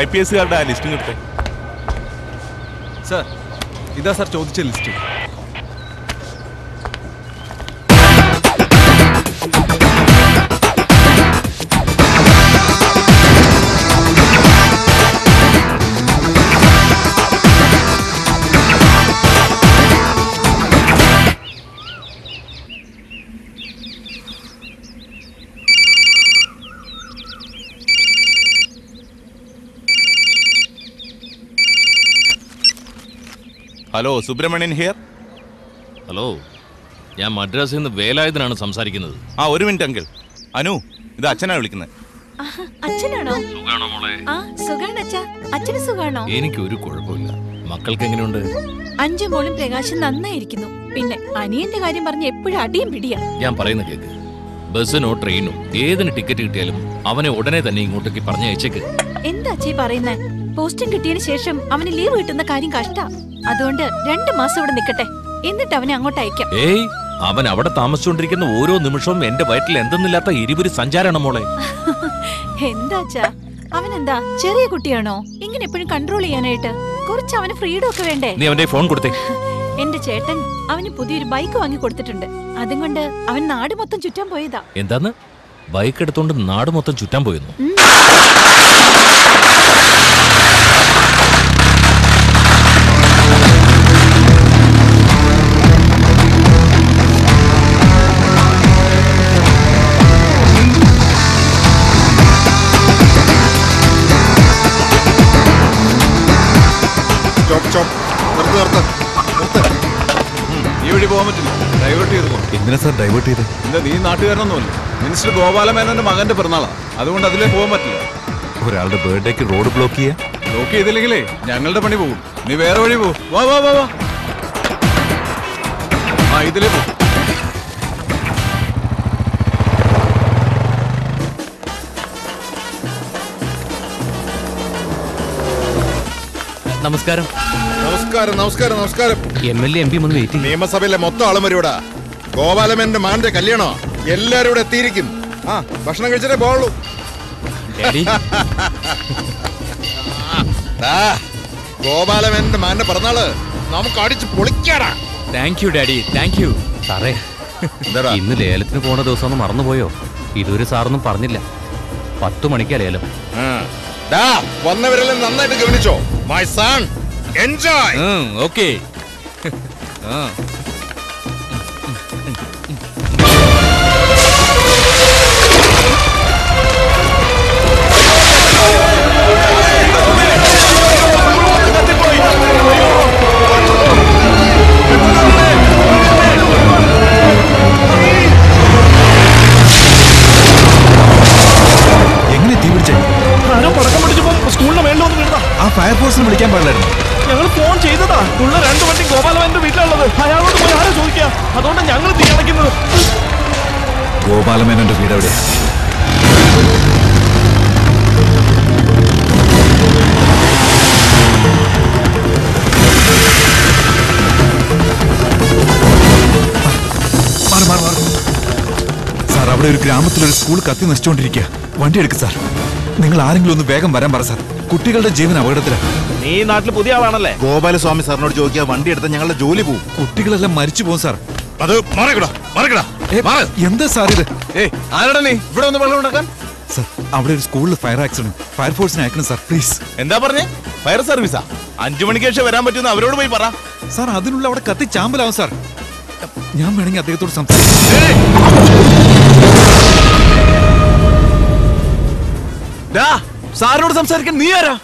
I P എസുകാരുടെ ആ ലിസ്റ്റും കിട്ടേ സാർ ഇതാ സാർ ചോദിച്ച list hello Subramanian here hello ഞാൻ മദ്രാസിൽ നിന്ന് വേലായുധനാണ് സംസാരിക്കുന്നത് ആ ഒരു മിനിറ്റ് അങ്കിൾ അനു ഇത് അച്ഛനാണ് വിളിക്കുന്നത് ആഹാ, അച്ഛനാണോ ആ സുഖാണ് അച്ഛാ അച്ഛന് സുഖാണോ എനിക്ക് ഒരു കുഴപ്പമില്ല മക്കൾക്ക് എങ്ങനെയുണ്ട് അഞ്ചു മോളും പ്രകാശം നന്നായിരിക്കുന്നു പിന്നെ അനിയന്റെ കാര്യം പറഞ്ഞ് എപ്പോഴും അടിയും പിടിയാ ഞാൻ പറയുന്ന കേക്ക് ബസ്സിനോ ട്രെയിനോ ഏതിന് ടിക്കറ്റ് കിട്ടിയാലും അവനെ ഉടനെ തന്നെ ഇങ്ങോട്ടേക്ക് പറഞ്ഞയച്ചേക്ക് എന്താ അച്ഛേ പറയുന്നേ പോസ്റ്റിംഗ് കിട്ടിയതിന് ശേഷം അവന് ലീവ് കിട്ടുന്ന കാര്യം കഷ്ടാ അതുകൊണ്ട് രണ്ടു മാസം ഇവിടെ നിക്കട്ടെ എന്നിട്ട് അവനെ അങ്ങോട്ട് അയക്കാം ഏയ് അവൻ അവിടെ താമസിച്ചുകൊണ്ടിരിക്കുന്ന ഓരോ നിമിഷവും എന്റെ വയറ്റിൽ എന്തെന്നില്ലാത്ത ഇരുപൊരു സഞ്ചാരാണ് മോളെ എന്താ അച്ഛാ അവനെന്താ ചെറിയ കുട്ടിയാണോ ഇങ്ങനെ എപ്പോഴും കൺട്രോൾ ചെയ്യാനായിട്ട് കുറച്ച് അവന് ഫ്രീഡം ഒക്കെ വേണ്ടേ നീ അവന്റെ ഫോൺ കൊടുത്തേ എന്റെ ചേട്ടൻ അവന് പുതിയൊരു ബൈക്ക് വാങ്ങി കൊടുത്തിട്ടുണ്ട് അതും കൊണ്ട് അവൻ നാട് മൊത്തം ചുറ്റാൻ പോയതാ എന്താന്ന് ബൈക്ക് എടുത്തോണ്ട് നാട് മൊത്തം ചുറ്റാൻ പോയിരുന്നു ഉം. സ്റ്റോപ്പ് സ്റ്റോപ്പ് നിർത്ത് നിർത്ത് നിർത്ത് ഈ വഴി പോകാൻ പറ്റില്ല ഡൈവേർട്ട് ചെയ്ത് പോകാം എന്തിനാ സാർ ഡൈവേർട്ട് ചെയ്ത് എന്താ നീ നാട്ടുകാരനൊന്നുമല്ല മിനിസ്റ്റർ ഗോപാലമേനോന്റെ മകന്റെ പിറന്നാളാ അതുകൊണ്ട് അതിലേ പോകാൻ പറ്റില്ല ഒരാളുടെ ബർത്ത്ഡേക്ക് റോഡ് ബ്ലോക്ക് ചെയ്യാ ബ്ലോക്ക് ചെയ്തില്ലെങ്കിലേ ഞങ്ങളുടെ പണി പോകും നീ വേറെ വഴി പോ വാ വാ വാ വാ ആ ഇതിലേ പോ നമസ്കാരം നമസ്കാരം നമസ്കാരം നമസ്കാരം M L A M P ഒന്ന് വെയിറ്റ് നിയമസഭയിലെ മൊത്തം ആളും വരും ഇവിടെ ഗോപാലമേന്റെ മകന്റെ കല്യാണോ എല്ലാരും ഇവിടെ എത്തിയിരിക്കും ആ ഭക്ഷണം കഴിച്ചിട്ടേ പോവുള്ളൂ ദാ, ഗോപാലമേന്റെ മകന്റെ പിറന്നാള് നമുക്ക് അടിച്ച് പൊളിക്കാടാ thank you daddy thank you സാറേ എന്താടാ ഇന്ന് ലേലത്തിന് പോണ ദിവസം ഒന്ന് മറന്നുപോയോ ഇതുവരെ സാറൊന്നും പറഞ്ഞില്ല പത്തു മണിക്കാ ലേലം ആ. ദാ, വന്നവരെല്ലാം നന്നായിട്ട് ഗവനിച്ചോ മൈ സൺ എൻജോയ് ഓക്കെ എങ്ങനെ തീ പിടിച്ചേ ആരോ പടക്കം പിടിച്ചപ്പോ സ്കൂളിന്റെ മേളിൽ വന്ന് വീണതാ ആ ഫയർഫോഴ്സിനെ വിളിക്കാൻ പാടില്ലായിരുന്നു ഞങ്ങൾ ഫോൺ ചെയ്തതാ ഉള്ള രണ്ട് വണ്ടി ഗോപാലവന്റെ വീട്ടിലുള്ളത് അയാളോട് പോയി ആരാ ചോദിക്കുക അതുകൊണ്ട് ഞങ്ങൾ തീ അണയ്ക്കുന്നത് ഗോപാലമേനോന്റെ വീട് എവിടെയാ മാറ്, മാറ്, മാറ്. സാർ അവിടെ ഒരു ഗ്രാമത്തിലൊരു സ്കൂൾ കത്തി നശിച്ചുകൊണ്ടിരിക്കുക വണ്ടി എടുക്ക് സാർ നിങ്ങൾ ആരെങ്കിലും ഒന്ന് വേഗം വരാൻ പറ സാർ കുട്ടികളുടെ ജീവൻ അപകടത്തിലാണ് നീ നാട്ടിൽ പുതിയ ആളാണല്ലേ ഗോപാലസ്വാമി സാറിനോട് ചോദിക്കുക വണ്ടി എടുത്താൽ ഞങ്ങളുടെ ജോലി പോവും കുട്ടികളെല്ലാം മരിച്ചു പോകും സാർ അത് മറികടാ മറികടാ ഏ, എന്താ സാർ ഇത് ഏയ് ആരടാ നീ ഇവിടെ ഒന്ന് വെള്ളം ഉണ്ടാക്കാൻ സാർ അവിടെ ഒരു സ്കൂളിൽ ഫയർ ആക്സിഡന്റ് ഫയർഫോഴ്സിനെ അയക്കണം സാർ പ്ലീസ് എന്താ പറഞ്ഞേ ഫയർ സർവീസാ അഞ്ചു മണിക്ക് ശേഷം വരാൻ പറ്റുമെന്ന് അവരോട് പോയി പറ സാർ അതിനുള്ള അവിടെ കത്തി ചാമ്പലാവും സാർ ഞാൻ വേണമെങ്കിൽ അദ്ദേഹത്തോട് സംസാരിക്കാം ഡാ സാറിനോട് സംസാരിക്കാൻ നീ ആരാ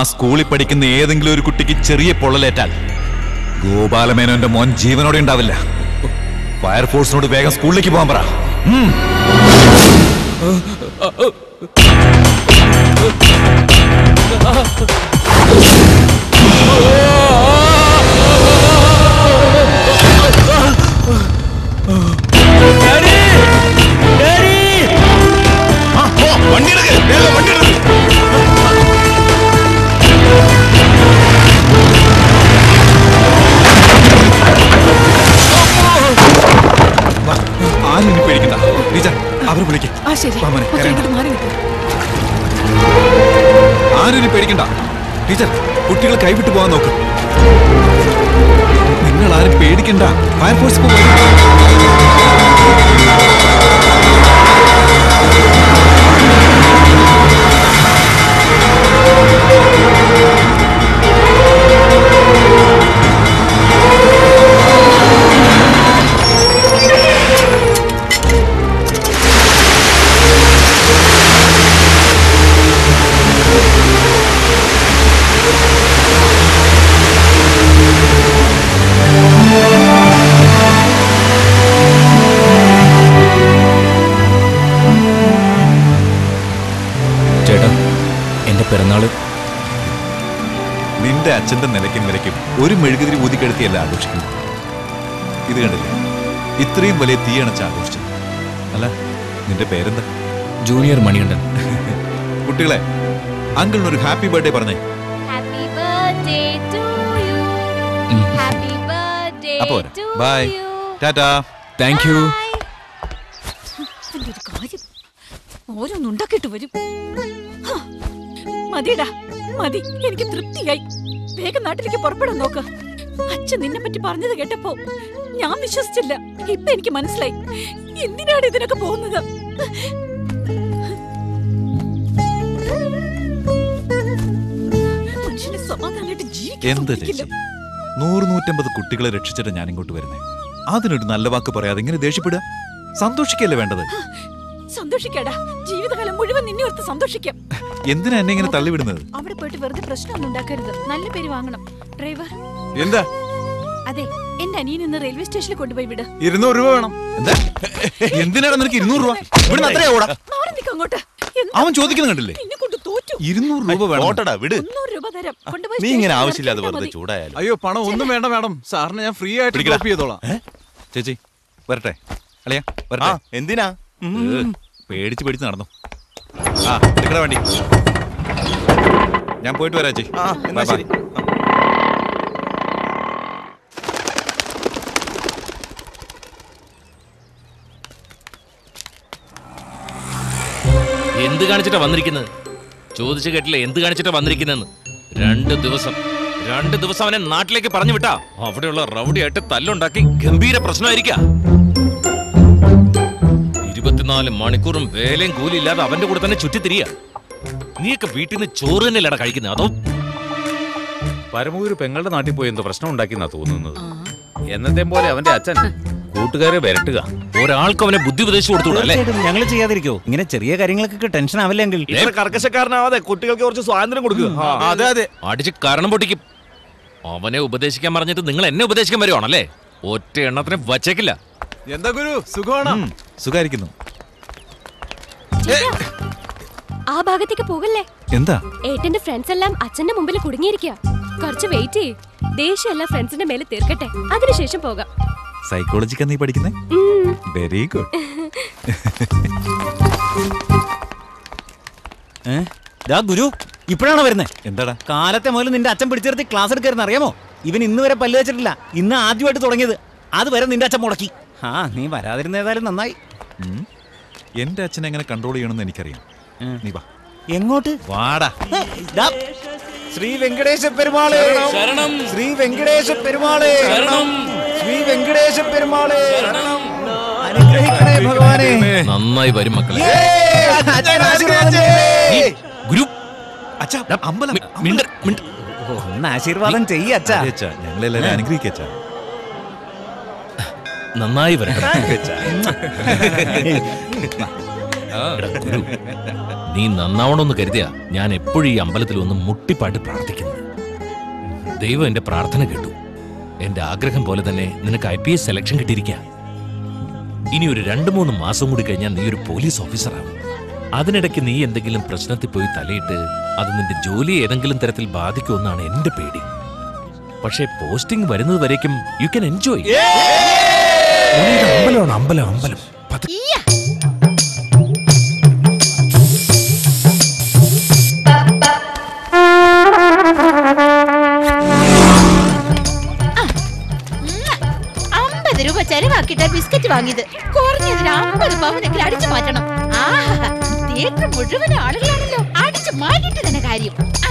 സ്കൂളിൽ പഠിക്കുന്ന ഏതെങ്കിലും ഒരു കുട്ടിക്ക് ചെറിയ പൊള്ളലേറ്റാൽ ഗോപാലമേനോന്റെ മോൻ ജീവനോടെ ഉണ്ടാവില്ല ഫയർഫോഴ്സിനോട് വേഗം സ്കൂളിലേക്ക് പോകാൻ പറ ഉം. വണ്ടി എടുക്ക് വേഗം വണ്ടി എടുക്ക് ആരും ഇനി പേടിക്കണ്ട ടീച്ചർ അവരെ വിളിക്കും ആ ശരി മക്കൾ ഇങ്ങോട്ട് മാറി നിൽക്കും ആരും ഇനി പേടിക്കണ്ട ടീച്ചർ കുട്ടികൾ കൈവിട്ടു പോകാൻ നോക്ക് നിങ്ങൾ ആരും പേടിക്കണ്ട ഫയർഫോഴ്സ് ഇപ്പോ വരും. ചേട്ടാ എന്റെ പിറന്നാള് നിന്റെ അച്ഛന്റെ നിലയ്ക്കും വിലയ്ക്കും ഒരു മെഴുകുതിരി ഊതിക്കെടുത്തിയല്ല ആഘോഷിക്കുന്നത് ഇത് കണ്ടില്ലേ ഇത്രയും വലിയ തീയണച്ച് ആഘോഷിച്ചു അല്ല നിന്റെ പേരെന്താ ജൂനിയർ മണികണ്ഠൻ കുട്ടികളെ അങ്കിളിനൊരു ഹാപ്പി ബർത്ത്ഡേ പറഞ്ഞേ Happy birthday to you. ഉം. Happy birthday അപ്പോ to ബൈ you. ടാറ്റാ താങ്ക് യു അതിന്റെ ഒരു കാര്യം ഓരോന്നുണ്ടാക്കിയിട്ട് വരും ഹാ, മതിടാ മതി എനിക്ക് തൃപ്തിയായി വേഗം നാട്ടിലേക്ക് പുറപ്പെടാൻ നോക്ക് അച്ഛൻ നിന്നെ പറ്റി പറഞ്ഞത് കേട്ടപ്പോ ഞാൻ വിശ്വസിച്ചില്ല ഇപ്പൊ എനിക്ക് മനസ്സിലായി എന്തിനാണ് ഇതിനൊക്കെ പോകുന്നത് മനുഷ്യനെ സമാധാനമായിട്ട് ജീവിക്കാൻ എന്ത് സമ്മതിക്കില്ല. ചേച്ചി നൂറ് നൂറ്റമ്പത് കുട്ടികളെ രക്ഷിച്ചിട്ട് ഞാൻ ഇങ്ങോട്ട് വരുന്നേ അതിനൊരു നല്ല വാക്ക് പറയാതെ ഇങ്ങനെ ദേഷ്യപ്പെടുക സന്തോഷിക്കല്ലേ വേണ്ടത് സന്തോഷിക്കാടാ ജീവിതകാലം മുഴുവൻ നിന്നെ ഓർത്ത് സന്തോഷിക്കാം എന്തിനാ എന്നെ ഇങ്ങനെ തള്ളിവിടുന്നത് അവിടെ പോയിട്ട് വെറുതെ പ്രശ്നമൊന്നും ഉണ്ടാക്കരുത് നല്ല പേര് വാങ്ങണം ഡ്രൈവർ എന്താ അതെ എന്റെ അനിയൻ ഇന്ന് റെയിൽവേ സ്റ്റേഷനിൽ കൊണ്ടുപോയി വിട് ഇരുന്നൂറ് രൂപ വേണം എന്താ എന്തിനാണ് നിനക്ക് ഇരുന്നൂറ് രൂപ ഇവിടുന്ന് അത്രയാ ഓടാ മാറി നിൽക്ക് അങ്ങോട്ട് എന്താ? അവൻ ചോദിക്കുന്നത് കണ്ടില്ലേ നിന്നെ കൊണ്ട് തോറ്റു ഇരുന്നൂറ് രൂപ വേണം ഓട്ടടാ വിട് മുന്നൂറ് രൂപ തരാം കൊണ്ടുപോയി നീ ഇങ്ങനെ സ്റ്റേഷനിൽ ആവശ്യമില്ലാതെ ഇറക്കിയിട്ടാ വെറുതെ മതി. ചൂടായാലും അയ്യോ പണം ഒന്നും വേണ്ട മാഡം സാറിന് ഞാൻ ഫ്രീ ആയിട്ട് പിടിക്കടാ. ഡ്രോപ്പ് ചെയ്തോളാം ചേച്ചി വരട്ടെ അളിയാ ആ വരട്ടെ എന്തിനാ ഏ, പേടിച്ച് പേടിച്ച് നടന്നു ആ എടുക്കട വണ്ടി ഞാൻ പോയിട്ട് വരാം ചേച്ചി ആ എന്നാ Bye bye. ശരി എന്ത് കാണിച്ചിട്ടാ വന്നിരിക്കുന്നത് ചോദിച്ചു കേട്ടില്ല എന്ത് കാണിച്ചിട്ടാ വന്നിരിക്കുന്നെന്ന് രണ്ട് ദിവസം രണ്ട് ദിവസം അവനെ നാട്ടിലേക്ക് പറഞ്ഞു വിട്ടാ അവിടെയുള്ള റൗഡിയായിട്ട് തല്ലുണ്ടാക്കി ഗംഭീര പ്രശ്നമായിരിക്ക ഇരുപത്തിനാല് മണിക്കൂറും വേലയും കൂലിയില്ലാതെ അവന്റെ കൂടെ തന്നെ ചുറ്റിത്തിരിയ നീയൊക്കെ വീട്ടിൽ നിന്ന് ചോറ് തന്നെയല്ലടാ കഴിക്കുന്നത് അതോ പരമൂര് പെങ്ങളുടെ നാട്ടിൽ പോയി എന്തോ പ്രശ്നം ഉണ്ടാക്കിയെന്നാ തോന്നുന്നത് എന്നത്തെ പോലെ അവന്റെ അച്ഛൻ കൂട്ടുകാരെ വരട്ടുക ഒരാൾക്ക് അവനെ ബുദ്ധി ഉപദേശിച്ചു കൊടുത്തൂടാ അല്ലേ ഞങ്ങൾ ചെയ്യാതിരിക്കോ ഇങ്ങനെ ചെറിയ കാര്യങ്ങൾക്കൊക്കെ ടെൻഷൻ ആവില്ലെങ്കിൽ ഇത്ര കർക്കശക്കാരനാവാതെ കുട്ടികൾക്ക് കുറച്ച് സ്വാതന്ത്ര്യം കൊടുക്കുക ആ. അതെ അതെ അടിച്ച് കാരണം പൊട്ടിക്കും അവനെ ഉപദേശിക്കാൻ പറഞ്ഞിട്ട് നിങ്ങൾ എന്നെ ഉപദേശിക്കാൻ വരുവാണല്ലേ ഒറ്റ എണ്ണത്തിന് വച്ചേക്കില്ല എന്താ ഗുരു സുഖമാണോ ഉം, സുഖായിരിക്കുന്നു ആ ഭാഗത്തേക്ക് പോകല്ലേ എന്താ ഏട്ടന്റെ ഫ്രണ്ട്സ് എല്ലാം അച്ഛന്റെ മുമ്പിൽ കുടുങ്ങിയിരിക്കുക കുറച്ച് വെയിറ്റ് ചെയ്യ് ദേഷ്യം എല്ലാം ഫ്രണ്ട്സിന്റെ മേലെ തീർക്കട്ടെ അതിനുശേഷം പോകാം സൈക്കോളജിക്കാ നീ പഠിക്കുന്നേ ഉം. വെരി ഗുഡ് ഗുരു ഇപ്പോഴാണ് വരുന്നത് എന്താടാ കാലത്തെ മുതൽ നിന്റെ അച്ഛൻ പിടിച്ചെടുത്ത് ക്ലാസ് എടുക്കായിരുന്നു അറിയാമോ ഇവൻ ഇന്ന് വരെ പല്ല് വെച്ചിട്ടില്ല ഇന്ന് ആദ്യമായിട്ട് തുടങ്ങിയത് അത് വരെ നിന്റെ അച്ഛൻ മുടക്കി ആ നീ വരാതിരുന്ന ഏതായാലും നന്നായി ഉം. എന്റെ അച്ഛനെ എങ്ങനെ കൺട്രോൾ ചെയ്യണമെന്ന് എനിക്കറിയാം ഉം. നീ വാ എങ്ങോട്ട് വാടാ ദാ, ശ്രീ വെങ്കടേശ പെരുമാളെ ശരണം. ശ്രീ വെങ്കടേശ പെരുമാളെ ശരണം. ശ്രീ വെങ്കടേശ പെരുമാളെ അനുഗ്രഹിക്കണേ ഭഗവാനെ നന്നായി വരും മക്കളെ ഏയ്, അച്ഛൻ ആശീർവാദം ചെയ്യേ. ഗുരു അച്ഛാ അമ്പലം മി- മിണ്ട- മിണ്ട. ഒന്ന് ആശീർവാദം ചെയ്യ അച്ഛാ അതെ അച്ഛാ ഞങ്ങളെല്ലാവരും അനുഗ്രഹിക്കച്ചാ നന്നായി വരണം എടാ, ഗുരു നീ നന്നാവണമെന്ന് കരുതിയാ ഞാൻ എപ്പോഴും ഈ അമ്പലത്തിൽ ഒന്ന് മുട്ടിപ്പാട്ട് പ്രാർത്ഥിക്കുന്നത് ദൈവം എന്റെ പ്രാർത്ഥന കേട്ടു എന്റെ ആഗ്രഹം പോലെ തന്നെ നിനക്ക് ഐ പി എസ് സെലക്ഷൻ കിട്ടിയിരിക്കുക ഇനി ഒരു രണ്ടു മൂന്ന് മാസം കൂടി കഴിഞ്ഞാൽ നീ ഒരു പോലീസ് ഓഫീസറാവും അതിനിടയ്ക്ക് നീ എന്തെങ്കിലും പ്രശ്നത്തിൽ പോയി തലയിട്ട് അത് നിന്റെ ജോലി ഏതെങ്കിലും തരത്തിൽ ബാധിക്കുമെന്നാണ് എന്റെ പേടി പക്ഷേ പോസ്റ്റിംഗ് വരുന്നത് വരേക്കും യു ക്യാൻ എൻജോയ് അമ്പലമാണ് അമ്പലം അമ്പലം പത- അമ്പത് രൂപ ചെലവാക്കിട്ട ബിസ്ക്കറ്റ് വാങ്ങിയത് കുറഞ്ഞതിന് അമ്പത് പവനെങ്കിലും അടിച്ചു മാറ്റണം ആഹാ തിയേറ്റർ മുഴുവൻ ആളുകളാണല്ലോ അടിച്ചു മാറ്റിട്ട് തന്നെ കാര്യം ആ.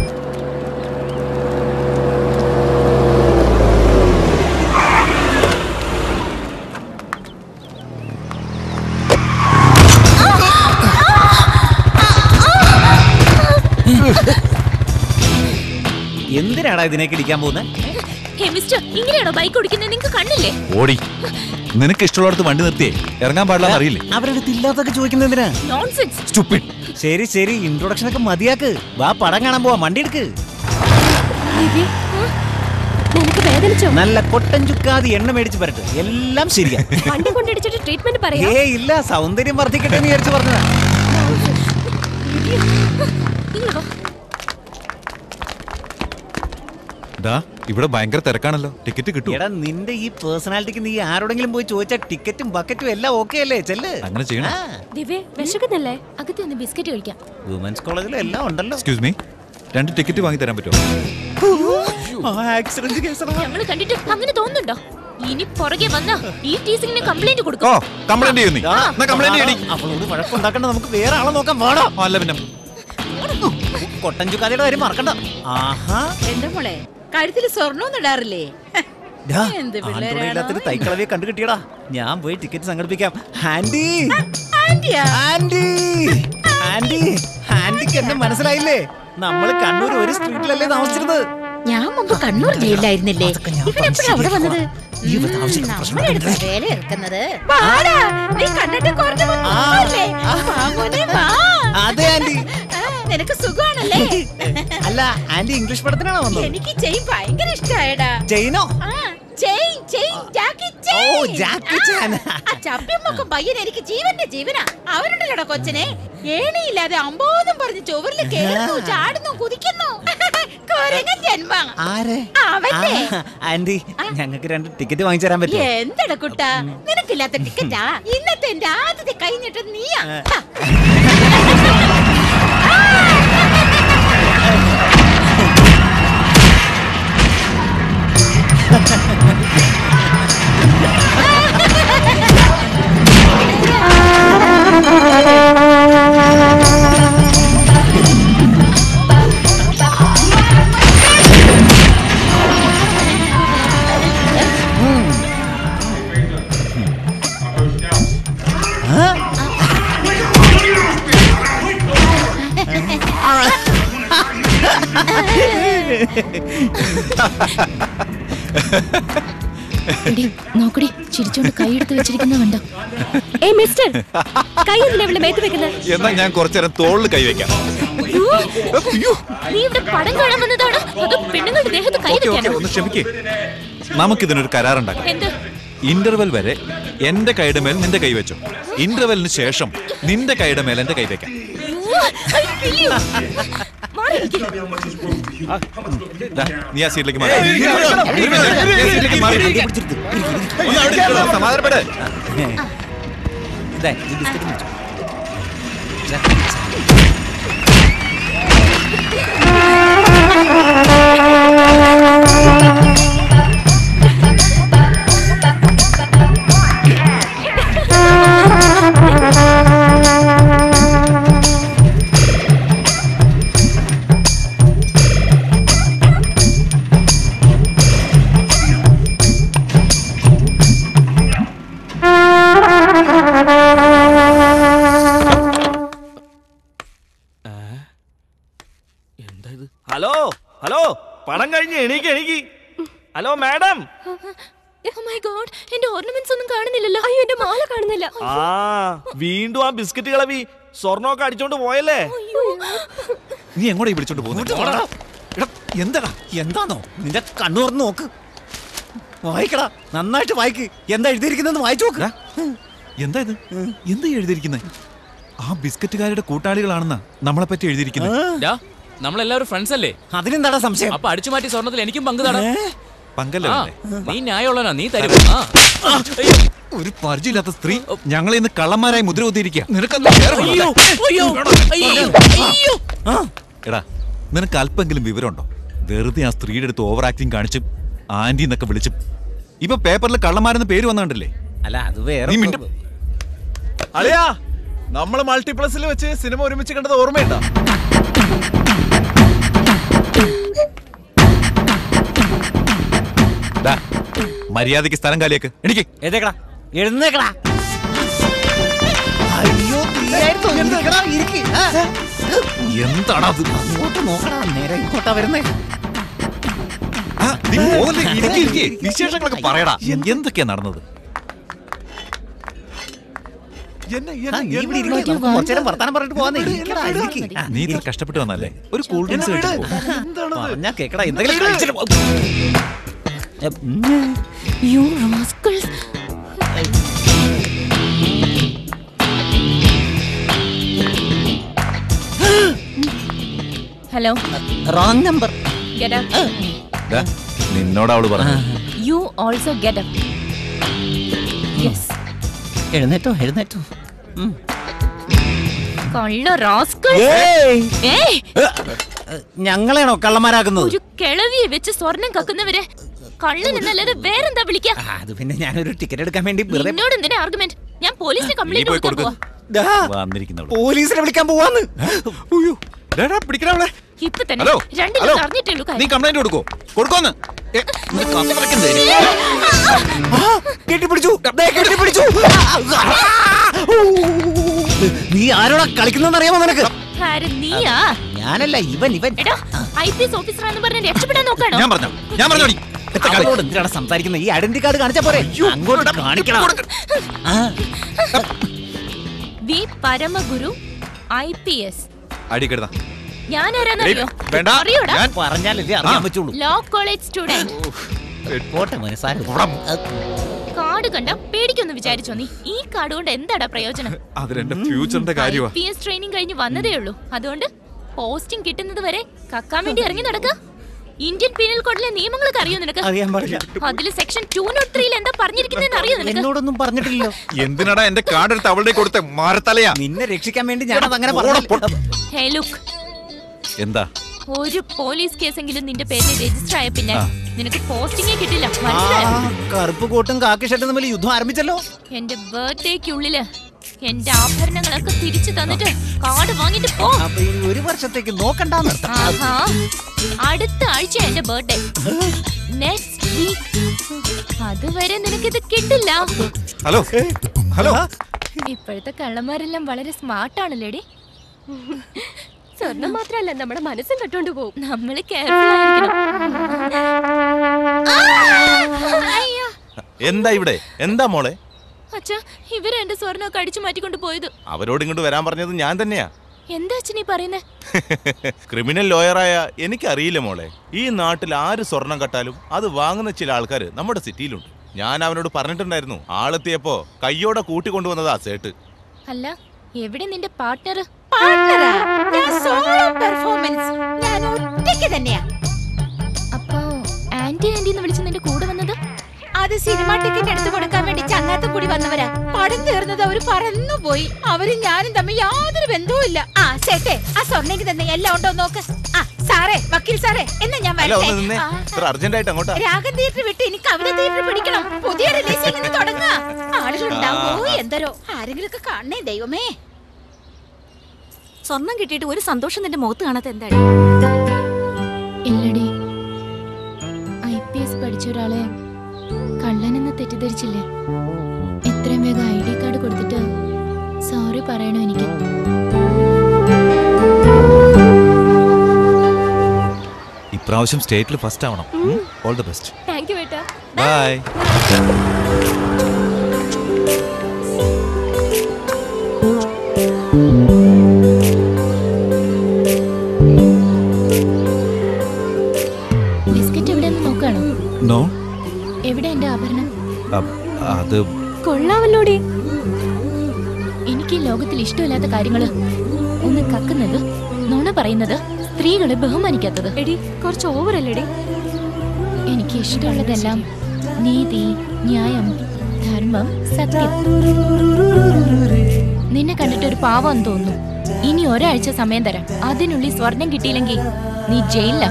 എന്തിനാടാ ഇതിനേക്ക് ഇടിക്കാൻ പോകുന്നത് ഹേ മിസ്റ്റർ ഇങ്ങനെയാണോ ബൈക്ക് ഓടിക്കുന്നത് നിങ്ങൾക്ക് കണ്ണില്ലേ ഓടി നിനക്ക് ഇഷ്ടമുള്ളടത്ത് വണ്ടി നിർത്തിയേ ഇറങ്ങാൻ പാടില്ല അറിയില്ലേ അവരടുത്ത് ഇല്ലാത്തൊക്കെ ചോദിക്കുന്നത് എന്തിനാ നോൺസെൻസ് സ്റ്റുപ്പിഡ് ശരി ശരി ഇൻട്രൊഡക്ഷൻ ഒക്കെ മതിയാക്ക് വാ പടം കാണാൻ പോവാ വണ്ടി എടുക്ക് നിനക്ക് വേദനിച്ചോ നല്ല കൊട്ടൻ ചുക്കാതി എണ്ണ മേടിച്ച് വരട്ടെ എല്ലാം ശരിയാ വണ്ടി കൊണ്ടിടിച്ചിട്ട് ട്രീറ്റ്മെന്റ് പറയാ ഏ ഇല്ല സൗന്ദര്യം വർദ്ധിക്കട്ടെ എന്ന് വിചാരിച്ചു പറഞ്ഞതാ നിങ്ങൾ വാ. ഡാ ഇവിടെ ഭയങ്കര തിരക്കാണല്ലോ ടിക്കറ്റ് കിട്ടും എടാ നിന്റെ ഈ പേഴ്സണാലിറ്റിക്ക് നീ ആരോടെങ്കിലും പോയി ചോദിച്ചാൽ ടിക്കറ്റും ബക്കറ്റും എല്ലാം ഓക്കെ അല്ലേ ചെല്ല് അങ്ങനെ ചെയ്യണം ദിവ്യ വിശക്കുന്നല്ലേ അകത്ത് നിന്ന് ബിസ്ക്കറ്റ് കഴിക്കാം വുമൻസ് കോളേജിൽ എല്ലാം ഉണ്ടല്ലോ എക്സ്ക്യൂസ് മീ രണ്ട് ടിക്കറ്റ് വാങ്ങി തരാൻ പറ്റുമോ ആക്സിഡന്റ് കേസറാ ഞങ്ങൾ കണ്ടിട്ട് അങ്ങനെ തോന്നുന്നുണ്ടോ ഇനി പുറകെ വന്ന ഈ ടീസിങ്ങിന് കംപ്ലൈന്റ് കൊടുക്കും ഓ കംപ്ലൈന്റ് ചെയ്യുന്നേ ആ, എന്നാ കംപ്ലൈന്റ് ചെയ്യടി അവളോട് വഴക്കുണ്ടാക്കണ്ട നമുക്ക് വേറെ ആളെ നോക്കാം വേണോ അല്ല പിന്നെ കൊട്ടൻ ചുക്കാതിയുടെ കാര്യം മറക്കണ്ട ആഹാ എന്റെ മോളെ കഴുത്തിൽ സ്വർണ്ണമൊന്നും ഇടാറില്ലേ ഡാ, എന്ത് ആൺതുണയില്ലാത്തൊരു പിള്ളേരാണോ തൈക്കളവിയെ കണ്ടു കിട്ടിയടാ ഞാൻ പോയി ടിക്കറ്റ് സംഘടിപ്പിക്കാം ആന്റി ആന്റിയാ ആന്റി ആന്റി ആന്റിക്ക് എന്നെ മനസ്സിലായില്ലേ നമ്മള് കണ്ണൂർ ഒരു സ്ട്രീറ്റിലല്ലേ താമസിച്ചിരുന്നത് ഞാൻ മുമ്പ് കണ്ണൂർ ജയിലിലായിരുന്നില്ലേ അതൊക്കെ ഞാൻ ഇവൻ എപ്പോഴാ അവിടെ പഠിച്ചു വന്നത് ഈ ഇവിടുത്തെ ആവശ്യത്തിന് ഉം, പ്രശ്നം നമ്മുടെ അടുത്ത ഉണ്ടാക്കരുത്. വേല ഇറക്കുന്നത് വാടാ, നീ കണ്ടിട്ട് കുറഞ്ഞു വന്നതല്ലേ? വാ മോനെ, വാ. അതെ ആന്റി ആ, നിനക്ക് സുഖമാണല്ലേ അല്ല ആന്റി ഇംഗ്ലീഷ് പടത്തിനാണോ വന്നത് എനിക്ക് ചെയിൻ ഭയങ്കര ഇഷ്ടായടാ ചെയിനോ ആ, ചെയിൻ ചെയിൻ ജാക്കി ഓ ചെയിൻ ജാക്കി ചാൻ ആ ചപ്പിയമ്മക്കും പയ്യൻ എനിക്ക് ജീവന്റെ ജീവനാ അവരുണ്ടല്ലോടാ കൊച്ചനെ ഏണിയില്ലാതെ അമ്പോന്നും പറഞ്ഞ് ചുവരിൽ കേറുന്നു ചാടുന്നു കുതിക്കുന്നു കുരങ്ങൻ ജന്മ ആരെ അവന്റെ ആ, ആന്റി ഞങ്ങൾക്ക് രണ്ട് ടിക്കറ്റ് വാങ്ങിച്ചു തരാൻ പറ്റുമോ എന്തട കുട്ടാ നിനക്കില്ലാത്ത ടിക്കറ്റാ ഇന്നത്തെ എന്റെ ആദ്യത്തെ കഴിഞ്ഞിട്ട് നീയാ ഹാ. എടി, നോക്കടി ചിരിച്ചോണ്ട് കൈയെടുത്ത് വെച്ചിരിക്കുന്ന കണ്ടോ ഏ മിസ്റ്റർ കൈ എന്തിനാ ഇവിടെ മേത്ത് വെക്കുന്നത് എന്നാ ഞാൻ കുറച്ചേരം തോളിൽ കൈവയ്ക്കാം അയ്യോ, നീ ഇവിടെ പടം കാണാൻ വന്നതാണ് അതോ പെണ്ണുങ്ങളുടെ ദേഹത്ത് കൈ ഓക്കെ ഓക്കെ വെക്കാനോ ഒന്ന് ക്ഷമിക്കേ നമുക്കിതിനൊരു കരാറുണ്ടാക്കാം എന്ത് ഇന്റർവെൽ വരെ എന്റെ കൈയുടെ മേൽ നിന്റെ കൈ വെച്ചോ ഇന്റർവെലിന് ശേഷം നിന്റെ കൈയുടെ മേൽ എന്റെ കൈ വെക്കാം അയ്യോ, I kill you. മാറി നിൽക്ക്. ദാ, നീ ആ സീറ്റിലേക്ക് മാറി ഒരു minute, നീ ആ സീറ്റിലേക്ക് മാറി. ഒന്ന് അവിടെ ഇരിക്കണോ? സമാധാനപ്പെട് ഇതാ, ഈ ബിസ്ക്കറ്റ് മേടിച്ചോ. എന്താ ഇത് ഹലോ ഹലോ പണം കഴിഞ്ഞ് എണീക്ക് എണീക്ക് hello madam Oh my God, എന്റെ ഓർണമെന്റ്സ് ഒന്നും കാണുന്നില്ലല്ലോ അയ്യോ എന്റെ മാല കാണുന്നില്ല ആ വീണ്ടും ആ ബിസ്ക്കറ്റ് കളവി സ്വർണ്ണമൊക്കെ അടിച്ചോണ്ട് പോയല്ലേ നീ എങ്ങോട്ടാ ഈ വിളിച്ചോണ്ട് പോകുന്നത് എന്താടാ എന്താണോ നിന്റെ കണ്ണു തുറന്ന് നോക്ക് വായിക്കടാ നന്നായിട്ട് വായിക്ക് എന്താ എഴുതിയിരിക്കുന്നത് വായിച്ചു നോക്ക് എന്താ ഇത് എന്താ എഴുതിയിരിക്കുന്നത് ആ ബിസ്ക്കറ്റുകാരുടെ കൂട്ടാളികളാണെന്നാ നമ്മളെ പറ്റി എഴുതിയിരിക്കുന്നത് നമ്മളെല്ലാവരും ഫ്രണ്ട്സ് അല്ലേ അതിനെന്താടാ സംശയം അപ്പൊ അടിച്ചു മാറ്റി സ്വർണത്തിൽ എനിക്കും പങ്ക് തടാ പങ്കല്ലേ ആ, വേണ്ടേ? നീ ന്യായമുള്ളവനാ നീ തരും ആ. ഒരു പരിചയമില്ലാത്ത സ്ത്രീ ഞങ്ങളെ ഇന്ന് കള്ളന്മാരായി മുദ്ര കുത്തിയിരിക്കുക നിനക്കെന്താ വേറെ അയ്യോ, അയ്യോ, അയ്യോ, അയ്യോ. എടാ നിനക്ക് അല്പെങ്കിലും വിവരമുണ്ടോ വെറുതെ ആ സ്ത്രീയുടെ അടുത്ത് ഓവർ ആക്ടിങ് കാണിച്ചും ആന്റി എന്നൊക്കെ വിളിച്ചും ഇപ്പൊ പേപ്പറിൽ കള്ളന്മാരെന്ന് പേര് വന്നിട്ടില്ലേ അല്ല അത് വേറെ നീ മിണ്ടും അളിയാ നമ്മള് മൾട്ടിപ്ലസിൽ വെച്ച് സിനിമ ഒരുമിച്ച് കണ്ടത് ഓർമ്മയുണ്ടോ ദാ, മര്യാദയ്ക്ക് സ്ഥലം കാലിയേക്ക് എനിക്ക് എഴുതേക്കടാ എഴുന്നേക്കടാ അയ്യോ തീയായിരുന്നു എഴുന്നേക്കടാ ഇരിക്ക് ആ. എന്താടാ അത് അങ്ങോട്ട് നോക്കടാ നേരെ ഇങ്ങോട്ടാ വരുന്നേ ആ, നീ പോകല്ലേ? ഇരിക്ക്, ഇരിക്ക്. വിശേഷങ്ങളൊക്കെ പറയടാ എന്തൊക്കെയാ നടന്നത് ആ, നീ ഇവിടെ ഇരിക്ക്. നമുക്ക് കുറച്ചേരം വർത്താനം പറഞ്ഞിട്ട് പോവാന്നേ ഇരിക്കടാ, ഇരിക്ക്. ആ, നീ ഇത്ര കഷ്ടപ്പെട്ട് വന്നല്ലേ ഒരു കൂൾ ഡ്രിങ്ക്സ് കഴിച്ചിട്ട് പോ. പറഞ്ഞാ കേക്കടാ എന്തെങ്കിലും കഴിച്ചിട്ട് പോ. എ, ഉം. You rascals. Hello wrong number get up ദാ, നിന്നോട് അവള് പറഞ്ഞു you also get up yes എഴുന്നേറ്റോ എഴുന്നേറ്റോ ഉം. കള്ള റാസ്കൾ ഏയ്. ഏയ് ഏ, ഏ, ഞങ്ങളെയാണോ കള്ളന്മാരാക്കുന്നത് ഒരു കിളവിയെ വെച്ച് സ്വർണം കക്കുന്നവരെ കള്ളൻ എന്നല്ലാതെ വേറെന്താ വിളിക്കാ ആ, അത് പിന്നെ ഞാനൊരു ടിക്കറ്റ് എടുക്കാൻ വേണ്ടി വെറുതെ നിന്നോട് എന്തിനാ ആർഗ്യുമെന്റ് ഞാൻ പോലീസിനെ കംപ്ലൈന്റ് പോയി കൊടുക്കാൻ കൊടുക്ക്. പോവാ ദാ, വന്നിരിക്കുന്നവള് പോലീസിനെ വിളിക്കാൻ പോവാന്ന് ഉയ്യോ. ഡാ, ഡാ, പിടിക്കടാ അവളെ. ഇപ്പൊ തന്നെ ഹലോ രണ്ടിലും ഹലോ അറിഞ്ഞിട്ടേ ഉള്ളൂ നീ കാര്യം. കംപ്ലൈന്റ് കൊടുക്കോ കൊടുക്കോന്ന് ഏ, നീ കസറയ്ക്ക് എന്തേ? ആ, കെട്ടിപ്പിടിച്ചു ദേ, കെട്ടിപ്പിടിച്ചു നീ ആരോടാ കളിക്കുന്നതെന്ന് അറിയാമോ നിനക്ക് ആര് നീയാ ഞാനല്ല ഇവൻ ഇവൻ എടാ ഐ പി എസ് ഓഫീസറാന്ന് പറഞ്ഞ് രക്ഷപ്പെടാൻ നോക്കാണോ ഞാൻ പറഞ്ഞോ ഞാൻ പറഞ്ഞോടി അവളോട് എന്തിനാണ് സംസാരിക്കുന്നത് ഈ ഐഡന്റി കാർഡ് കാണിച്ചാ പോരെ അങ്ങോട്ട് കാണിക്കണം ആ, V Paramaguru I P S അടിക്കെടുത്ത ഞാൻ ആരാന്നറിയോ വേണ്ട അറിയോടാ ഞാൻ പറഞ്ഞാലല്ലേ അറിയാൻ പറ്റുള്ളൂ ലോ കോളേജ് സ്റ്റുഡന്റ് പോട്ടെ മനസ്സാരം കാർഡ് കണ്ട പേടിക്കൊന്ന് വിചാരിച്ചോ നീ ഈ കാർഡ് കൊണ്ട് എന്താടാ പ്രയോജനം അതിലെന്റെ ഫ്യൂച്ചറിന്റെ കാര്യമാ പി എസ് ട്രെയിനിങ് കഴിഞ്ഞ് വന്നതേ ഉള്ളൂ അതുകൊണ്ട് പോസ്റ്റിംഗ് കിട്ടുന്നത് വരെ കക്കാൻ വേണ്ടി ഇറങ്ങി നടക്ക ഇന്ത്യൻ പീനൽ കോഡിലെ നിയമങ്ങളൊക്കെ അറിയോ നിനക്ക് അറിയാൻ പാടില്ല അതില് സെക്ഷൻ ടു നോട്ട് ത്രീയിൽ എന്താ പറഞ്ഞിരിക്കുന്നതെന്ന് അറിയോ നിനക്ക് എന്നോടൊന്നും പറഞ്ഞിട്ടില്ലല്ലോ എന്തിനാടാ എന്റെ കാർഡ് എടുത്ത് അവളുടെ കൊടുത്ത മാരത്തലയാ നിന്നെ രക്ഷിക്കാൻ വേണ്ടി ഞാനത് അങ്ങനെ പറഞ്ഞു ഹേ ലുക്ക് എന്താ ഒരു പോലീസ് കേസെങ്കിലും നിന്റെ പേരിൽ രജിസ്റ്റർ ആയ പിന്നെ ആ. നിനക്ക് പോസ്റ്റിംഗേ കിട്ടില്ല ആ, മനസ്സിലായോ കറുപ്പ് കോട്ടും കാക്കി ഷർട്ടും തമ്മിൽ യുദ്ധം ആരംഭിച്ചല്ലോ എന്റെ ബർത്ത്ഡേക്കുള്ളില് എന്റെ ആഭരണങ്ങളൊക്കെ തിരിച്ചു തന്നിട്ട് കാർഡ് വാങ്ങിട്ട് പോ അപ്പൊ ഇനി ഒരു വർഷത്തേക്ക് നോക്കണ്ടെന്ന് ആഹാ അടുത്ത ആഴ്ച എന്റെ ബർത്ത്ഡേ നെക്സ്റ്റ് വീക്ക് അതുവരെ നിനക്കിത് കിട്ടില്ല ഹലോ ഹലോ ഇപ്പോഴത്തെ കള്ളന്മാരെല്ലാം വളരെ സ്മാർട്ട് ആണല്ലേടി സ്വർണം മാത്രല്ല നമ്മുടെ മനസ്സും കെട്ടോണ്ട് പോകും നമ്മൾ കെയർഫുൾ ആയിരിക്കണം അയ്യോ എന്താ ഇവിടെ എന്താ മോളെ അച്ഛാ ഇവരെ എന്റെ സ്വർണ്ണമൊക്കെ അടിച്ചു മാറ്റിക്കൊണ്ട് പോയത് അവരോട് ഇങ്ങോട്ട് വരാൻ പറഞ്ഞത് ഞാൻ തന്നെയാ എന്താ അച്ഛനീ പറയുന്നേ ക്രിമിനൽ ലോയറായ എനിക്കറിയില്ല മോളെ ഈ നാട്ടിൽ ആര് സ്വർണം കട്ടാലും അത് വാങ്ങുന്ന ചില ആൾക്കാർ നമ്മുടെ സിറ്റിയിലുണ്ട് ഞാൻ അവനോട് പറഞ്ഞിട്ടുണ്ടായിരുന്നു ആളെത്തിയപ്പോ കയ്യോടെ കൂട്ടിക്കൊണ്ടുവന്നതാ സേട്ട് അല്ല എവിടെ നിന്റെ പാർട്ട്ണർ പാർട്ണറാ ഞാൻ സോളോ പെർഫോമൻസ് ഞാൻ ഒറ്റയ്ക്ക് തന്നെയാ അപ്പോ ആന്റി ആന്റി എന്ന് വിളിച്ച് നിന്റെ കൂടെ വന്നത് അത് സിനിമ ടിക്കറ്റ് എടുത്തു കൊടുക്കാൻ വേണ്ടി ചങ്ങാത്ത കൂടി വന്നവരാ പടം തീർന്നത് അവര് പറന്നു പോയി അവരും ഞാനും തമ്മിൽ യാതൊരു ബന്ധവും ഇല്ല ആ ചേട്ടേ ആ സ്വർണ്ണയ്ക്ക് തന്നെ എല്ലാം ഉണ്ടോ നോക്ക് ആ സാറേ വക്കീൽ സാറേ എന്നാ ഞാൻ അല്ല വരട്ടെ ഒന്ന് നിന്നേ ആ, ഇത്ര അർജന്റ് ആയിട്ട് അങ്ങോട്ടാ രാഗം തിയേറ്റർ വിട്ട് എനിക്ക് കവിത തിയേറ്റർ പിടിക്കണം പുതിയ റിലീസിംഗ് ഇന്ന് തുടങ്ങാ ആളുകൾ ഉണ്ടാവോ എന്തരോ ആരെങ്കിലൊക്കെ കാണണേ ദൈവമേ സ്വർണം കിട്ടിയിട്ട് ഒരു സന്തോഷം നിന്റെ മുഖത്ത് കാണാത്ത എന്താണ് ഇല്ലടി ഐ പി എസ് പഠിച്ച ഒരാളെ കള്ളനെന്ന് തെറ്റിദ്ധരിച്ചില്ലേ എത്രയും വേഗം ഐ ഡി കാർഡ് കൊടുത്തിട്ട് സോറി പറയണോ എനിക്ക് ഇപ്രാവശ്യം സ്റ്റേറ്റിൽ ഫസ്റ്റ് ആവണം all the best thank you ഏട്ടാ ബൈ ബിസ്ക്കറ്റ് എവിടെയെന്ന് നോക്കാണോ നോ എവിടെ എന്റെ ആഭരണം അത് കൊള്ളാമല്ലോടി എനിക്ക് ഈ ലോകത്തിൽ ഇഷ്ടമില്ലാത്ത കാര്യങ്ങള് ഒന്ന് കക്കുന്നത് നുണ പറയുന്നത് സ്ത്രീകളെ ബഹുമാനിക്കാത്തത് എടി കുറച്ച് ഓവർ അല്ലേടി എനിക്ക് ഇഷ്ടമുള്ളതെല്ലാം നീതി ന്യായം ധർമ്മം സത്യം നിന്നെ കണ്ടിട്ട് ഒരു പാവം തോന്നുന്നു ഇനി ഒരാഴ്ച സമയം തരാം അതിനുള്ളിൽ സ്വർണം കിട്ടിയില്ലെങ്കിൽ നീ ജയിലില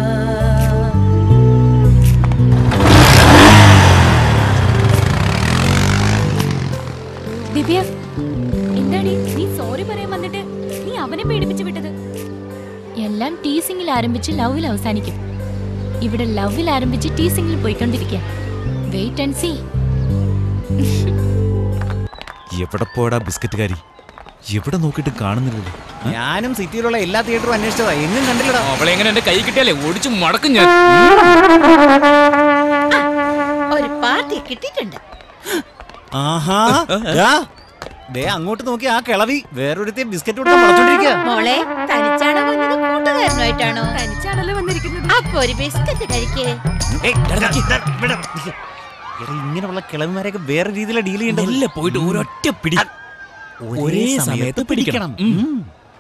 ദിവ്യ എന്താടി നീ സോറി പറയാൻ വന്നിട്ട് നീ അവനെ പേടിപ്പിച്ചു വിട്ടത് എല്ലാം ടീസിംഗിൽ ആരംഭിച്ച് ലവിൽ അവസാനിക്കും ഇവിടെ ലവിൽ ആരംഭിച്ച് ടീസിംഗിൽ പോയിക്കൊണ്ടിരിക്കുക വെയിറ്റ് ആൻഡ് സീ എവിടെ പോയടാ ബിസ്ക്കറ്റുകാരി എവിടെ നോക്കിയിട്ട് കാണുന്നില്ലല്ലോ ഞാനും സിറ്റിയിലുള്ള എല്ലാ തിയേറ്ററും അന്വേഷിച്ചതാ എങ്ങും കണ്ടില്ലടാ അവളെ എങ്ങനെ എന്റെ കൈ കിട്ടിയാലേ ഓടിച്ചു മടക്കും ഞാൻ ഒരു പാർട്ടി കിട്ടിയിട്ടുണ്ട് ആഹാ ദാ, ദേ അങ്ങോട്ട് നോക്കി ആ കിളവി വേറൊരുത്തെ ബിസ്ക്കറ്റ് കൊടുക്കാൻ വളച്ചോണ്ടിരിക്കുക മോളെ തനിച്ചാണോ വന്നത് കൂട്ടുകാരനുമായിട്ടാണോ തനിച്ചാണല്ലോ വന്നിരിക്കുന്നത് അപ്പൊ ഒരു ബിസ്ക്കറ്റ് കഴിക്കേ ഇങ്ങനെയുള്ള കിളവിമാരെയൊക്കെ വേറെ രീതിയിലാണ് ഡീൽ ചെയ്യേണ്ടത് മെല്ലെ പോയിട്ട് ഒരൊറ്റ പിടി ഒരേ സമയത്ത് പിടിക്കണം ഉം.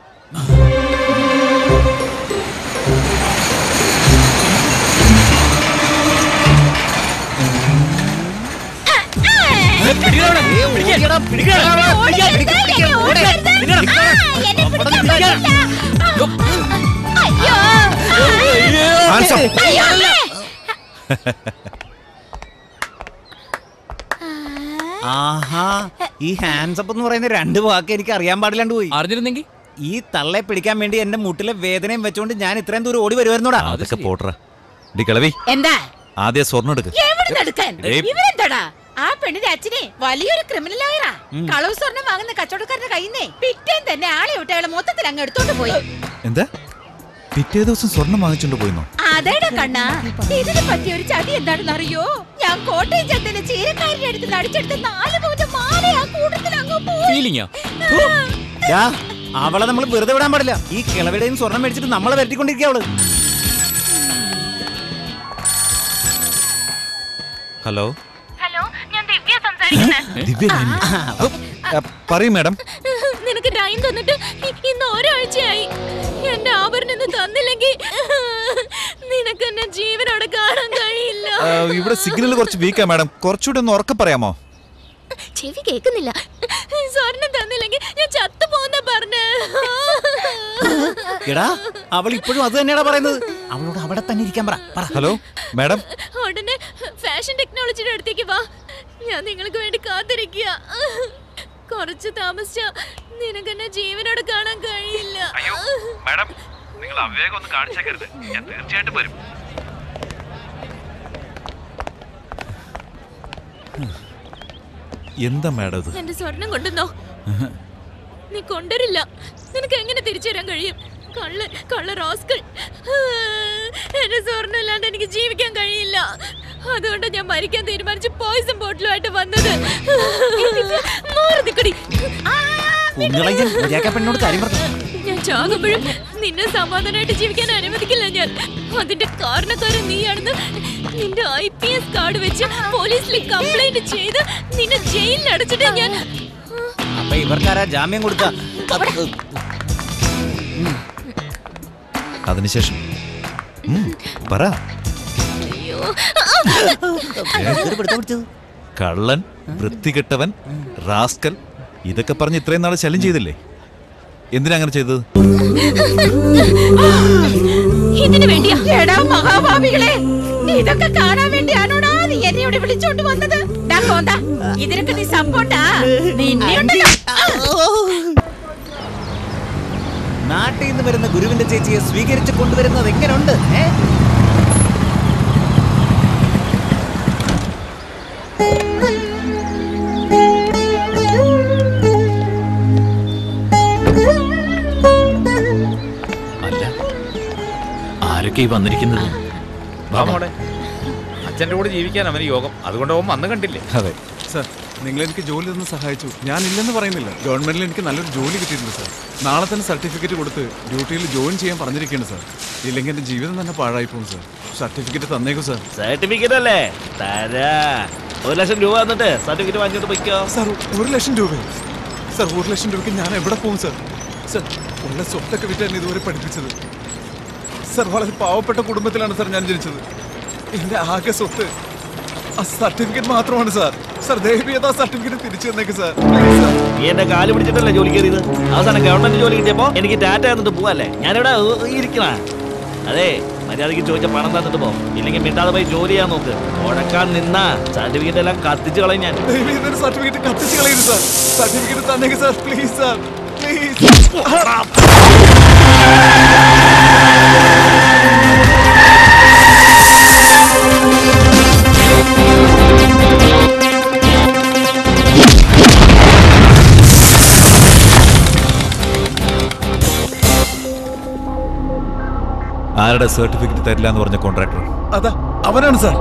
ആഹാ ഈ ഹാൻഡ്സ് അപ്പ് എന്ന് പറയുന്ന രണ്ട് വാക്ക് എനിക്ക് അറിയാൻ പാടില്ലാണ്ട് പോയി അറിഞ്ഞിരുന്നെങ്കിൽ ഈ തള്ളെ പിടിക്കാൻ വേണ്ടി എന്റെ മുട്ടിലെ വേദനയും വെച്ചോണ്ട് ഞാൻ ഇത്രയും ദൂരം ഓടി വരുമായിരുന്നോടാ അതൊക്കെ പോട്ടറ ഡി കിളവി എന്താ ആദ്യം സ്വർണ്ണം എടുക്ക് എവിടെ എടുക്കാൻ ഏയ്. ഇവരെന്താടാ ആ പെണ്ണിന്റെ അച്ഛനെ വലിയൊരു ക്രിമിനൽ ലോയറാ ഉം. കളവ് സ്വർണം വാങ്ങുന്ന കച്ചവടക്കാരന്റെ കയ്യിന്നേ പിറ്റേൻ തന്നെ ആളെ വിട്ട് അയാളെ മൊത്തത്തിൽ അങ്ങ് എടുത്തോണ്ട് പോയി എന്താ പിറ്റേ ദിവസം സ്വർണം വാങ്ങിച്ചോണ്ട് പോയിന്നോ അതേടാ കണ്ണാ ഇതിനെ പറ്റിയ ഒരു ചതി എന്താണെന്ന് അറിയോ ഞാൻ കോട്ടയം ചന്തയിലെ ചീരക്കാരന്റെ അടുത്ത് നടിച്ചെടുത്ത നാല് പവന്റെ മാല ആ കൂട്ടത്തിൽ അങ്ങ് പോയി ഫീലിംഗാ ദാ, അവളെ നമ്മൾ വെറുതെ വിടാൻ പാടില്ല ഈ കിളവിടെയും സ്വർണം മേടിച്ചിട്ട് നമ്മളെ വരട്ടിക്കൊണ്ടിരിക്കുക അവള് ഹലോ ഹലോ ഞാൻ ദിവ്യ സംസാരിക്കുന്നത് ദിവ്യ പറയും മാഡം നിനക്ക് ടൈം തന്നിട്ട് ഇ- ഇന്ന് ഒരാഴ്ചയായി എന്റെ ആഭരണം ഇന്ന് തന്നില്ലെങ്കിൽ നിനക്ക് എന്നെ ജീവനോടെ കാണാൻ കഴിയില്ല ആ, ഇവിടെ സിഗ്നൽ കുറച്ച് വീക്കാ മാഡം കുറച്ചുകൂടെ ഒന്ന് ഉറക്കെ പറയാമോ ചെവി കേൾക്കുന്നില്ല സ്വർണം തന്നില്ലെങ്കിൽ ഞാൻ ചത്തു പോകുന്ന പറഞ്ഞ എടാ അവൾ ഇപ്പോഴും അത് തന്നെയാടാ പറയുന്നത് അവളോട് അവിടെ തന്നെ ഇരിക്കാൻ പറ പറ ഹലോ മാഡം ഉടനെ ഫാഷൻ ടെക്നോളജിയുടെ അടുത്തേക്ക് വാ ഞാൻ നിങ്ങൾക്ക് വേണ്ടി കാത്തിരിക്കുക കുറച്ച് താമസിച്ച നിനക്ക് എന്നെ ജീവനോടെ കാണാൻ കഴിയില്ല മാഡം നിങ്ങൾ അവേഗം ഒന്ന് കാണിച്ചേക്കരുത് ഞാൻ തീർച്ചയായിട്ടും വരും എന്താ മാഡം ഇത് എന്റെ സ്വർണം കൊണ്ടുവന്നോ നീ കൊണ്ടുവരില്ല നിനക്ക് എങ്ങനെ തിരിച്ചു തരാൻ കഴിയും കള്ള കള്ള റോസ്കൾ എന്റെ സ്വർണ്ണം ഇല്ലാണ്ട് എനിക്ക് ജീവിക്കാൻ കഴിയില്ല അതുകൊണ്ട് ഞാൻ മരിക്കാൻ തീരുമാനിച്ച് പോയിസൺ ബോട്ടിലുമായിട്ട് വന്നത് മാറി നിക്കടി. കുഞ്ഞുങ്ങളെ ഞാൻ മര്യാദ പെണ്ണോട് കാര്യം പറഞ്ഞു ഞാൻ ചാകുമ്പോഴും നിന്നെ സമാധാനമായിട്ട് ജീവിക്കാൻ അനുവദിക്കില്ല ഞാൻ അതിന്റെ കാരണക്കാരൻ നീയാണെന്ന് നിന്റെ ഐ പി എസ് കാർഡ് വെച്ച് പോലീസിൽ കംപ്ലൈന്റ് ചെയ്ത് നിന്നെ ജയിലിൽ അടച്ചിട്ട് ഞാൻ അപ്പൊ ഇവർക്കാരാ ജാമ്യം കൊടുത്ത അതിനുശേഷം ഉം, പറ അയ്യോ കള്ളൻ വൃത്തികെട്ടവൻ റാസ്കൽ ഇതൊക്കെ പറഞ്ഞ് ഇത്രയും നാളെ ശല്യം ചെയ്തില്ലേ എന്തിനാ അങ്ങനെ ചെയ്തത് ഇതിനു വേണ്ടിയാ എടാ മഹാഭാവികളെ ഇതൊക്കെ കാണാൻ വേണ്ടിയാണോടാ നീ എന്നെ ഇവിടെ വിളിച്ചോണ്ട് വന്നത് ഡാ കോന്ത ഇതിനൊക്കെ നീ സപ്പോർട്ടാ നിന്നെ ഉണ്ടല്ലോ നാട്ടിൽ നിന്ന് വരുന്ന ഗുരുവിന്റെ ചേച്ചിയെ സ്വീകരിച്ച് കൊണ്ടുവരുന്നത് എങ്ങനെയുണ്ട് ഏ? അല്ല ആരൊക്കെ ഈ വന്നിരിക്കുന്നത് വാ മോളെ അച്ഛന്റെ കൂടെ ജീവിക്കാൻ അവന് യോഗം അതുകൊണ്ട് അവൻ വന്ന് കണ്ടില്ലേ അതെ സർ നിങ്ങൾ എനിക്ക് ജോലി തന്ന് സഹായിച്ചു ഞാൻ ഇല്ലെന്ന് പറയുന്നില്ല ഗവൺമെന്റിൽ എനിക്ക് നല്ലൊരു ജോലി കിട്ടിയിട്ടുണ്ട് സർ നാളെ തന്നെ സർട്ടിഫിക്കറ്റ് കൊടുത്ത് ഡ്യൂട്ടിയിൽ ജോയിൻ ചെയ്യാൻ പറഞ്ഞിരിക്കുകയാണ് സർ ഇല്ലെങ്കിൽ എന്റെ ജീവിതം തന്നെ പാഴായി പോകും സർ സർട്ടിഫിക്കറ്റ് തന്നേക്കും സർ സർട്ടിഫിക്കറ്റ് അല്ലേ തരാ ഒരു ലക്ഷം രൂപ തന്നിട്ട് സർട്ടിഫിക്കറ്റ് വാങ്ങിച്ചിട്ട് പൊയ്ക്കോ സർ ഒരു ലക്ഷം രൂപ സർ ഒരു ലക്ഷം രൂപയ്ക്ക് ഞാൻ എവിടെ പോകും സർ സർ ഉള്ള സ്വത്തൊക്കെ വിറ്റ് എന്നെ ഇതുവരെ പഠിപ്പിച്ചത് സർ വളരെ പാവപ്പെട്ട കുടുംബത്തിലാണ് സർ ഞാൻ ജനിച്ചത് എന്റെ ആകെ സ്വത്ത് ആ സർട്ടിഫിക്കറ്റ് മാത്രമാണ് സാർ സർ ദയവ് ചെയ്ത് ആ സർട്ടിഫിക്കറ്റ് തിരിച്ചു തന്നേക്ക് സാർ പ്ലീസ് സാർ നീ എന്റെ കാല് പിടിച്ചിട്ടല്ലേ ജോലി കയറിയത് അവസാനം ഗവൺമെന്റ് ജോലി കിട്ടിയപ്പോ എനിക്ക് ടാറ്റ തന്നിട്ട് പോവല്ലേ ഞാനിവിടെ ഇരിക്കണ അതെ മര്യാദയ്ക്ക് ചോദിച്ച പണം തന്നിട്ട് പോ ഇല്ലെങ്കിൽ മിണ്ടാതെ പോയി ജോലി ചെയ്യാൻ നോക്ക് മുടക്കാൻ നിന്നാ സർട്ടിഫിക്കറ്റ് എല്ലാം കത്തിച്ച് കളയും ഞാൻ ദയവ് ചെയ്ത് സർട്ടിഫിക്കറ്റ് കത്തിച്ച് കളയരുത് സാർ സർട്ടിഫിക്കറ്റ് തന്നേക്ക് സാർ പ്ലീസ് സാർ പ്ലീസ് ആരുടെ സർട്ടിഫിക്കറ്റ് തരില്ല എന്ന് പറഞ്ഞ കോൺട്രാക്ടർ അതാ അവനാണ് സാർ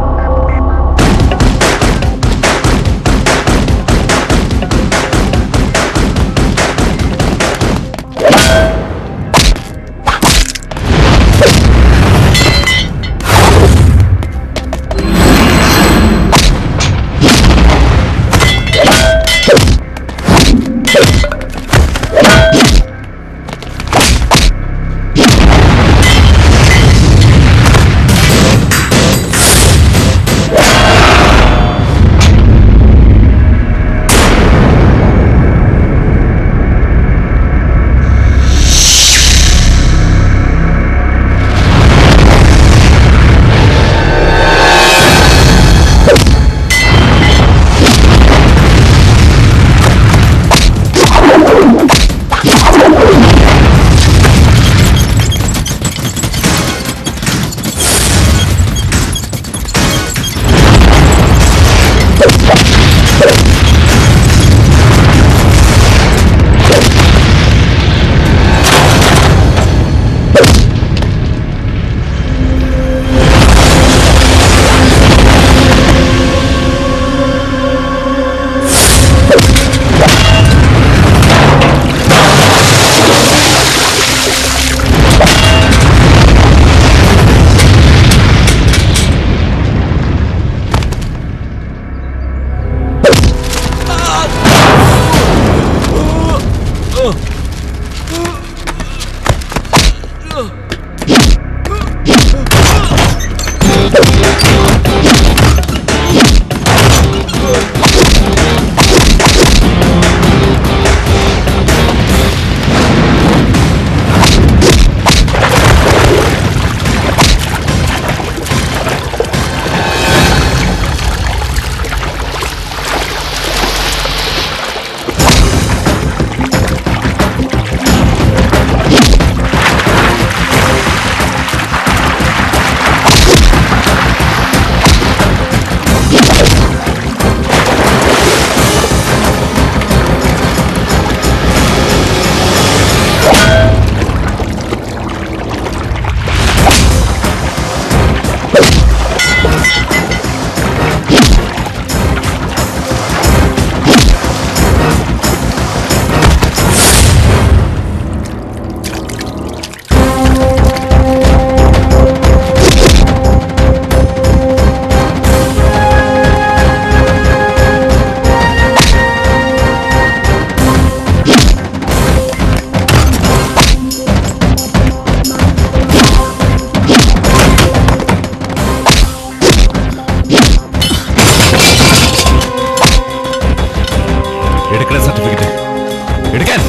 എടുക്കണ സർട്ടിഫിക്കറ്റ് എടുക്കാൻ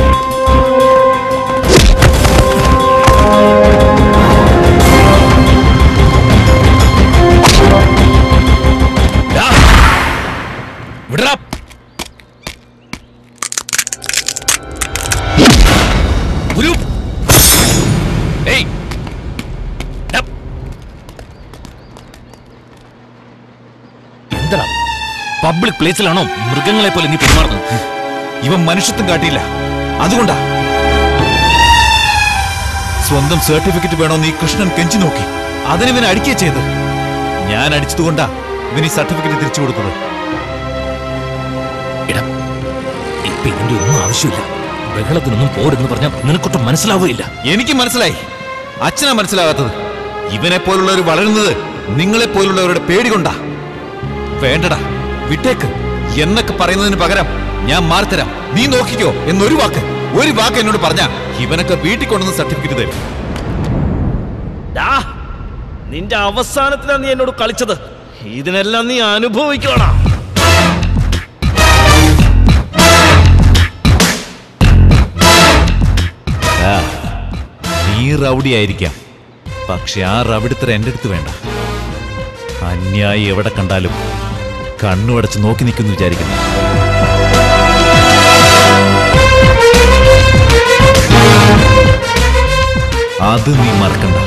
ദാ, വിടടാ. ഗുരു. ഏയ്. ഡാ. എന്താ പബ്ലിക് പ്ലേസിലാണോ മൃഗങ്ങളെ പോലെ നീ പെരുമാറുന്നത് ഇവൻ മനുഷ്യത്വം കാട്ടിയില്ല അതുകൊണ്ടാ സ്വന്തം സർട്ടിഫിക്കറ്റ് വേണോ നീ കൃഷ്ണൻ കെഞ്ചി നോക്കി അതിനിവൻ അടിക്കുക ചെയ്ത് ഞാൻ അടിച്ചതുകൊണ്ടാ ഇവന് ഈ സർട്ടിഫിക്കറ്റ് തിരിച്ചു കൊടുത്തത് ഇപ്പൊ ഇതിന്റെ ഒന്നും ആവശ്യമില്ല ബഹളത്തിനൊന്നും പോരെന്ന് പറഞ്ഞാൽ നിനക്കൊട്ടും മനസ്സിലാവുകയില്ല എനിക്ക് മനസ്സിലായി അച്ഛനാ മനസ്സിലാകാത്തത് ഇവനെ പോലുള്ളവർ വളരുന്നത് നിങ്ങളെ പോലുള്ളവരുടെ പേടി കൊണ്ടാ വേണ്ടടാ വിട്ടേക്ക് എന്നൊക്കെ പറയുന്നതിന് പകരം ഞാൻ മാറിത്തരാം നീ നോക്കിക്കോ എന്നൊരു വാക്ക് ഒരു വാക്ക് എന്നോട് പറഞ്ഞ ഇവനൊക്കെ വീട്ടിൽ കൊണ്ടുവന്ന് സർട്ടിഫിക്കറ്റ് തരും ഡാ, നിന്റെ അവസാനത്തിലാണ് നീ എന്നോട് കളിച്ചത് ഇതിനെല്ലാം നീ അനുഭവിക്കണ ആ, നീ റൗഡി ആയിരിക്കാം പക്ഷെ ആ റവിടുത്തര എന്റെ അടുത്ത് വേണ്ട അന്യായി എവിടെ കണ്ടാലും കണ്ണുടച്ച് നോക്കി നിൽക്കുന്നു വിചാരിക്കുന്നു അത് നീ മറക്കണ്ട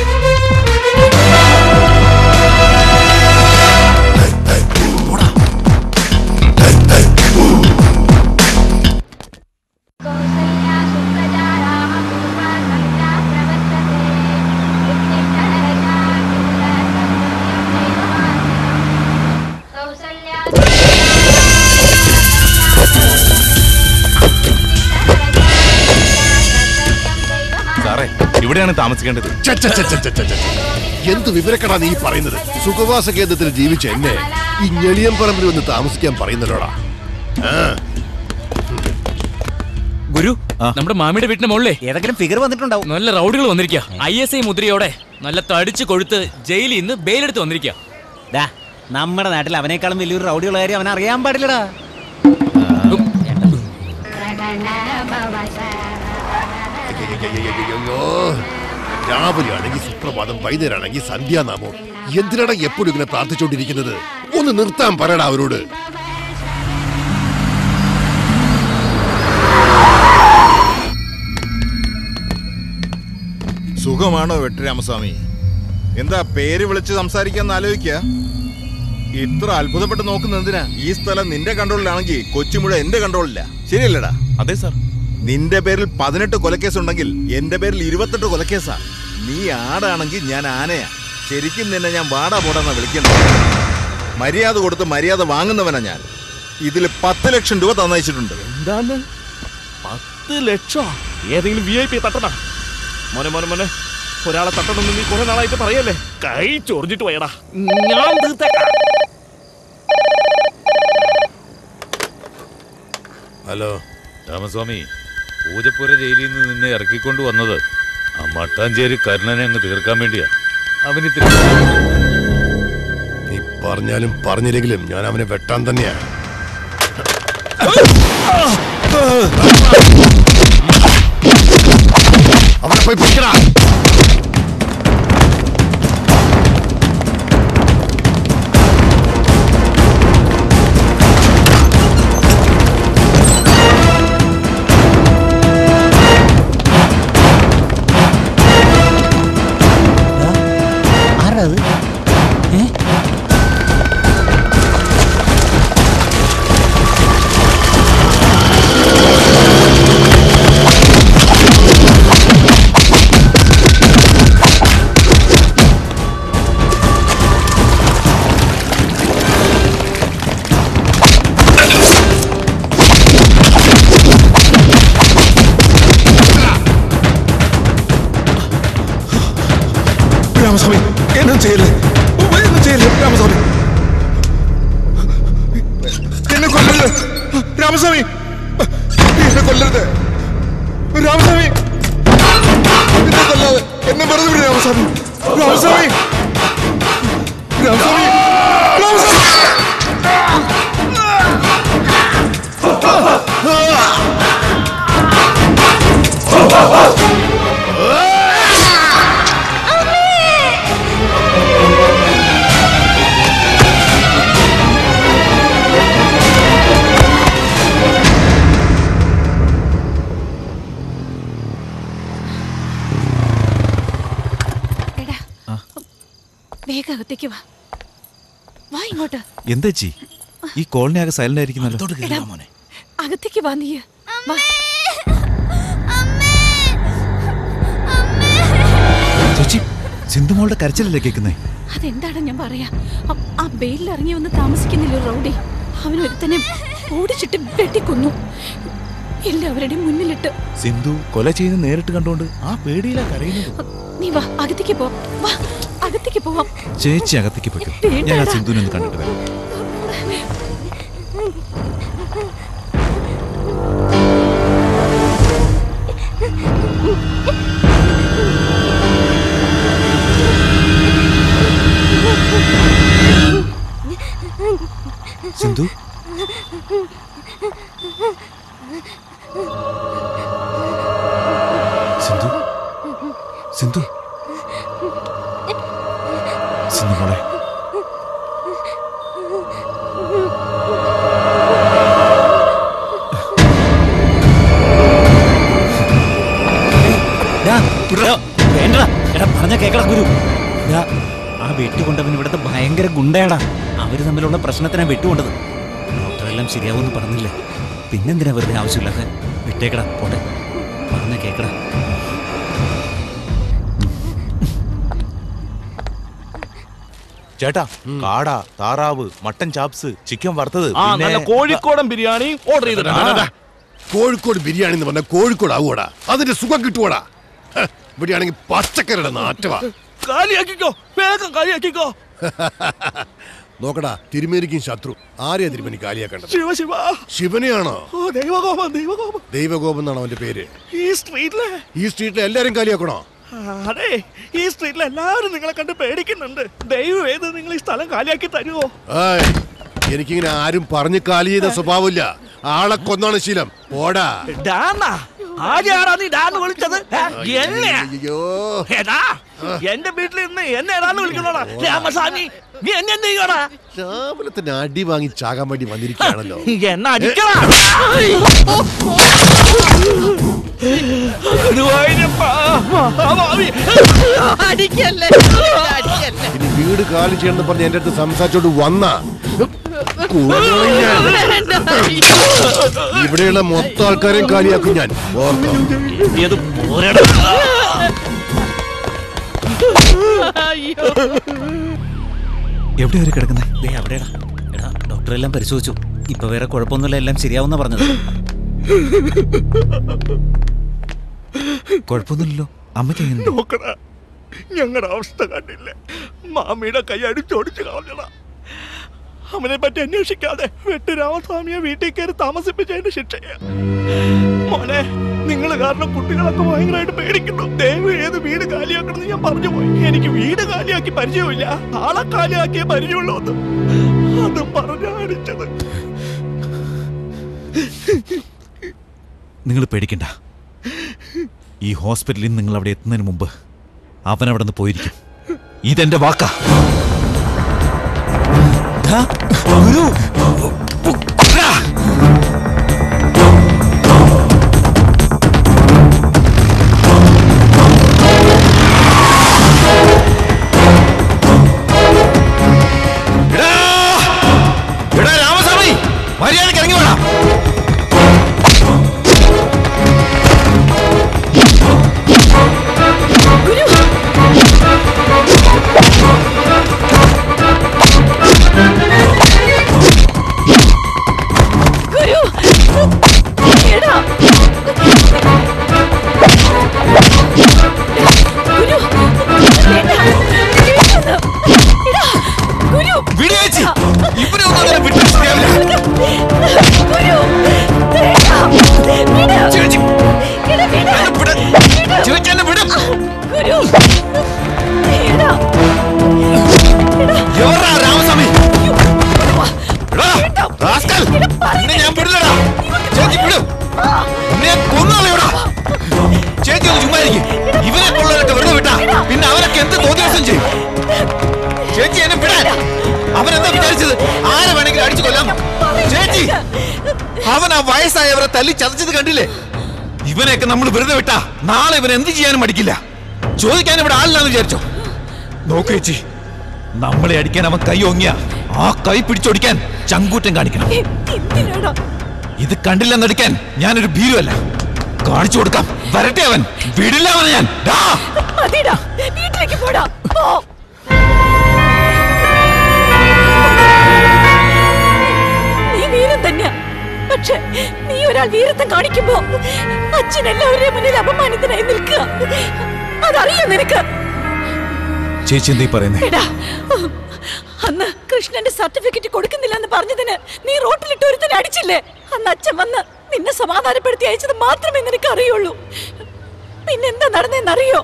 സാറേ ഇവിടെയാണ് താമസിക്കേണ്ടത് ഛ, ഛ, ഛ, ഛ, ഛ, ഛ, ഛ. എന്ത് വിവരക്കടാ നീ പറയുന്നത് സുഖവാസ കേന്ദ്രത്തിൽ ജീവിച്ച എന്നെ ഈ ഞെളിയം പറമ്പിൽ വന്ന് താമസിക്കാൻ പറയുന്നല്ലോടാ ആ ഗുരു നമ്മുടെ മാമിയുടെ വീട്ടിന്റെ മുകളിലെ ഏതെങ്കിലും ഫിഗർ വന്നിട്ടുണ്ടാവും നല്ല റൗഡികൾ വന്നിരിക്കുക ഐ എസ് ഐ മുദ്രയോടെ നല്ല തടിച്ച് കൊഴുത്ത് ജയിലിൽ നിന്ന് ബെയിലെടുത്ത് വന്നിരിക്കുക ഡാ നമ്മുടെ നാട്ടിൽ അവനേക്കാളും വലിയൊരു റൗഡിയുള്ള കാര്യം അവൻ അറിയാൻ പാടില്ലടാ അയ്യോ രാവിലെ ആണെങ്കിൽ സുപ്രഭാതം വൈകുന്നേരമാണെങ്കിൽ സന്ധ്യാനാമോ എന്തിനാണ് എപ്പോഴും ഇങ്ങനെ പ്രാർത്ഥിച്ചുകൊണ്ടിരിക്കുന്നത് ഒന്ന് നിർത്താൻ പറയടാ അവരോട് സുഖമാണോ വെട്ടിരാമസ്വാമി എന്താ പേര് വിളിച്ച് സംസാരിക്കാന്ന് ആലോചിക്ക ഇത്ര അത്ഭുതപ്പെട്ട് നോക്കുന്ന എന്തിനാ ഈ സ്ഥലം നിന്റെ കൺട്രോളിലാണെങ്കിൽ കൊച്ചുമുഴ എന്റെ കൺട്രോളില്ല ശരിയല്ലടാ അതെ സാർ നിന്റെ പേരിൽ പതിനെട്ട് കൊലക്കേസ് ഉണ്ടെങ്കിൽ എന്റെ പേരിൽ ഇരുപത്തെട്ട് കൊലക്കേസാ നീ ആടാണെങ്കിൽ ഞാൻ ആനയാ ശരിക്കും നിന്നെ ഞാൻ വാടാ പോടാന്നാ വിളിക്കുന്നത് മര്യാദ കൊടുത്ത് മര്യാദ വാങ്ങുന്നവനാ ഞാൻ ഇതിൽ പത്ത് ലക്ഷം രൂപ തന്നയച്ചിട്ടുണ്ട് എന്താണ് പത്ത് ലക്ഷം ഏതെങ്കിലും വി ഐ പി തട്ടണ മോനെ മോനെ മോനെ ഒരാളെ തട്ടണമെന്ന് നീ കുറെ നാളായിട്ട് പറയല്ലേ കൈ ചൊറിഞ്ഞിട്ട് പോയടാ ഞാൻ തീർത്തേക്കാം ഹലോ രാമസ്വാമി പൂജപ്പുര ജയിലിൽ നിന്ന് നിന്നെ ഇറക്കിക്കൊണ്ട് വന്നത് ആ മട്ടാഞ്ചേരി കരുണനെ അങ്ങ് തീർക്കാൻ വേണ്ടിയാ അവനിത്തിരി നീ പറഞ്ഞാലും പറഞ്ഞില്ലെങ്കിലും ഞാൻ അവനെ വെട്ടാൻ തന്നെയാ അവനെ പോയി പിടിക്കടാ ആരാ അത് ഏ രാമസ്വാമി എന്നും ചെയ്യല്ലേ എന്നും ചെയ്യല്ലേ രാമസ്വാമി എന്നെ കൊല്ലരുത് രാമസ്വാമി എന്നെ കൊല്ലരുത് രാമസ്വാമി എന്നെ കൊല്ലാതെ എന്നെ വെറുതെ വിട് രാമസ്വാമി രാമസ്വാമി രാമസ്വാമി എടാ വേഗം അകത്തേക്ക് വാ വാ ഇങ്ങോട്ട് എന്താ ചി ഈ കോളനി ആകെ സൈലന്റ് ആയിരിക്കുന്നല്ലോ എടാ, അകത്തേക്ക് വാ നീ വാ ചേച്ചി സിന്ധുമോളുടെ കരച്ചിലല്ലേ കേൾക്കുന്നേ അതെന്താണ് ഞാൻ പറയാ അ- ആ ബെയിലിൽ ഇറങ്ങി വന്ന് താമസിക്കുന്നില്ല റൗഡി അവൻ ഒരുത്തനെ ഓടിച്ചിട്ട് വെട്ടിക്കൊന്നു എല്ലാവരുടെയും മുന്നിലിട്ട് സിന്ധു കൊല ചെയ്ത് നേരിട്ട് കണ്ടുകൊണ്ട് ആ പേടിയിലാ കരയുന്നത് നീ വാ അകത്തേക്ക് പോ വാ അകത്തേക്ക് പോവാം ചേച്ചി അകത്തേക്ക് പോയിക്കോ ഞാൻ ആ സിന്ധുവിനെ ഒന്ന് കണ്ടിട്ട് വരാം സിന്ധു സിന്ധു സിന്ധു സിന്ധു മോളെ ഡാ, ഡാ, വേണ്ടടാ എടാ പറഞ്ഞ കേക്കടാ ഗുരു ഡാ, ആ വെട്ടുകൊണ്ടവൻ ഇവിടുത്തെ ഭയങ്കര ഗുണ്ടയാടാ അവര് തമ്മിലുള്ള പ്രശ്നത്തിനാ വെട്ടുകൊണ്ടത് ഡോക്ടറെല്ലാം ശരിയാവുമെന്ന് പറഞ്ഞില്ലേ പിന്നെന്തിനാ വെറുതെ ആവശ്യമില്ലാതെ വിട്ടേക്കടാ പോട്ടെ പറഞ്ഞ കേക്കടാ ചേട്ടാ കാട താറാവ് മട്ടൻ ചാപ്സ് ചിക്കൻ വറുത്തത് ആ പിന്നെ- നല്ല കോഴിക്കോടൻ ബിരിയാണി ഓർഡർ ചെയ്തിട്ടുണ്ട് കോഴിക്കോട് ബിരിയാണി എന്ന് പറഞ്ഞാൽ കോഴിക്കോട് ആവൂടാ അതിന്റെ സുഖം കിട്ടുവാടാ ഹ, ഇവിടെയാണെങ്കിൽ പച്ചക്കറിയുടെ നാറ്റവാ കാലിയാക്കിക്കോ വേഗം കാലിയാക്കിക്കോ നോക്കടാ തിരുമേനിക്കും ശത്രു ആരെയാ തിരുമേനി കാലിയാക്കേണ്ടത് ശിവ ശിവ ശിവനെയാണോ ഓ ദൈവകോപം ദൈവകോപം ദൈവകോപം എന്നാണ് അവന്റെ പേര് ഈ സ്ട്രീറ്റിലെ ഈ സ്ട്രീറ്റിലെ എല്ലാരും കാലിയാക്കണോ അതെ ഈ സ്ട്രീറ്റിൽ എല്ലാവരും നിങ്ങളെ കണ്ട് പേടിക്കുന്നുണ്ട് ദൈവം ഏത് നിങ്ങൾ ഈ സ്ഥലം കാലിയാക്കി തരുമോ ഏയ്, എനിക്കിങ്ങനെ ആരും പറഞ്ഞു കാലി ചെയ്ത സ്വഭാവമില്ല ആളെ കൊന്നാണ് ശീലം ഓടാ ഡാന്നാ ആരെയാടാ നീ ഡാന്ന് വിളിച്ചത് ഏ? എന്നെ അയ്യോ എടാ എന്റെ വീട്ടിൽ നിന്ന് എന്നെ ഏതാന്ന് വിളിക്കുന്നോടാ രാമസ്വാമി നീ എന്നെ എന്ത് ചെയ്യോടാ രാവിലെ തന്നെ അടി വാങ്ങി ചാകാൻ വേണ്ടി വന്നിരിക്കുകയാണല്ലോ എന്നെ അടിക്കടാ ഗുരുവായൂരപ്പാ, മഹാഭാവി. അടിക്കല്ലേ അടിക്കല്ലേ ഇനി വീട് കാലി ചെയ്യണമെന്ന് പറഞ്ഞ് എന്റെ അടുത്ത് സംസാരിച്ചോണ്ട് വന്ന ഇവിടെയുള്ള മൊത്തം ആൾക്കാരെയും കാലിയാക്കും ഞാൻ ഓർത്തോ ഇത് പോരെടാ. എവിടെ അവര് കിടക്കുന്നേ ദേ അവിടെടാ എടാ ഡോക്ടറെല്ലാം പരിശോധിച്ചു ഇപ്പൊ വേറെ കുഴപ്പമൊന്നുമില്ല എല്ലാം ശരിയാവുന്ന പറഞ്ഞത് കുഴപ്പമൊന്നുമില്ലല്ലോ അമ്മയ്ക്ക് എങ്ങനെയുണ്ട് നോക്കടാ ഞങ്ങളുടെ അവസ്ഥ കണ്ടില്ലേ മാമിയുടെ കൈ അടിച്ചോടിച്ച് കളഞ്ഞടാ അവനെ പറ്റി അന്വേഷിക്കാതെ വെട്ട് രാമസ്വാമിയെ വീട്ടിൽ കയറി താമസിപ്പിച്ചതിന്റെ ശിക്ഷയാ മോനെ നിങ്ങൾ കാരണം കുട്ടികളൊക്കെ ഭയങ്കരമായിട്ട് പേടിക്കുന്നു ദൈവം ഏത് വീട് കാലിയാക്കണമെന്ന് ഞാൻ പറഞ്ഞു പോയി എനിക്ക് വീട് കാലിയാക്കി പരിചയമില്ല ആളെ കാലിയാക്കിയേ പരിചയമുള്ളൂ എന്ന് അത് പറഞ്ഞാ അടിച്ചത് നിങ്ങൾ പേടിക്കണ്ട ഈ ഹോസ്പിറ്റലിൽ നിങ്ങൾ അവിടെ എത്തുന്നതിന് മുമ്പ് അവൻ അവിടെ നിന്ന് പോയിരിക്കും ഇതെന്റെ വാക്കാ ദാ, ഗുരു. ദാ. എടാ! എടാ രാമസ്വാമി മര്യാദയ്ക്ക് ഇറങ്ങി വേണം ഗുരു എടാ ഗുരു വേണ്ട വേണ്ട. എടാ ഗുരു വിടിയേച്ചി ഇവനെ ഒന്നും അങ്ങനെ വിട്ടു ശരിയാവില്ല ഗുരു വേണ്ട വിട് ചേച്ചി എടാ വിട് ചേച്ചി എന്നെ വിടും ഗുരു എടാ എവിടാ രാമസ്വാമി എടാ, റാസ്കൽ, നിന്നെ ഞാൻ വിടില്ലടാ ചേച്ചി വിടും നിന്നെ കൊന്നാളെയോടാ ചേച്ചി ഒന്ന് ചുമ്മാ ഇരിക്കും ഇവനെ കൊള്ളവരൊക്കെ വെറുതെ വിട്ടാ പിന്നെ അവരൊക്കെ എന്ത് തോന്നിയാസം ചെയ്യും ചേച്ചി എന്നെ വിടാൻ അവനെന്താ വിചാരിച്ചത് ആരെ വേണമെങ്കിലും അടിച്ചു കൊല്ലാം ചേച്ചി അവൻ ആ വയസ്സായവരെ തല്ലി ചതച്ചത് കണ്ടില്ലേ ഇവനെയൊക്കെ നമ്മൾ വെറുതെ വിട്ടാ നാളെ ഇവൻ എന്ത് ചെയ്യാനും മടിക്കില്ല ചോദിക്കാൻ ഇവിടെ ആളില്ലാന്ന് വിചാരിച്ചോ നോക്കു ചേച്ചി നമ്മളെ അടിക്കാൻ അവൻ കൈ ഓങ്ങിയ ആ കൈ പിടിച്ചൊടിക്കാൻ ചങ്കൂറ്റം കാണിക്കണം എന്തിനാടാ ഇത് കണ്ടില്ലെന്നടിക്കാൻ ഞാനൊരു ഭീരുവല്ല കാണിച്ചു കൊടുക്കാം വരട്ടെ അവൻ വിടില്ല അവനെ ഞാൻ ഡാ മതിടാ വീട്ടിലേക്ക് പോടാ ഒരാൾ വീരത്വം കാണിക്കുമ്പോ അച്ഛൻ എല്ലാവരുടെയും മുന്നിൽ അപമാനിതനായി നിൽക്കുക അതറിയോ നിനക്ക് ചേച്ചി എന്താ ഈ പറയുന്നേ എടാ അന്ന് കൃഷ്ണന്റെ സർട്ടിഫിക്കറ്റ് കൊടുക്കുന്നില്ല എന്ന് പറഞ്ഞതിന് നീ റോട്ടിലിട്ട് ഒരുത്തനെ അടിച്ചില്ലേ അന്ന് അച്ഛൻ വന്ന് നിന്നെ സമാധാനപ്പെടുത്തി അയച്ചത് മാത്രമേ നിനക്ക് അറിയുള്ളൂ പിന്നെന്താ നടന്നെന്നറിയോ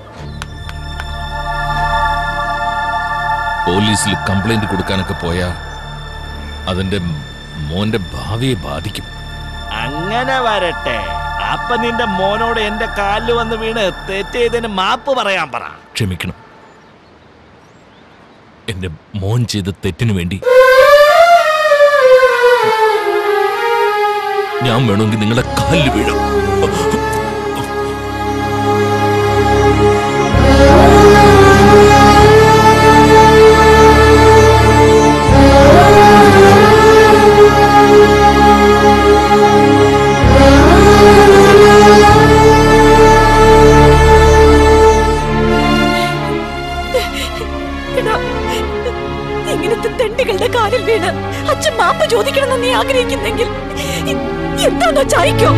പോലീസിൽ കംപ്ലൈന്റ് കൊടുക്കാനൊക്കെ പോയാ അതിന്റെ മോന്റെ ഭാവിയെ ബാധിക്കും അങ്ങനെ വരട്ടെ അപ്പൊ നിന്റെ മോനോട് എന്റെ കാലിൽ വന്ന് വീണ് തെറ്റ് ചെയ്തതിന് മാപ്പ് പറയാൻ പറ ക്ഷമിക്കണം എന്റെ മോൻ ചെയ്ത തെറ്റിനു വേണ്ടി ഞാൻ വേണമെങ്കിൽ നിങ്ങളുടെ കാലിൽ വീഴാം എടാ ഇങ്ങനത്തെ തെണ്ടികളുടെ കാലിൽ വീണ് അച്ഛൻ മാപ്പ് ചോദിക്കണമെന്ന് നീ ആഗ്രഹിക്കുന്നെങ്കിൽ ഇ- എന്താണോ ചായ്ക്കോ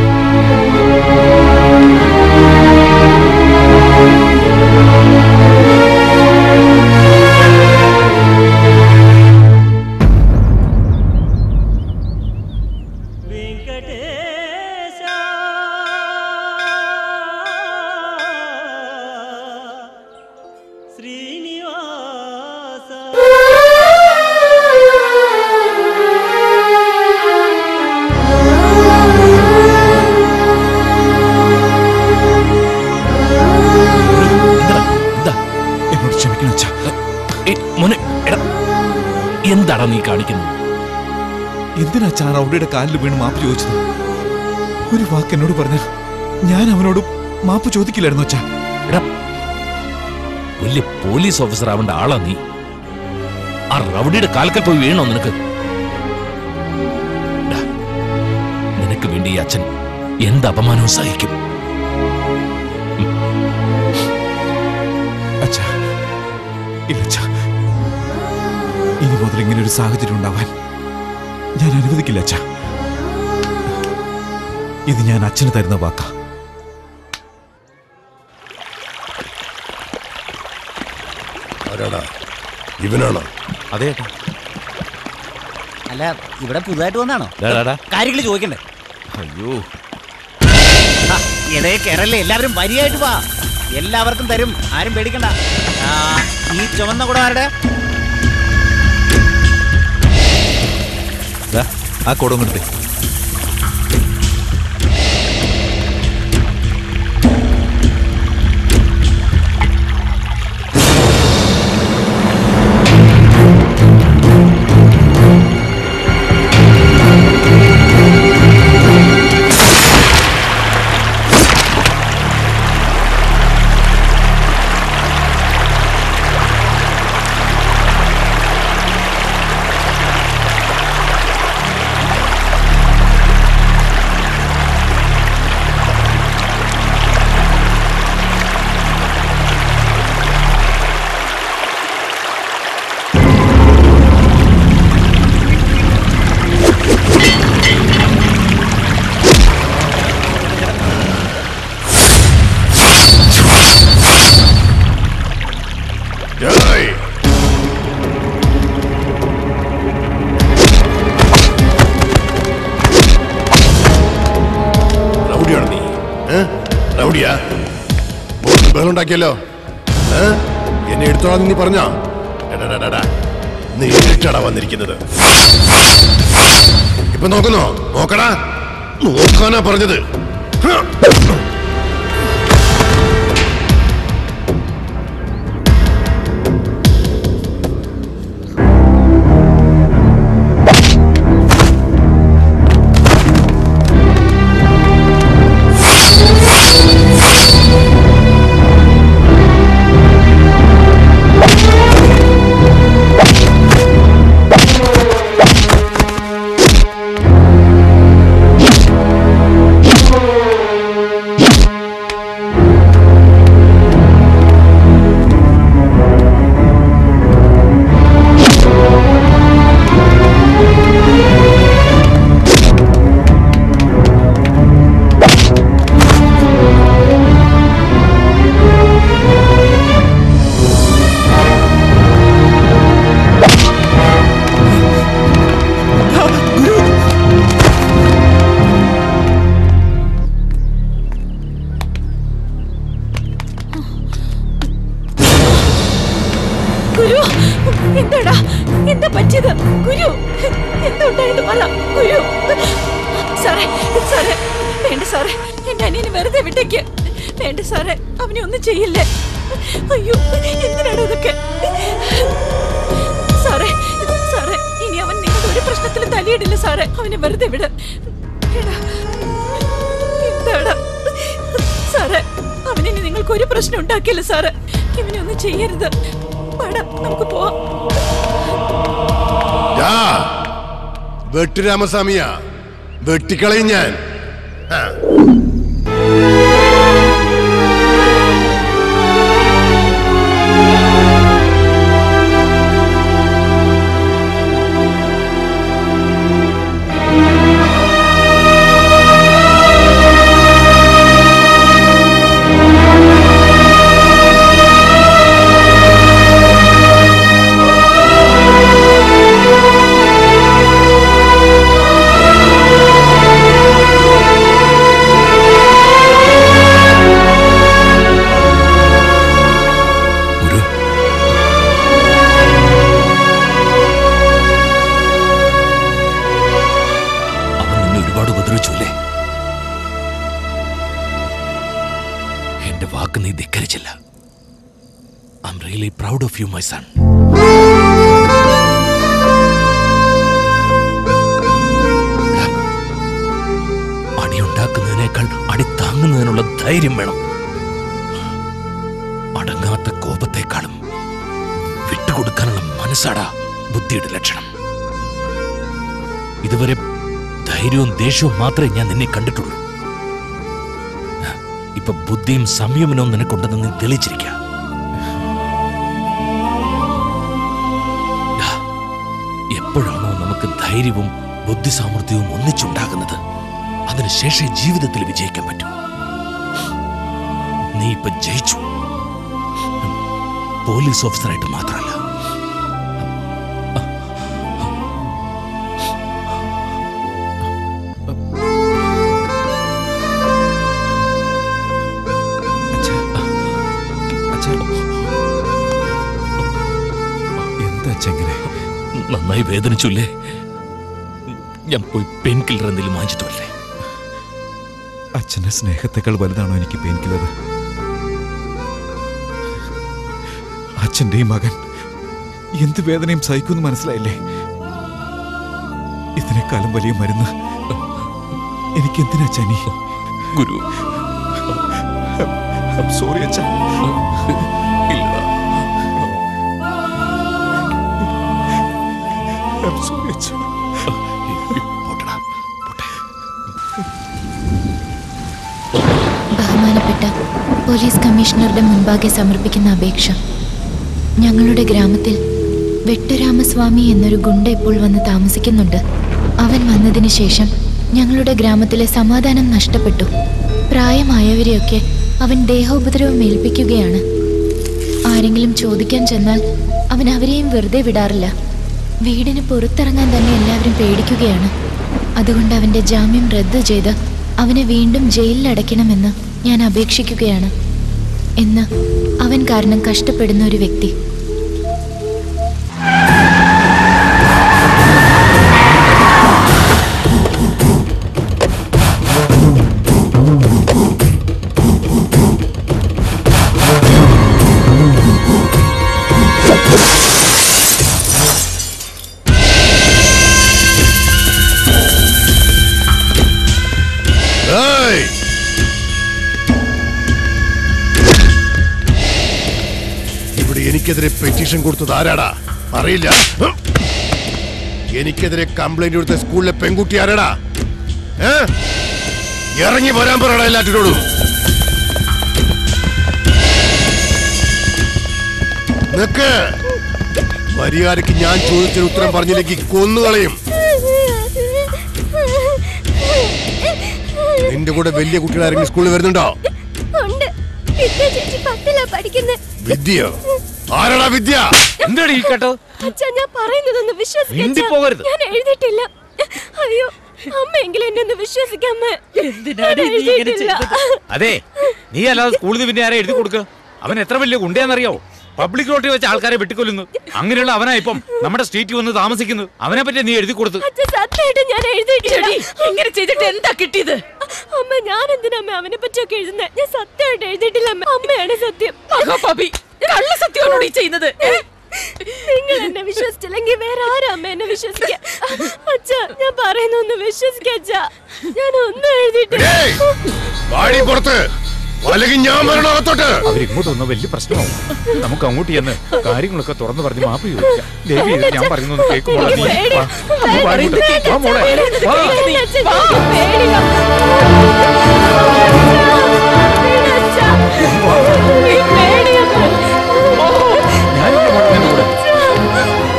എന്നോട് ക്ഷമിക്കണം അച്ഛാ മോനെ എടാ എന്താടാ നീ കാണിക്കുന്നത് എന്തിനാ അച്ഛാ ആ റൗഡിയുടെ കാലിൽ വീണ് മാപ്പ് ചോദിച്ചത് ഒരു വാക്ക് എന്നോട് പറഞ്ഞാൽ ഞാൻ അവനോട് മാപ്പ് ചോദിക്കില്ലായിരുന്നു അച്ഛാ എടാ വലിയ പോലീസ് ഓഫീസർ ആവേണ്ട ആളാ നീ ആ റൗഡിയുടെ കാൽക്കൽ പോയി വീണോ നിനക്ക് എടാ, നിനക്ക് വേണ്ടി ഈ അച്ഛൻ എന്ത് അപമാനവും സഹിക്കും അച്ഛാ ഇല്ല അച്ഛാ ഇനി മുതൽ ഇങ്ങനെ ഒരു സാഹചര്യം ഉണ്ടാവാൻ ഞാൻ അനുവദിക്കില്ല അച്ഛാ ഇത് ഞാൻ അച്ഛന് തരുന്ന വാക്കാ ആരാടാ ഇവനാണോ അതെ അല്ല ഇവിടെ പുതുതായിട്ട് വന്നാണോ ഡാ, ഡാ, ഡാ. കാര്യങ്ങൾ ചോദിക്കണ്ടേ അയ്യോ ആ, ഇടേ കേരള എല്ലാവരും വരിയായിട്ട് വാ എല്ലാവർക്കും തരും ആരും പേടിക്കണ്ട ആ, ഈ ചുവന്ന കൂടെ ആരുടെ ദാ, ആ കുടം കൊടുത്തേ ഏയ്! റൗഡിയാണ് നീ ഏ? റൗഡിയാ ബോസ് ബഹളുണ്ടാക്കിയല്ലോ ഏ? എന്നെ എടുത്തോളാം നീ പറഞ്ഞാ എടാ നേരിട്ടാടാ വന്നിരിക്കുന്നത് ഇപ്പൊ നോക്കുന്നോ നോക്കടാ നോക്കാനാ പറഞ്ഞത് ഹ! Yeah. ഗുരു എന്താടാ എന്താ പറ്റിയത് ഗുരു എന്താ ഉണ്ടായത് പറ ഗുരു സാറേ സാറേ വേണ്ട സാറേ എന്റെ അനിയനെ വെറുതെ വിട്ടേക്ക് വേണ്ട സാറേ അവനെ ഒന്നും ചെയ്യില്ലേ അയ്യോ എന്തിനാണ് ഇതൊക്കെ സാറേ സാറേ ഇനി അവൻ നിങ്ങളുടെ ഒരു പ്രശ്നത്തിലും തലയിടില്ല സാറേ അവനെ വെറുതെ വിട് എടാ, എന്താടാ സാറേ അവനിനി നിങ്ങൾക്ക് ഒരു പ്രശ്നം ഉണ്ടാക്കില്ല സാറേ ഇവനെ ഒന്നും ചെയ്യരുത് പാടാ നമുക്ക് പോവാം ദാ, വെട്ടു രാമസ്വാമിയാ വെട്ടിക്കളയും ഞാൻ ആ. അവൻ നിന്നെ ഒരുപാട് ഉപദ്രവിച്ചു അല്ലേ എന്റെ വാക്ക് നീ ധിക്കരിച്ചില്ല I'm really proud of you my son അടിയുണ്ടാക്കുന്നതിനേക്കാൾ അടി താങ്ങുന്നതിനുള്ള ധൈര്യം വേണം അടങ്ങാത്ത കോപത്തെക്കാളും വിട്ടുകൊടുക്കാനുള്ള മനസ്സാടാ ബുദ്ധിയുടെ ലക്ഷണം ഇതുവരെ ധൈര്യവും ദേഷ്യവും മാത്രമേ ഞാൻ നിന്നെ കണ്ടിട്ടുള്ളൂ ഇപ്പൊ ബുദ്ധിയും സംയമനവും നിനക്കുണ്ടെന്ന് നീ തെളിയിച്ചിരിക്ക എപ്പോഴാണോ നമുക്ക് ധൈര്യവും ബുദ്ധി സാമർഥ്യവും ഒന്നിച്ചുണ്ടാകുന്നത് അതിനുശേഷമേ ജീവിതത്തിൽ വിജയിക്കാൻ പറ്റൂ നീ ഇപ്പൊ ജയിച്ചു പോലീസ് ഓഫീസറായിട്ട് മാത്രമല്ല എന്താ ചെങ്ങനെ നന്നായി വേദനിച്ചില്ലേ ഞാൻ പോയി പെയിൻ കില്ലർ എന്തെങ്കിലും വാങ്ങിച്ചിട്ട് വരട്ടെ അച്ഛന്റെ സ്നേഹത്തെക്കാൾ വലുതാണോ എനിക്ക് പെയിൻ കില്ലർ അച്ഛന്റെ ഈ മകൻ എന്ത് വേദനയും സഹിക്കുമെന്ന് മനസ്സിലായില്ലേ ഇതിനേക്കാളും വലിയ മരുന്ന് എനിക്ക് എന്തിനാ ചനി ഗുരു സോറി അച്ഛ സോറി അച്ഛ ബഹുമാനപ്പെട്ട പോലീസ് കമ്മീഷണറുടെ മുൻപാകെ സമർപ്പിക്കുന്ന അപേക്ഷ ഞങ്ങളുടെ ഗ്രാമത്തിൽ വെട്ടുരാമസ്വാമി എന്നൊരു ഗുണ്ട ഇപ്പോൾ വന്ന് താമസിക്കുന്നുണ്ട് അവൻ വന്നതിന് ശേഷം ഞങ്ങളുടെ ഗ്രാമത്തിലെ സമാധാനം നഷ്ടപ്പെട്ടു പ്രായമായവരെയൊക്കെ അവൻ ദേഹോപദ്രവം ഏൽപ്പിക്കുകയാണ് ആരെങ്കിലും ചോദിക്കാൻ ചെന്നാൽ അവൻ അവരെയും വെറുതെ വിടാറില്ല വീടിന് പുറത്തിറങ്ങാൻ തന്നെ എല്ലാവരും പേടിക്കുകയാണ് അതുകൊണ്ട് അവന്റെ ജാമ്യം റദ്ദു ചെയ്ത് അവനെ വീണ്ടും ജയിലിൽ അടയ്ക്കണമെന്ന് ഞാൻ അപേക്ഷിക്കുകയാണ് എന്ന് അവൻ കാരണം കഷ്ടപ്പെടുന്ന ഒരു വ്യക്തി ഏയ്! ഇവിടെ എനിക്കെതിരെ പെറ്റീഷൻ കൊടുത്തത് ആരാടാ അറിയില്ല ഹ്? എനിക്കെതിരെ കംപ്ലൈന്റ് കൊടുത്ത സ്കൂളിലെ പെൺകുട്ടി ആരാടാ ഏ? ഇറങ്ങി വരാൻ പറയടാ എല്ലാറ്റിനോടും നിക്ക് മര്യാദക്ക് ഞാൻ ചോദിച്ചൊരു ഉത്തരം പറഞ്ഞില്ലെങ്കിൽ കൊന്നുകളയും നിന്റെ കൂടെ വലിയ കുട്ടികൾ ആരെങ്കിലും സ്കൂളിൽ വരുന്നുണ്ടോ ഉണ്ട് വിദ്യ ചേച്ചി പത്തിലാ പഠിക്കുന്നത് വിദ്യയോ ആരാടാ വിദ്യ എന്താണ് ഈ കേട്ടോ അച്ഛാ ഞാൻ പറയുന്നതൊന്ന് വിശ്വസിക്കാൻ മിണ്ടി പോകരുത്. ഞാൻ എഴുതിയിട്ടില്ല അയ്യോ അമ്മയെങ്കിലും എന്നെ ഒന്ന് വിശ്വസിക്കാമേ എന്തിനാടി ഞാൻ നീ ഇങ്ങനെ എഴുതിയിട്ടില്ല. അതെ നീ അല്ലാതെ സ്കൂളിൽ നിന്ന് പിന്നെ ആരെ എഴുതി കൊടുക്കുക അവൻ എത്ര വലിയ ഗുണ്ടയാന്നറിയോ പബ്ലിക് റോട്ടിൽ വെച്ച് ആൾക്കാരെ വെട്ടിക്കൊല്ലുന്നു അങ്ങനെയുള്ള അവനാ ഇപ്പം നമ്മുടെ സ്ട്രീറ്റിൽ വന്ന് താമസിക്കുന്നത് അവനെ പറ്റി നീ എഴുതി കൊടുത്തു അച്ഛൻ സത്യമായിട്ട് ഞാൻ എഴുതിയിട്ടില്ല ഇങ്ങനെ ചെയ്തിട്ട് എന്താ കിട്ടിയത് അമ്മ ഞാൻ എന്തിനാ അമ്മ അവനെ പറ്റിയൊക്കെ എഴുതുന്നത് ഞാൻ സത്യമായിട്ട് എഴുതിയിട്ടില്ല അമ്മ അമ്മയാണ് സത്യം മഹാപാപി കള്ള സത്യമാണോട് ഈ ചെയ്യുന്നത് ഏ? നിങ്ങൾ എന്നെ വിശ്വസിച്ചില്ലെങ്കിൽ വേറെ ആരാ അമ്മ എന്നെ വിശ്വസിക്ക അച്ഛ ഞാൻ പറയുന്ന ഒന്ന് വിശ്വസിക്ക അച്ഛ ഞാൻ ഒന്നും എഴുതിയിട്ടില്ല വാടി പുറത്ത് അല്ലെങ്കിൽ ഞാൻ വരണോ അകത്തോട്ട് അവരിങ്ങോട്ട് വന്ന വലിയ പ്രശ്നമാവും നമുക്ക് അങ്ങോട്ട് ചെന്ന് കാര്യങ്ങളൊക്കെ തുറന്നു പറഞ്ഞ് മാപ്പ് ചോദിക്കാം ദേവി ഇത് ഞാൻ പറയുന്നത് കേൾക്കുമ്പോൾ നീ വാ. ഒന്ന് വാ ഇങ്ങോട്ട്. വാ മോളെ വാ ഞാനില്ല മോളെ നിന്റെ കൂടെ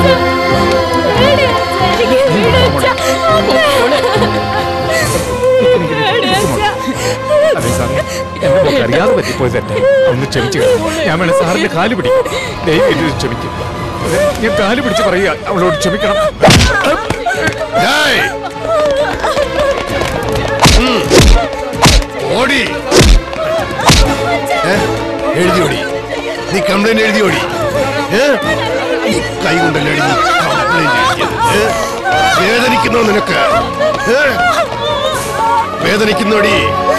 അതെ സാറേ എന്നെ മോൾക്ക് അറിയാതെ പറ്റിപ്പോയി തെറ്റ് ഒന്ന് ക്ഷമിച്ചു ഞാൻ വേണേ സാറിന്റെ കാല് പിടിക്കും ദയവ് ഇത് ക്ഷമിക്കും അതെ, ഞാൻ കാല് പിടിച്ച് പറയുക അവളോട് ക്ഷമിക്കണം ഏയ്! ഉം. ഓടി ഏ? എഴുതി ഓടി നീ കംപ്ലൈന്റ് എഴുതി ഓടി ഏ? നീ കൈ കൊണ്ടല്ലേ എഴുതി കംപ്ലൈന്റ് എഴുതിയത് ഏ? വേദനിക്കുന്നോ നിനക്ക് ഏ? വേദനിക്കുന്നോടി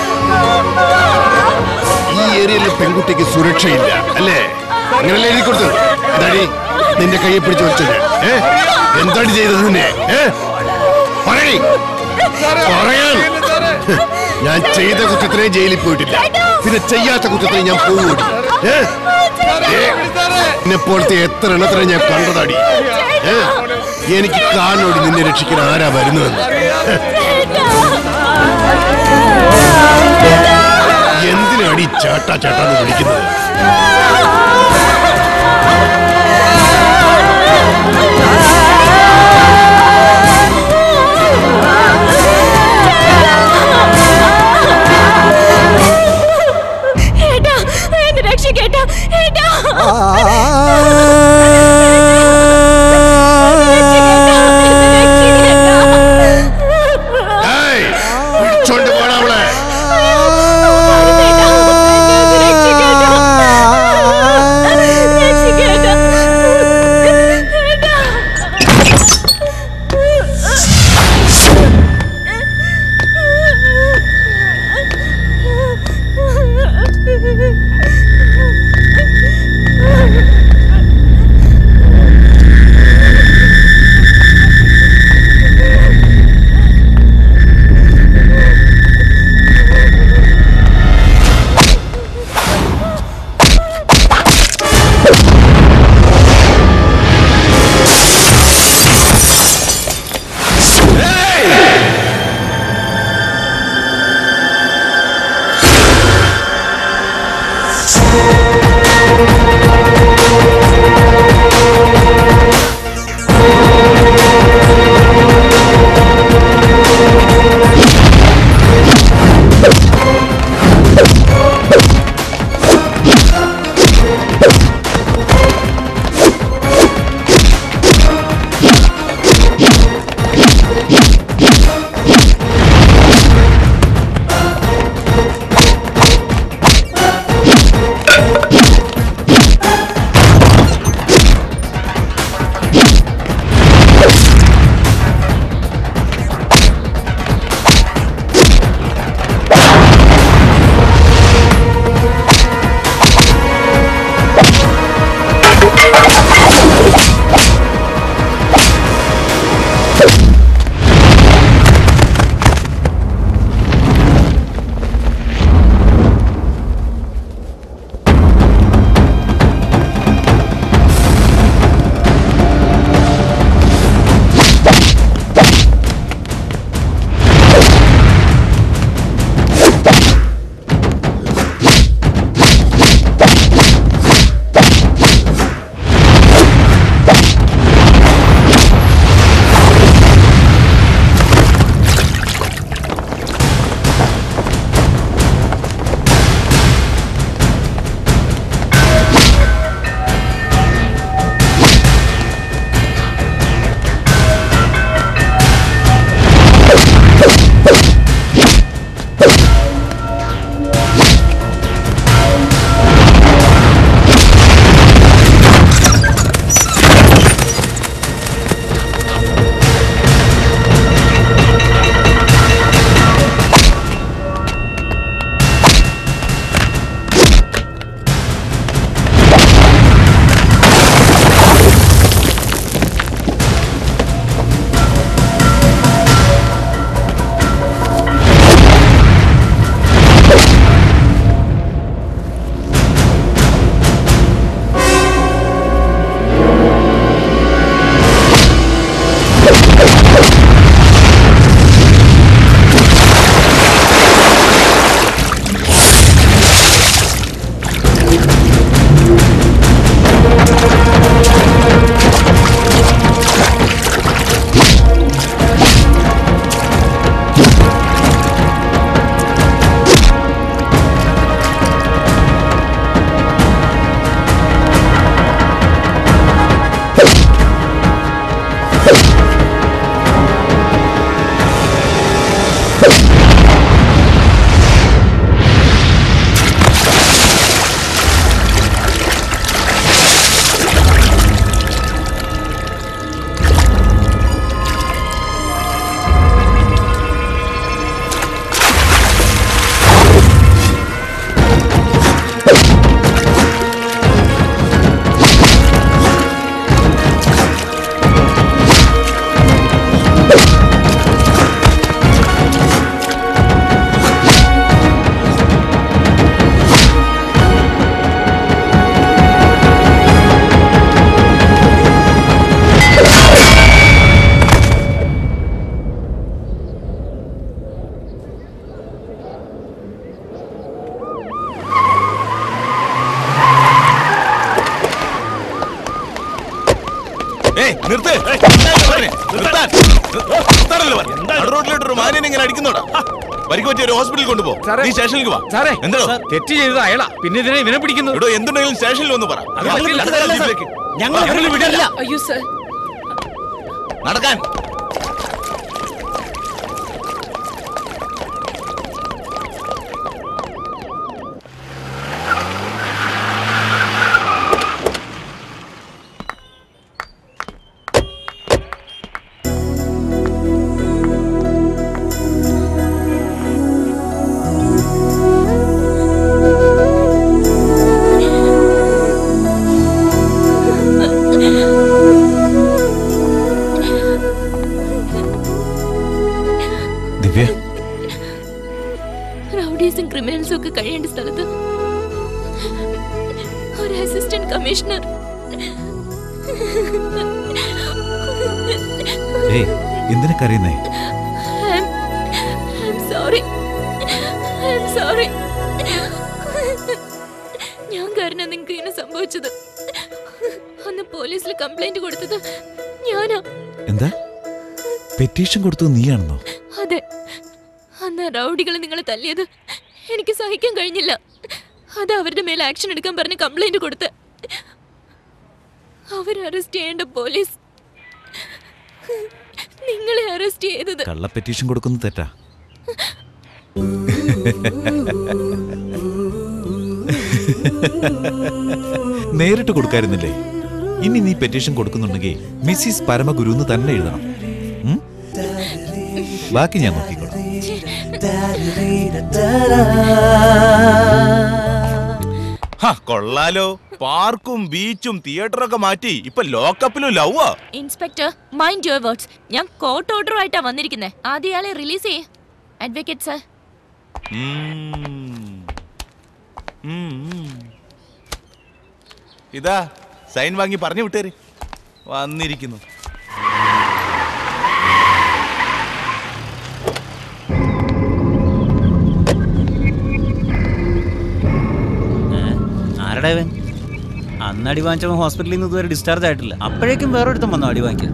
ഈ ഏരിയയിൽ പെൺകുട്ടിക്ക് സുരക്ഷയില്ല അല്ലേ അങ്ങനല്ലേ എഴുതി കൊടുത്തത് എന്താടി നിന്റെ കൈയെ പിടിച്ചു വെച്ചത് ഏ എന്താണ് ചെയ്തത് നിന്നെ ഏ പറയ്. പറയാൻ ഞാൻ ചെയ്ത കുറ്റത്തിനെ ജയിലിൽ പോയിട്ടില്ല പിന്നെ ചെയ്യാത്ത കുറ്റത്തിനെ ഞാൻ പോവുകയും എന്നെ പോലത്തെ എത്ര എണ്ണത്തിനെ ഞാൻ കണ്ടതാടി ഏ? എനിക്ക് കാലിനോട് നിന്നെ രക്ഷിക്കാൻ ആരാ വരുന്നതെന്ന് എന്തിനാടി ചാട്ടാ ചാട്ടാന്ന് വിളിക്കുന്നത് ഏട്ടാ എന്നെ രക്ഷിക്കേട്ടാ ഏട്ടാ ഏയ്, പിടിച്ചോണ്ട് പോടാ അവളെ ഏയ്, നിർത്ത്. ഏയ്, നിർത്താനല്ലേ പറഞ്ഞേ? നിർത്താൻ. നിർത്താനല്ലേ പറഞ്ഞേ? നടു റോഡിലോട്ട് ഒരു മാനിനെ ഇങ്ങനെ അടിക്കുന്നോടാ പരിക്ക് പറ്റിയ ഒരു ഹോസ്പിറ്റലിൽ കൊണ്ടുപോ നീ സ്റ്റേഷനിലേക്ക് വാ സാറേ എന്താ തെറ്റ് ചെയ്തത് അയാളാ പിന്നെ ഇതിനെ ഇവനെ പിടിക്കുന്നു ഇവിടെ എന്തുണ്ടെങ്കിലും സ്റ്റേഷനിൽ ഒന്ന് പറ അത് പറ്റില്ല. ജീപ്പിലേക്ക്. ഞങ്ങൾ വാ. ഇവനെ വിടില്ല. അയ്യോ സർ നടക്കാൻ ദിവ്യ റൗഡീസും ക്രിമിനൽസും ഒക്കെ കഴിയേണ്ട സ്ഥലത്ത് ഒരു അസിസ്റ്റന്റ് കമ്മീഷണർ ഏയ് എന്തിനാ കരയുന്നേ സോറി സോറി ഞാൻ കാരണം നിങ്ങൾക്ക് ഇങ്ങനെ സംഭവിച്ചത് അന്ന് പോലീസിൽ കംപ്ലൈന്റ് കൊടുത്തത് ഞാനാ എന്താ പെറ്റീഷൻ കൊടുത്തത് നീയാണെന്നോ അതെ അന്ന് റൗഡികൾ നിങ്ങളെ തല്ലിയത് എനിക്ക് സഹിക്കാൻ കഴിഞ്ഞില്ല അത് അവരുടെ മേലെ ആക്ഷൻ എടുക്കാൻ പറഞ്ഞ് കംപ്ലൈന്റ് കൊടുത്ത് അവർ അറസ്റ്റ് ചെയ്യേണ്ട പോലീസ് നിങ്ങളെ അറസ്റ്റ് ചെയ്തത് കള്ള പെറ്റീഷൻ കൊടുക്കുന്നത് തെറ്റാ നേരിട്ട് കൊടുക്കായിരുന്നില്ലേ ഇനി നീ പെറ്റീഷൻ കൊടുക്കുന്നുണ്ടെങ്കിൽ മിസ്സിസ് പരമഗുരു എന്ന് തന്നെ എഴുതണം ഉം? ബാക്കി ഞാൻ നോക്കിക്കോളാം ഹ, കൊള്ളാലോ പാർക്കും ബീച്ചും തിയേറ്ററൊക്കെ മാറ്റി ഇപ്പൊ ലോക്കപ്പിലും ലവാ ഇൻസ്പെക്ടർ മൈൻഡ് യുവർ വേർഡ്സ് ഞാൻ കോർട്ട് ഓർഡറുമായിട്ടാ വന്നിരിക്കുന്നത് ആദ്യം ഇയാളെ റിലീസ് ചെയ്യേ അഡ്വക്കേറ്റ് സർ ഇതാ സൈൻ വാങ്ങി പറഞ്ഞു വിട്ടേര് വന്നിരിക്കുന്നു ആരുടെ അവൻ അന്ന് അടി വാങ്ങിച്ചവൻ ഹോസ്പിറ്റലിൽ നിന്ന് ഇതുവരെ ഡിസ്ചാർജ് ആയിട്ടില്ല അപ്പോഴേക്കും വേറൊരുത്തം വന്നു അടി വാങ്ങിക്കാൻ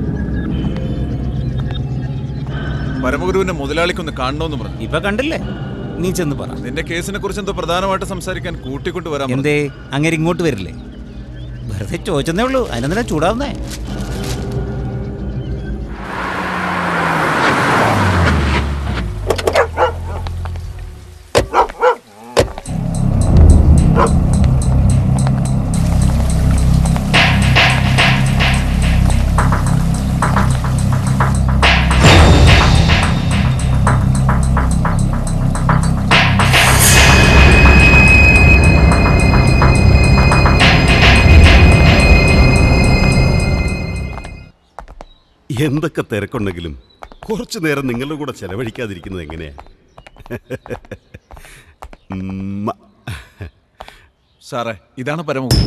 പരമഗുരുവിന്റെ മുതലാളിക്കൊന്ന് കാണണമെന്ന് പറഞ്ഞു ഇപ്പൊ കണ്ടില്ലേ നീ ചെന്ന് പറ നിന്റെ കേസിനെ കുറിച്ച് എന്തോ പ്രധാനമായിട്ട് സംസാരിക്കാൻ കൂട്ടിക്കൊണ്ട് വരാൻ പറഞ്ഞു. എന്തേ അങ്ങനെ ഇങ്ങോട്ട് വരില്ലേ വെറുതെ ചോദിച്ചെന്നേ ഉള്ളൂ അതിനെന്തിനാ ചൂടാവുന്നേ എന്തൊക്കെ തിരക്കുണ്ടെങ്കിലും കുറച്ചു നേരം നിങ്ങളുടെ കൂടെ ചെലവഴിക്കാതിരിക്കുന്നത് എങ്ങനെയാ ഉമ്മ. സാറേ ഇതാണ് പരമഗുരു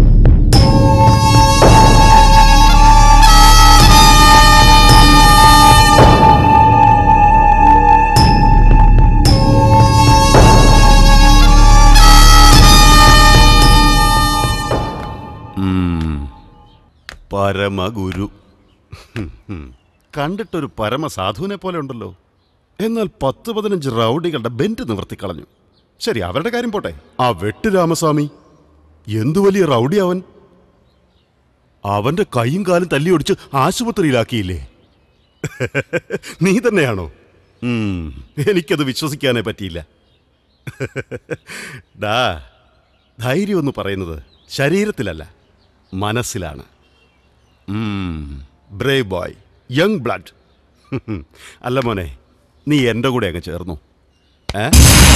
ഉം. പരമഗുരു ഹും, ഹും. കണ്ടിട്ടൊരു പരമസാധുവിനെ പോലെ ഉണ്ടല്ലോ എന്നാൽ പത്ത് പതിനഞ്ച് റൗഡികളുടെ ബെൻറ്റ് നിവർത്തിക്കളഞ്ഞു ശരി അവരുടെ കാര്യം പോട്ടെ ആ വെട്ട് രാമസ്വാമി എന്തു വലിയ റൗഡി അവൻ അവന്റെ കൈയും കാലും തല്ലിയൊടിച്ച് ആശുപത്രിയിലാക്കിയില്ലേ നീ തന്നെയാണോ ഉം, എനിക്കത് വിശ്വസിക്കാനേ പറ്റിയില്ല ഡാ ധൈര്യം എന്ന് പറയുന്നത് ശരീരത്തിലല്ല മനസ്സിലാണ് ബ്രേവ് ബോയ് യങ് ബ്ലഡ് അല്ല മോനെ നീ എൻ്റെ കൂടെ അങ്ങ് ചേർന്നു ഏ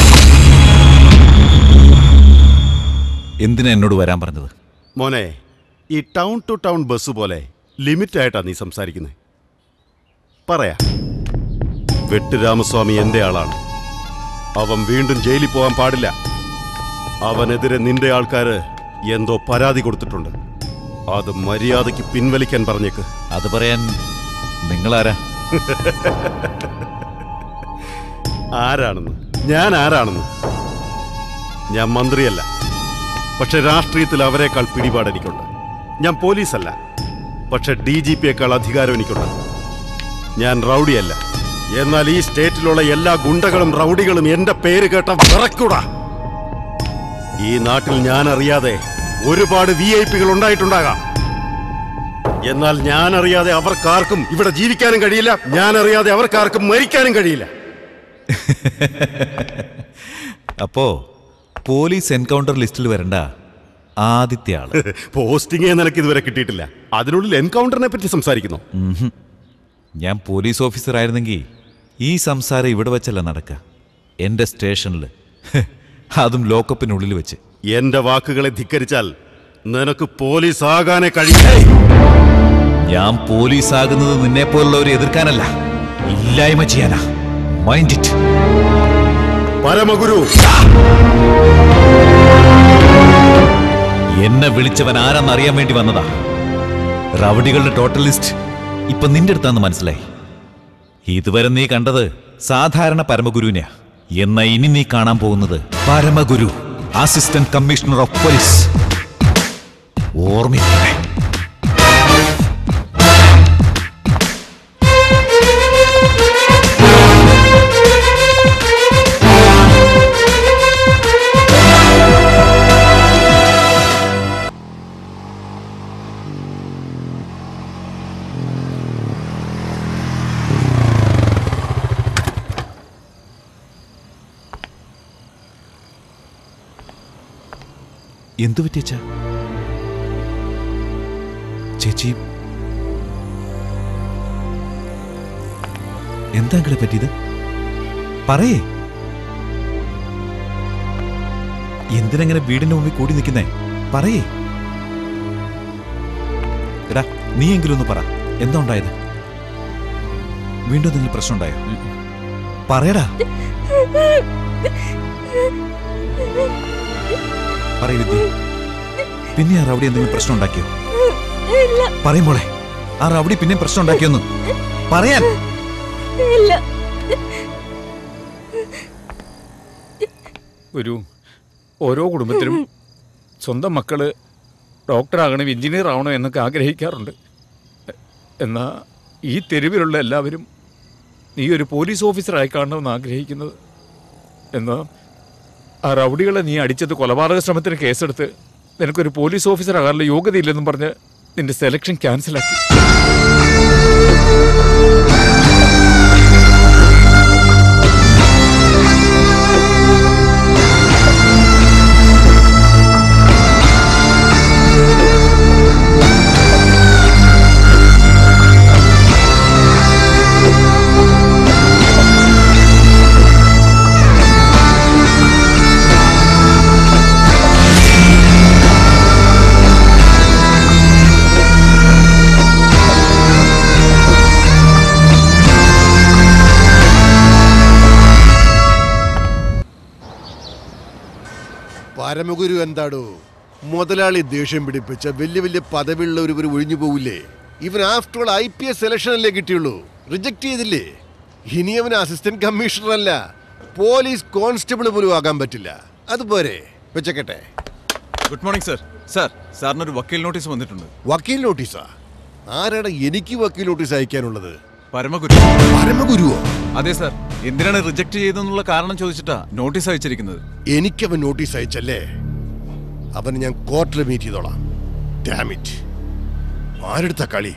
എന്തിനാ എന്നോട് വരാൻ പറഞ്ഞത് മോനെ ഈ ടൗൺ ടു ടൗൺ ബസ് പോലെ ലിമിറ്റായിട്ടാണ് നീ സംസാരിക്കുന്നത് പറയാ വെട്ട് രാമസ്വാമി എൻ്റെ ആളാണ് അവൻ വീണ്ടും ജയിലിൽ പോകാൻ പാടില്ല അവനെതിരെ നിന്റെ ആൾക്കാര് എന്തോ പരാതി കൊടുത്തിട്ടുണ്ട് അത് മര്യാദയ്ക്ക് പിൻവലിക്കാൻ പറഞ്ഞേക്ക് അത് പറയാൻ നിങ്ങളാരാ ആരാണെന്ന് ഞാൻ ആരാണെന്ന് ഞാൻ മന്ത്രിയല്ല പക്ഷെ രാഷ്ട്രീയത്തിൽ അവരെക്കാൾ പിടിപാട് എനിക്കുണ്ട് ഞാൻ പോലീസല്ല പക്ഷെ ഡി ജി പിയേക്കാൾ അധികാരം എനിക്കുണ്ട് ഞാൻ റൗഡിയല്ല എന്നാൽ ഈ സ്റ്റേറ്റിലുള്ള എല്ലാ ഗുണ്ടകളും റൗഡികളും എന്റെ പേര് കേട്ട വിറക്കൂടാ ഈ നാട്ടിൽ ഞാൻ അറിയാതെ ഒരുപാട് വി ഐ പികൾ ഉണ്ടായിട്ടുണ്ടാകാം എന്നാൽ ഞാൻ അറിയാതെ അവർക്കാർക്കും ഇവിടെ ജീവിക്കാനും കഴിയില്ല ഞാൻ അറിയാതെ അവർക്കാർക്കും മരിക്കാനും കഴിയില്ല അപ്പോ പോലീസ് എൻകൗണ്ടർ ലിസ്റ്റിൽ വരണ്ട ആദ്യത്തെ ആള് പോസ്റ്റിംഗ് നിനക്ക് ഇതുവരെ കിട്ടിയിട്ടില്ല അതിനുള്ളിൽ എൻകൗണ്ടറിനെ പറ്റി സംസാരിക്കുന്നു ഉംഹും. ഞാൻ പോലീസ് ഓഫീസർ ആയിരുന്നെങ്കിൽ ഈ സംസാരം ഇവിടെ വെച്ചല്ല നടക്കുക എന്റെ സ്റ്റേഷനിൽ അതും ലോക്കപ്പിനുള്ളിൽ വെച്ച് എന്റെ വാക്കുകളെ ധിക്കരിച്ചാൽ നിനക്ക് പോലീസ് ആകാനേ കഴിയില്ല ഞാൻ പോലീസ് ആകുന്നത് നിന്നെ പോലുള്ളവരെ എതിർക്കാനല്ല ഇല്ലായ്മ ചെയ്യാനാ മൈൻഡ് ഇറ്റ് പരമഗുരു എന്നെ വിളിച്ചവൻ ആരാന്ന് അറിയാൻ വേണ്ടി വന്നതാ റവഡികളുടെ ടോട്ടൽ ലിസ്റ്റ് ഇപ്പൊ നിന്റെ അടുത്താന്ന് മനസ്സിലായി ഇതുവരെ നീ കണ്ടത് സാധാരണ പരമഗുരുവിനെയാ എന്നാ ഇനി നീ കാണാൻ പോകുന്നത് Paramaguru assistant commissioner of police ഓർമ്മിക്കണേ എന്തു പറ്റിയച്ച ചേച്ചി എന്താ അങ്ങനെ പറ്റിയത് പറയേ എന്തിനങ്ങനെ വീടിന്റെ മുമ്പിൽ കൂടി നിൽക്കുന്നേ പറയേ എടാ നീ എങ്കിലും ഒന്ന് പറ എന്താ ഉണ്ടായത് വീണ്ടും എന്തെങ്കിലും പ്രശ്നം ഉണ്ടായോ പറയടാ പറയ വിദ്യ പിന്നെ ആ റൗഡി എന്തെങ്കിലും പ്രശ്നം ഉണ്ടാക്കിയോ ഇല്ല പറയും മോളെ ആ റൗഡി പിന്നെ പ്രശ്നം ഉണ്ടാക്കിയൊന്നു പറയാൻ ഇല്ല ഒരു ഓരോ കുടുംബത്തിലും സ്വന്തം മക്കള് ഡോക്ടറാകണം എഞ്ചിനീയർ ആവണം എന്നൊക്കെ ആഗ്രഹിക്കാറുണ്ട് എന്നാ ഈ തെരുവിലുള്ള എല്ലാവരും നീ ഒരു പോലീസ് ഓഫീസറായി കാണണമെന്ന് ആഗ്രഹിക്കുന്നത് എന്നാ ആ റൗഡികളെ നീ അടിച്ചത് കൊലപാതക ശ്രമത്തിന് കേസെടുത്ത് നിനക്കൊരു പോലീസ് ഓഫീസറാകാനുള്ള യോഗ്യതയില്ലെന്നും പറഞ്ഞ് നിന്റെ സെലക്ഷൻ ക്യാൻസലാക്കി പരമഗുരു എന്താടോ മുതലാളി ദേഷ്യം പിടിപ്പിച്ച വലിയ വലിയ പദവിയുള്ളവർ ഇവർ ഒഴിഞ്ഞു പോവില്ലേ ഇവൻ after all I P S സെലക്ഷനല്ലേ കിട്ടിയുള്ളൂ റിജക്ട് ചെയ്തില്ലേ ഇനി അവൻ അസിസ്റ്റന്റ് കമ്മീഷണർ അല്ല പോലീസ് കോൺസ്റ്റബിൾ പോലും ആകാൻ പറ്റില്ല അതുപോരെ വെച്ചേക്കട്ടെ ഗുഡ് മോർണിംഗ് സർ സർ സാറിനൊരു വക്കീൽ നോട്ടീസ് വന്നിട്ടുണ്ട് വക്കീൽ നോട്ടീസാ ആരാണ് എനിക്ക് വക്കീൽ നോട്ടീസ് അയക്കാനുള്ളത് പരമഗുരു പരമഗുരുവോ അതെ സർ എന്തിനാണ് റിജക്ട് ചെയ്തെന്നുള്ള കാരണം ചോദിച്ചിട്ടാ നോട്ടീസ് അയച്ചിരിക്കുന്നത് എനിക്കവൻ നോട്ടീസ് അയച്ചല്ലേ അവന് ഞാൻ കോർട്ടിൽ മീറ്റ് ചെയ്തോളാം ഡാമിറ്റ് ആരെടുത്ത കളി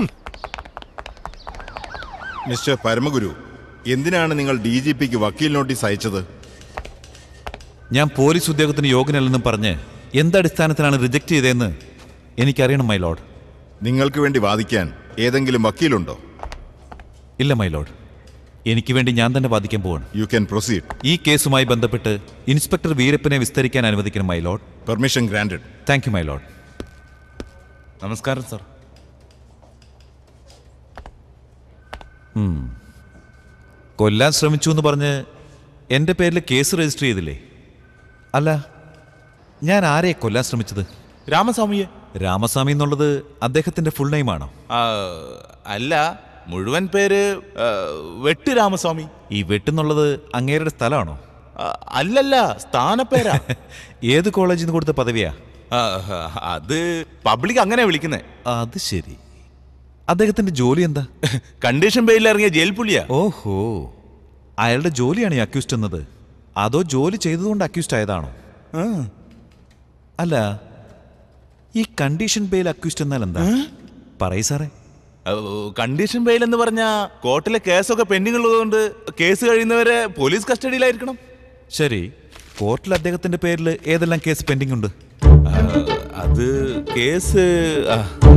മിസ്റ്റർ പരമഗുരു എന്തിനാണ് നിങ്ങൾ ഡി ജി പിക്ക് വക്കീൽ നോട്ടീസ് അയച്ചത് ഞാൻ പോലീസ് ഉദ്യോഗത്തിന് യോഗ്യനല്ലെന്നും പറഞ്ഞ് എന്തടിസ്ഥാനത്തിലാണ് റിജക്ട് ചെയ്തതെന്ന് എനിക്കറിയണം മൈ ലോഡ് നിങ്ങൾക്ക് വേണ്ടി വാദിക്കാൻ ഏതെങ്കിലും വക്കീലുണ്ടോ ഇല്ല മൈ ലോഡ് എനിക്ക് വേണ്ടി ഞാൻ തന്നെ വാദിക്കാൻ പോവാണ് യു ക്യാൻ പ്രൊസീഡ് ഈ കേസുമായി ബന്ധപ്പെട്ട് ഇൻസ്പെക്ടർ വീരപ്പനെ വിസ്തരിക്കാൻ അനുവദിക്കണം my lord permission granted thank you my lord നമസ്കാരം സർ ഉം. കൊല്ലാൻ ശ്രമിച്ചു എന്ന് പറഞ്ഞ് എൻ്റെ പേരിൽ കേസ് രജിസ്റ്റർ ചെയ്തില്ലേ അല്ല ഞാൻ ആരെയെ കൊല്ലാൻ ശ്രമിച്ചത് രാമസ്വാമിയെ രാമസ്വാമി എന്നുള്ളത് അദ്ദേഹത്തിന്റെ ഫുൾ നെയിമാണോ ആ, അല്ല മുഴുവൻ പേര് ആ, വെട്ട് രാമസ്വാമി ഈ വെട്ടെന്നുള്ളത് അങ്ങേരുടെ സ്ഥലമാണോ ആ, അല്ലല്ല സ്ഥാനപ്പേരാ ഏത് കോളേജിൽ നിന്ന് കൊടുത്ത പദവിയാ ആ, അത് പബ്ലിക് അങ്ങനെ വിളിക്കുന്നേ അത് ശരി അദ്ദേഹത്തിന്റെ ജോലി എന്താ കണ്ടീഷൻ ബെയിലിൽ ഇറങ്ങിയ ജയിൽ പുള്ളിയാ ഓഹോ അയാളുടെ ജോലിയാണ് ഈ അക്യൂസ്റ്റ് എന്നത് അതോ ജോലി ചെയ്തതുകൊണ്ട് അക്യൂസ്റ്റ് ആയതാണോ ആ. അല്ല ഈ കണ്ടീഷൻ ബെയിൽ അക്യൂസ്റ്റ് എന്നാൽ എന്താ പറയ് സാറേ കണ്ടീഷൻ ബെയിൽ എന്ന് പറഞ്ഞ കോർട്ടിലെ കേസൊക്കെ പെൻഡിംഗ് ഉള്ളതുകൊണ്ട് കേസ് കഴിയുന്നവരെ പോലീസ് കസ്റ്റഡിയിലായിരിക്കണം ശരി കോർട്ടിൽ അദ്ദേഹത്തിന്റെ പേരിൽ ഏതെല്ലാം കേസ് പെൻഡിംഗ് ഉണ്ട് അത് കേസ് ആ,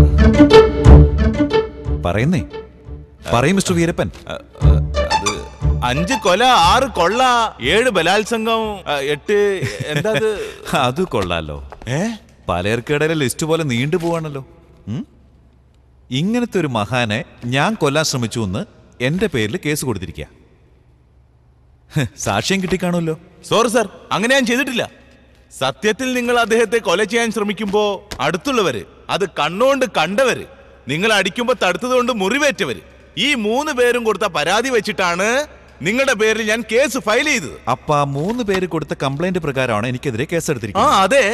പറയുന്നേ പറയും മിസ്റ്റർ വീരപ്പൻ അത് അഞ്ച് കൊല ആറ് കൊള്ള ഏഴ് ബലാത്സംഗം ആ, എട്ട് എന്താ അത് അത് കൊള്ളാലോ ഏ പലർക്കിടയിലെ ലിസ്റ്റ് പോലെ നീണ്ടു പോവാണല്ലോ ഉം? ഇങ്ങനത്തെ ഒരു മഹാനെ ഞാൻ കൊല്ലാൻ ശ്രമിച്ചു എന്ന് എന്റെ പേരിൽ കേസ് കൊടുത്തിരിക്കുക ഹ്, സാക്ഷ്യം കിട്ടിക്കാണുമല്ലോ സോറി സാർ അങ്ങനെ ഞാൻ ചെയ്തിട്ടില്ല സത്യത്തിൽ നിങ്ങൾ അദ്ദേഹത്തെ കൊല ചെയ്യാൻ ശ്രമിക്കുമ്പോ അടുത്തുള്ളവര് അത് കണ്ണുകൊണ്ട് കണ്ടവര് നിങ്ങൾ അടിക്കുമ്പോ തടുത്തതുകൊണ്ട് മുറിവേറ്റവര് ഈ മൂന്ന് പേരും കൊടുത്ത പരാതി വെച്ചിട്ടാണ് നിങ്ങളുടെ പേരിൽ ഞാൻ കേസ് ഫയൽ ചെയ്തത് അപ്പൊ ആ മൂന്ന് പേര് കൊടുത്ത കംപ്ലൈന്റ് പ്രകാരമാണ് എനിക്കെതിരെ കേസ് ആ എടുത്തിരിക്കുന്നത് അതെ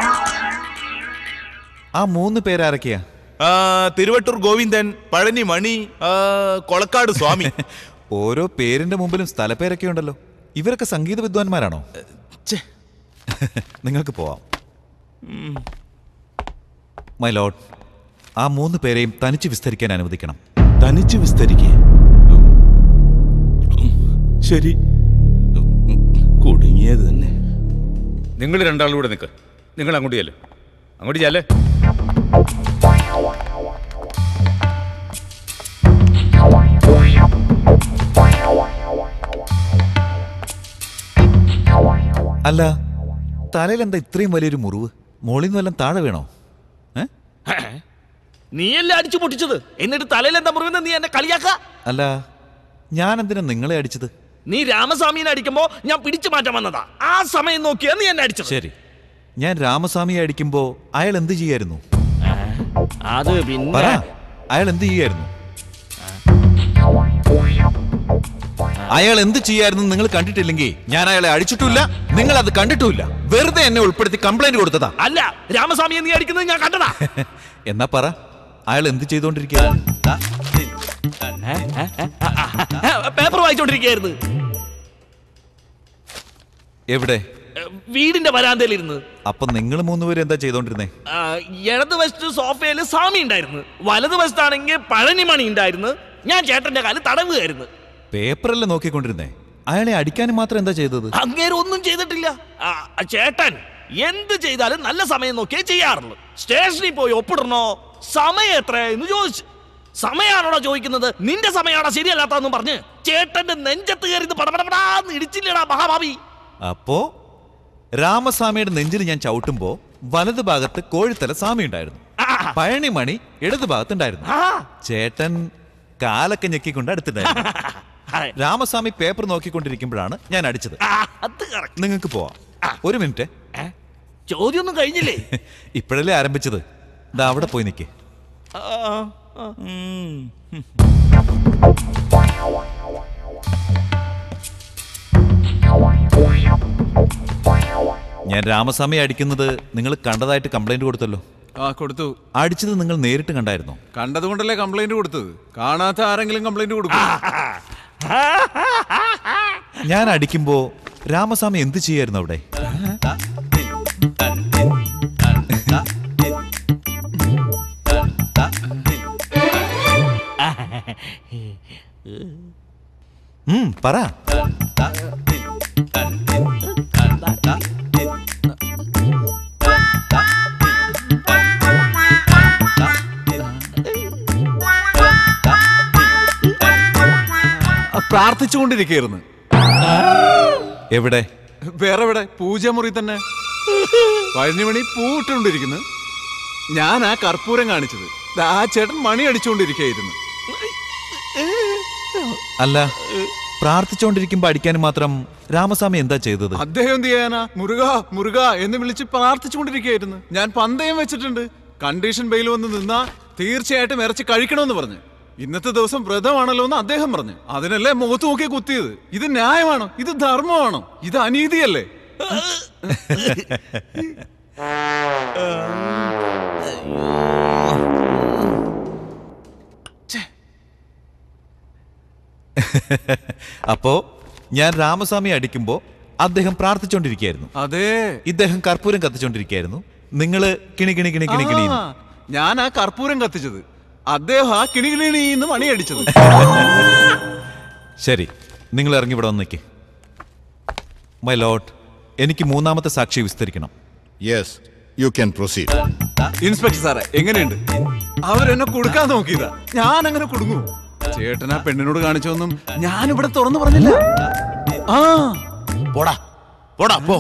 ആ മൂന്ന് പേരാരൊക്കെയാ ആ, തിരുവട്ടൂർ ഗോവിന്ദൻ പഴനി മണി ആ, കൊളക്കാട് സ്വാമി ഓരോ പേരിന്റെ മുമ്പിലും സ്ഥലപ്പേരൊക്കെ ഉണ്ടല്ലോ ഇവരൊക്കെ സംഗീത വിദ്വാൻമാരാണോ നിങ്ങൾക്ക് പോവാം മൈ ലോഡ് ആ മൂന്ന് പേരെയും തനിച്ച് വിസ്തരിക്കാൻ അനുവദിക്കണം തനിച്ച് വിസ്തരിക്കേ ശരി കുടുങ്ങിയത് തന്നെ നിങ്ങൾ രണ്ടാളും കൂടെ നിൽക്ക് നിങ്ങൾ അങ്ങോട്ട് ചെല്ല് അങ്ങോട്ട് ചെല്ലേ അല്ല തലയിൽ എന്താ ഇത്രയും വലിയൊരു മുറിവ് മോളിൽ നിന്ന് വല്ലതും താഴെ വീണോ നീയല്ലേ അടിച്ചു പൊട്ടിച്ചത് എന്നിട്ട് തലയിൽ എന്താ മുറിവെന്ന് നീ എന്നെ കളിയാക്ക അല്ല ഞാൻ എന്തിനാ നിങ്ങളെ അടിച്ചത് നീ രാമസ്വാമിനെ അടിക്കുമ്പോ ഞാൻ പിടിച്ചു മാറ്റാൻ വന്നതാ ആ സമയം നോക്കിയാ നീ എന്നെ അടിച്ചത് ശരി ഞാൻ രാമസ്വാമിയെ അടിക്കുമ്പോ അയാൾ എന്ത് ചെയ്യായിരുന്നു അത് പറ പിന്നെ അയാൾ എന്ത് ചെയ്യായിരുന്നു അയാൾ എന്ത് ചെയ്യായിരുന്നു നിങ്ങൾ കണ്ടിട്ടില്ലെങ്കിൽ ഞാൻ അയാളെ അടിച്ചിട്ടില്ല നിങ്ങൾ അത് കണ്ടിട്ടുമില്ല വെറുതെ എന്നെ ഉൾപ്പെടുത്തി കംപ്ലൈന്റ് കൊടുത്തതാ അല്ല രാമസ്വാമിയെ നീ അടിക്കുന്നത് ഞാൻ കണ്ടതാ എന്നാ പറ അയാൾ എന്ത് ചെയ്തോണ്ടിരിക്കുക പേപ്പർ വായിച്ചോണ്ടിരിക്കുകയായിരുന്നു എവിടെ വീടിന്റെ വരാന്തയിലിരുന്ന് അപ്പൊ നിങ്ങൾ മൂന്നുപേരും എന്താ ചെയ്തോണ്ടിരുന്നേ ആ, ഇടതുവശത്ത് സോഫയിൽ സ്വാമി ഉണ്ടായിരുന്നു വലതുവശത്താണെങ്കിൽ പഴനിമണി ഉണ്ടായിരുന്നു ഞാൻ ചേട്ടന്റെ കാല് തടവുകയായിരുന്നു പേപ്പറല്ലേ നോക്കിക്കൊണ്ടിരുന്നേ അയാളെ അടിക്കാനും മാത്രം എന്താ ചെയ്തത് അങ്ങേര് ഒന്നും ചെയ്തിട്ടില്ല ആ, ചേട്ടൻ എന്ത് ചെയ്താലും നല്ല സമയം നോക്കിയേ ചെയ്യാറുള്ളൂ സ്റ്റേഷനിൽ പോയി ഒപ്പിടണോ സമയം എത്രയെന്ന് ചോദിച്ചു സമയാണോടാ ചോദിക്കുന്നത് നിന്റെ സമയമാണോ ശരിയല്ലാത്തതെന്നും പറഞ്ഞ് ചേട്ടന്റെ നെഞ്ചത്ത് കയറി ഇത് പടപടപടാന്ന് ഇടിച്ചില്ലടാ മഹാഭാവി അപ്പോ രാമസ്വാമിയുടെ നെഞ്ചിൽ ഞാൻ ചവിട്ടുമ്പോ വലതു ഭാഗത്ത് കോഴിത്തല സ്വാമി ഉണ്ടായിരുന്നു പഴനിമണി ഇടതു ഭാഗത്തുണ്ടായിരുന്നു ചേട്ടൻ കാലൊക്കെ ഞെക്കിക്കൊണ്ട് അടുത്തുണ്ടായിരുന്നു രാമസ്വാമി പേപ്പർ നോക്കിക്കൊണ്ടിരിക്കുമ്പോഴാണ് ഞാൻ അടിച്ചത് നിങ്ങൾക്ക് പോവാം ഒരു മിനിറ്റ് ചോദ്യമൊന്നും കഴിഞ്ഞില്ലേ ഇപ്പോഴല്ലേ ആരംഭിച്ചത് ദാ അവിടെ പോയി നിൽക്കേ ഞാൻ രാമസ്വാമി അടിക്കുന്നത് നിങ്ങൾ കണ്ടതായിട്ട് കംപ്ലൈന്റ് കൊടുത്തല്ലോ ആ കൊടുത്തു അടിച്ചത് നിങ്ങൾ നേരിട്ട് കണ്ടായിരുന്നോ കണ്ടതുകൊണ്ടല്ലേ കംപ്ലൈന്റ് കൊടുത്തത് കാണാത്ത ആരെങ്കിലും കംപ്ലൈന്റ് കൊടുക്കും ഞാൻ അടിക്കുമ്പോ രാമസ്വാമി എന്ത് ചെയ്യായിരുന്നു അവിടെ ഉം, പറ പ്രാർത്ഥിച്ചുകൊണ്ടിരിക്കുകയായിരുന്നു എവിടെ വേറെ എവിടെ പൂജാമുറി തന്നെ പതിനു മണി പൂവിട്ടുകൊണ്ടിരിക്കുന്നു ഞാൻ ആ കർപ്പൂരം കാണിച്ചത് ദാ ആ ചേട്ടൻ മണി അടിച്ചുകൊണ്ടിരിക്കുകയായിരുന്നു അല്ല പ്രാർത്ഥിച്ചുകൊണ്ടിരിക്കുമ്പോ അടിക്കാനും മാത്രം രാമസ്വാമി എന്താ ചെയ്തത് അദ്ദേഹം എന്ത് ചെയ്യാനാ മുരുക മുരുക എന്ന് വിളിച്ച് പ്രാർത്ഥിച്ചുകൊണ്ടിരിക്കുകയായിരുന്നു ഞാൻ പന്തയം വെച്ചിട്ടുണ്ട് കണ്ടീഷൻ ബെയിൽ വന്ന് നിന്നാ തീർച്ചയായിട്ടും ഇറച്ചി കഴിക്കണമെന്ന് പറഞ്ഞു ഇന്നത്തെ ദിവസം വ്രതമാണല്ലോ എന്ന് അദ്ദേഹം പറഞ്ഞു അതിനല്ലേ മുഖത്ത് നോക്കി കുത്തിയത് ഇത് ന്യായമാണോ ഇത് ധർമ്മമാണോ ഇത് അനീതിയല്ലേ അപ്പോ ഞാൻ രാമസ്വാമി അടിക്കുമ്പോ അദ്ദേഹം പ്രാർത്ഥിച്ചോണ്ടിരിക്കുകയായിരുന്നു അതെ ഇദ്ദേഹം കർപ്പൂരം കത്തിച്ചോണ്ടിരിക്കുകയായിരുന്നു നിങ്ങള് കിണി കിണി കിണി കിണി കിണി ആ, ഞാൻ ആ കർപ്പൂരം കത്തിച്ചത് അദ്ദേഹം ആ കിണികിണീന്ന് മണിയടിച്ചത് ശരി നിങ്ങൾ ഇറങ്ങി ഇവിടെ വന്നേക്ക് മൈ ലോട്ട് എനിക്ക് മൂന്നാമത്തെ സാക്ഷി വിസ്തരിക്കണം yes you can proceed inspector സാറേ എങ്ങനെയുണ്ട് അവരെന്നെ കൊടുക്കാൻ നോക്കിയതാ ഞാൻ അങ്ങനെ കൊടുങ്ങൂ ചേട്ടൻ ആ പെണ്ണിനോട് കാണിച്ചൊന്നും ഞാൻ ഇവിടെ തുറന്നു പറഞ്ഞില്ല ആ പോടാ പോടാ പോ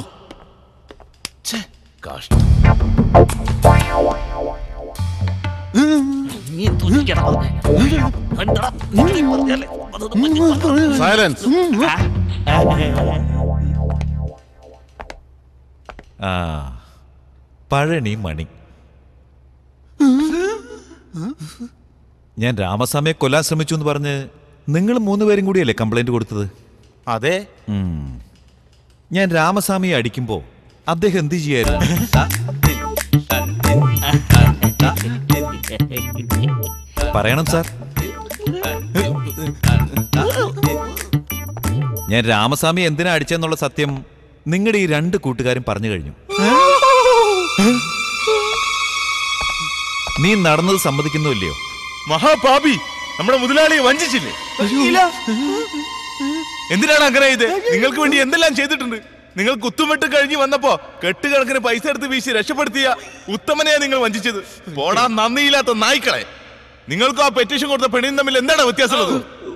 സൈലൻസ് ആ പഴനി മണി ഞാൻ രാമസ്വാമിയെ കൊല്ലാൻ ശ്രമിച്ചു എന്ന് പറഞ്ഞ് നിങ്ങൾ മൂന്നുപേരും കൂടിയല്ലേ കംപ്ലൈന്റ് കൊടുത്തത് അതെ ഉം. ഞാൻ രാമസ്വാമിയെ അടിക്കുമ്പോ അദ്ദേഹം എന്ത് ചെയ്യായിരുന്നു പറയണം സാർ ഞാൻ രാമസ്വാമി എന്തിനാ അടിച്ചെന്നുള്ള സത്യം നിങ്ങളുടെ ഈ രണ്ട് കൂട്ടുകാരും പറഞ്ഞു കഴിഞ്ഞു നീ നടന്നത് സമ്മതിക്കുന്നുമില്ലയോ മഹാപാപി നമ്മുടെ മുതലാളിയെ വഞ്ചിച്ചില്ലേ ഇല്ല. എന്തിനാണ് അങ്ങനെ ഇത് നിങ്ങൾക്ക് വേണ്ടി എന്തെല്ലാം ചെയ്തിട്ടുണ്ട് നിങ്ങൾ കുത്തുമെട്ട് കഴിഞ്ഞ് വന്നപ്പോ കെട്ടുകണക്കിന് പൈസ എടുത്ത് വീശി രക്ഷപ്പെടുത്തിയ ഉത്തമനെയാ നിങ്ങൾ വഞ്ചിച്ചത് പോടാ നന്ദിയില്ലാത്ത നായ്ക്കളെ നിങ്ങൾക്കും ആ പെറ്റീഷൻ കൊടുത്ത പെണ്ണിനും തമ്മിൽ എന്താണ് വ്യത്യാസമുള്ളത്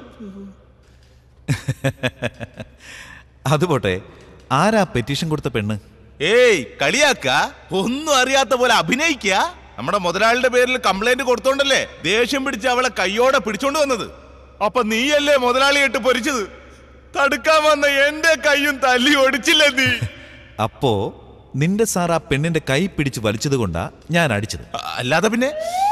അത് പോട്ടെ ആരാ പെറ്റീഷൻ കൊടുത്ത പെണ്ണ് ഏയ് കളിയാക്ക ഒന്നും അറിയാത്ത പോലെ അഭിനയിക്ക നമ്മുടെ മുതലാളിയുടെ പേരിൽ കംപ്ലൈന്റ് കൊടുത്തോണ്ടല്ലേ ദേഷ്യം പിടിച്ച് അവളെ കയ്യോടെ പിടിച്ചോണ്ട് വന്നത് അപ്പൊ നീയല്ലേ മുതലാളിയായിട്ട് പൊരിച്ചത് തടുക്കാൻ വന്ന എന്റെ കയ്യും തല്ലി ഒടിച്ചില്ല നീ അപ്പോ നിന്റെ സാർ ആ പെണ്ണിന്റെ കൈ പിടിച്ച് വലിച്ചത് കൊണ്ടാ ഞാൻ അടിച്ചത് അല്ലാതെ പിന്നെ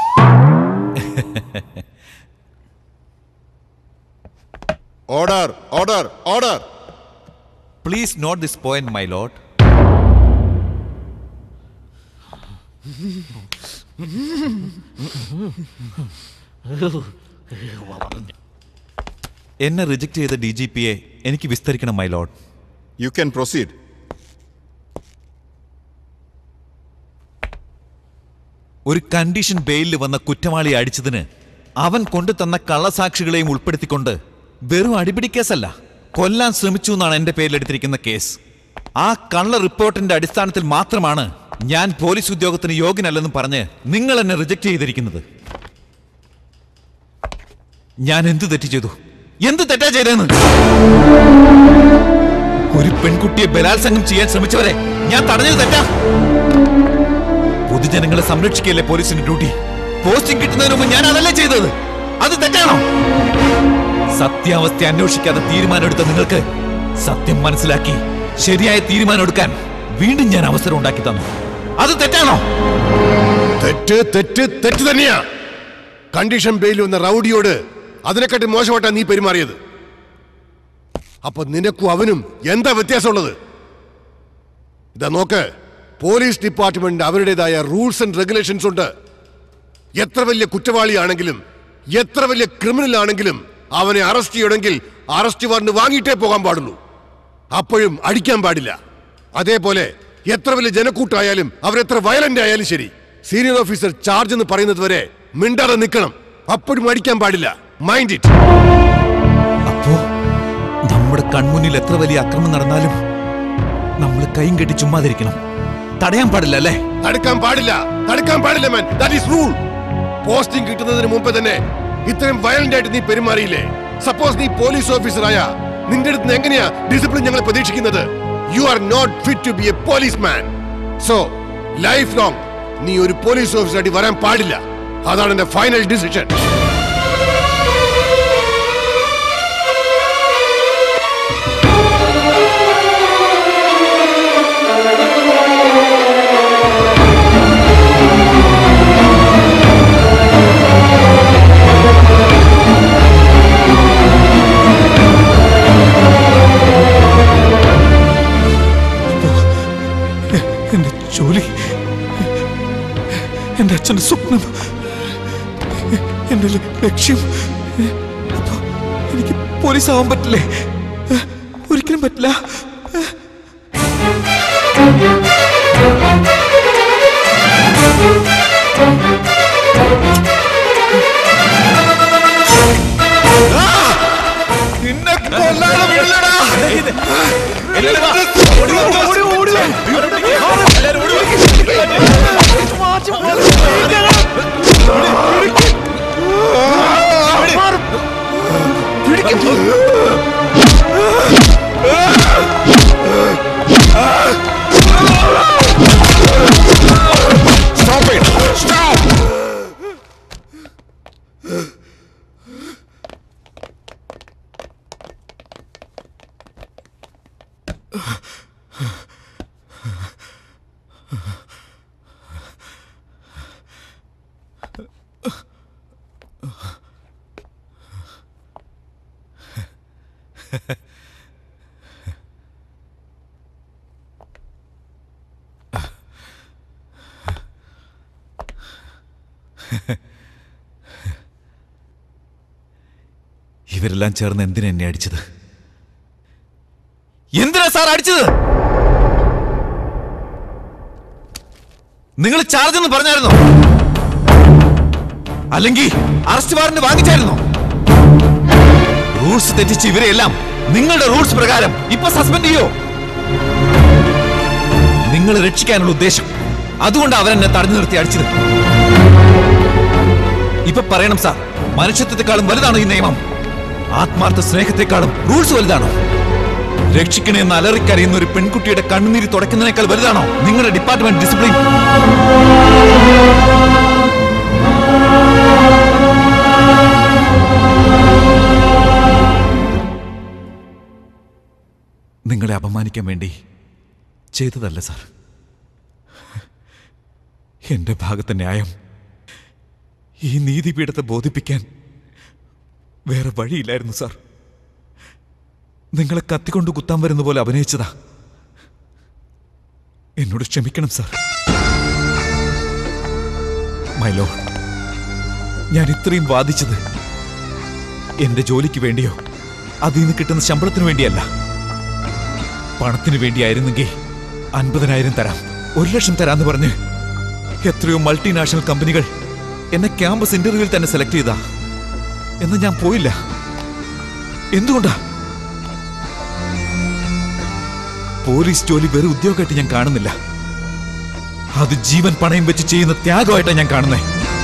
order order order please note this point my lord എന്നെ റിജക്ട് ചെയ്ത ഡി ജി പിയെ എനിക്ക് വിസ്തരിക്കണം my lord you can proceed ഒരു കണ്ടീഷൻ ബെയിലിൽ വന്ന കുറ്റവാളിയെ അടിച്ചതിന് അവൻ കൊണ്ടുതന്ന കള്ളസാക്ഷികളെയും ഉൾപ്പെടുത്തിക്കൊണ്ട് വെറും അടിപിടി കേസല്ല കൊല്ലാൻ ശ്രമിച്ചു എന്നാണ് എന്റെ പേരിൽ എടുത്തിരിക്കുന്ന കേസ് ആ കള്ള റിപ്പോർട്ടിന്റെ അടിസ്ഥാനത്തിൽ മാത്രമാണ് ഞാൻ പോലീസ് ഉദ്യോഗത്തിന് യോഗ്യനല്ലെന്ന് പറഞ്ഞ് നിങ്ങൾ എന്നെ റിജക്ട് ചെയ്തിരിക്കുന്നത് ഞാൻ എന്ത് തെറ്റ് ചെയ്തു എന്ത് തെറ്റാ ചെയ്തതെന്ന് ഒരു പെൺകുട്ടിയെ ബലാത്സംഗം ചെയ്യാൻ ശ്രമിച്ചവരെ ഞാൻ തടഞ്ഞത് തെറ്റാ പൊതുജനങ്ങളെ സംരക്ഷിക്കല്ലേ പോലീസിന്റെ ഡ്യൂട്ടി പോസ്റ്റിംഗ് കിട്ടുന്നതിന് മുമ്പ് ഞാൻ അതല്ലേ ചെയ്തത് അത് തെറ്റാണോ സത്യാവസ്ഥ അന്വേഷിക്കാതെ തീരുമാനമെടുത്ത നിങ്ങൾക്ക് സത്യം മനസ്സിലാക്കി ശരിയായ തീരുമാനം എടുക്കാൻ വീണ്ടും ഞാൻ അവസരം ഉണ്ടാക്കി തന്നു അത് തെറ്റാണോ തെറ്റ് തെറ്റ് തെറ്റ് തന്നെയാ കണ്ടീഷൻ ബെയിൽ വന്ന റൗഡിയോട് അതിനെക്കാട്ടി മോശമായിട്ടാ നീ പെരുമാറിയത് അപ്പൊ നിനക്കും അവനും എന്താ വ്യത്യാസമുള്ളത് ഇതാ നോക്ക് പോലീസ് ഡിപ്പാർട്ട്മെന്റ് അവരുടേതായ റൂൾസ് ആൻഡ് റെഗുലേഷൻസ് ഉണ്ട് എത്ര വലിയ കുറ്റവാളിയാണെങ്കിലും എത്ര വലിയ ക്രിമിനൽ ആണെങ്കിലും അവനെ അറസ്റ്റ് ചെയ്യണമെങ്കിൽ അറസ്റ്റ് വാറണ്ട് വാങ്ങിയിട്ടേ പോകാൻ പാടുള്ളൂ അപ്പോഴും അടിക്കാൻ പാടില്ല അതേപോലെ എത്ര വലിയ ജനക്കൂട്ടായാലും അവരെത്ര വയലന്റ് ആയാലും ശരി സീനിയർ ഓഫീസർ ചാർജ് എന്ന് പറയുന്നത് വരെ മിണ്ടാതെ നിൽക്കണം അപ്പോഴും അടിക്കാൻ പാടില്ല മൈൻഡ് ഇറ്റ് അപ്പോ നമ്മുടെ കൺമുന്നിൽ എത്ര വലിയ അക്രമം നടന്നാലും നമ്മൾ കൈയും കെട്ടി ചുമ്മാതിരിക്കണം തടയാൻ പാടില്ല അല്ലേ തടുക്കാൻ പാടില്ല തടുക്കാൻ പാടില്ല man that is rule posting കിട്ടുന്നതിന് മുമ്പ് തന്നെ ഇത്രയും വയലന്റ് ആയിട്ട് നീ പെരുമാറിയില്ലേ സപ്പോസ് നീ പോലീസ് ഓഫീസറായ നിന്റെ അടുത്ത് നിന്ന് എങ്ങനെയാ ഡിസിപ്ലിൻ ഞങ്ങൾ പ്രതീക്ഷിക്കുന്നത് you are not fit to be a police man so life long നീ ഒരു പോലീസ് ഓഫീസറായിട്ട് വരാൻ പാടില്ല അതാണ് എന്റെ ഫൈനൽ ഡിസിഷൻ എന്റെ ജോലി എന്റെ അച്ഛന്റെ സ്വപ്നം എന്റെ ല- ലക്ഷ്യം അപ്പൊ എനിക്ക് പോലീസ് ആവാൻ പറ്റില്ലേ ഏ, ഒരിക്കലും പറ്റില്ല നിന്നെ കൊല്ലാതെ വിടില്ലടാ. ഓടി, ഓടി, ഓടി, ഓടി. Stop it! Stop! ഇവരെല്ലാം ചേർന്ന് എന്തിനാ എന്നെ അടിച്ചത് എന്തിനാ സാർ അടിച്ചത് നിങ്ങൾ ചാർജ് എന്ന് പറഞ്ഞായിരുന്നോ അല്ലെങ്കിൽ അറസ്റ്റ് വാറന്റ് വാങ്ങിച്ചായിരുന്നോ റൂൾസ് തെറ്റിച്ച് ഇവരെയെല്ലാം നിങ്ങളുടെ റൂൾസ് പ്രകാരം ഇപ്പൊ സസ്പെൻഡ് ചെയ്യോ നിങ്ങൾ രക്ഷിക്കാനുള്ള ഉദ്ദേശം അതുകൊണ്ട് അവരെന്നെ തടഞ്ഞു നിർത്തി അടിച്ചത് ഇപ്പൊ പറയണം സാർ മനുഷ്യത്വത്തെക്കാളും വലുതാണോ ഈ നിയമം ആത്മാർത്ഥ സ്നേഹത്തെക്കാളും റൂൾസ് വലുതാണോ രക്ഷിക്കണമെന്ന് അലറിക്കരയുന്ന ഒരു പെൺകുട്ടിയുടെ കണ്ണുനീര് തുടയ്ക്കുന്നതിനേക്കാൾ വലുതാണോ നിങ്ങളുടെ ഡിപ്പാർട്ട്മെന്റ് ഡിസിപ്ലിൻ നിങ്ങളെ അപമാനിക്കാൻ വേണ്ടി ചെയ്തതല്ല സാർ എന്റെ ഭാഗത്തെ ന്യായം ഈ നീതിപീഠത്തെ ബോധിപ്പിക്കാൻ വേറെ വഴിയില്ലായിരുന്നു സാർ നിങ്ങളെ കത്തിക്കൊണ്ട് കുത്താൻ വരുന്ന പോലെ അഭിനയിച്ചതാ എന്നോട് ക്ഷമിക്കണം സാർ മൈലോ ഞാൻ ഇത്രയും വാദിച്ചത് എന്റെ ജോലിക്ക് വേണ്ടിയോ അതിൽ നിന്ന് കിട്ടുന്ന ശമ്പളത്തിന് വേണ്ടിയല്ല പണത്തിന് വേണ്ടിയായിരുന്നെങ്കിൽ അൻപതിനായിരം തരാം ഒരു ലക്ഷം തരാന്ന് പറഞ്ഞ് എത്രയോ മൾട്ടിനാഷണൽ കമ്പനികൾ എന്നെ ക്യാമ്പസ് ഇന്റർവ്യൂവിൽ തന്നെ സെലക്ട് ചെയ്താ എന്ന് ഞാൻ പോയില്ല എന്തുകൊണ്ടാ പോലീസ് ജോലി വെറും ഉദ്യോഗമായിട്ട് ഞാൻ കാണുന്നില്ല അത് ജീവൻ പണയം വെച്ച് ചെയ്യുന്ന ത്യാഗമായിട്ടാണ് ഞാൻ കാണുന്നേ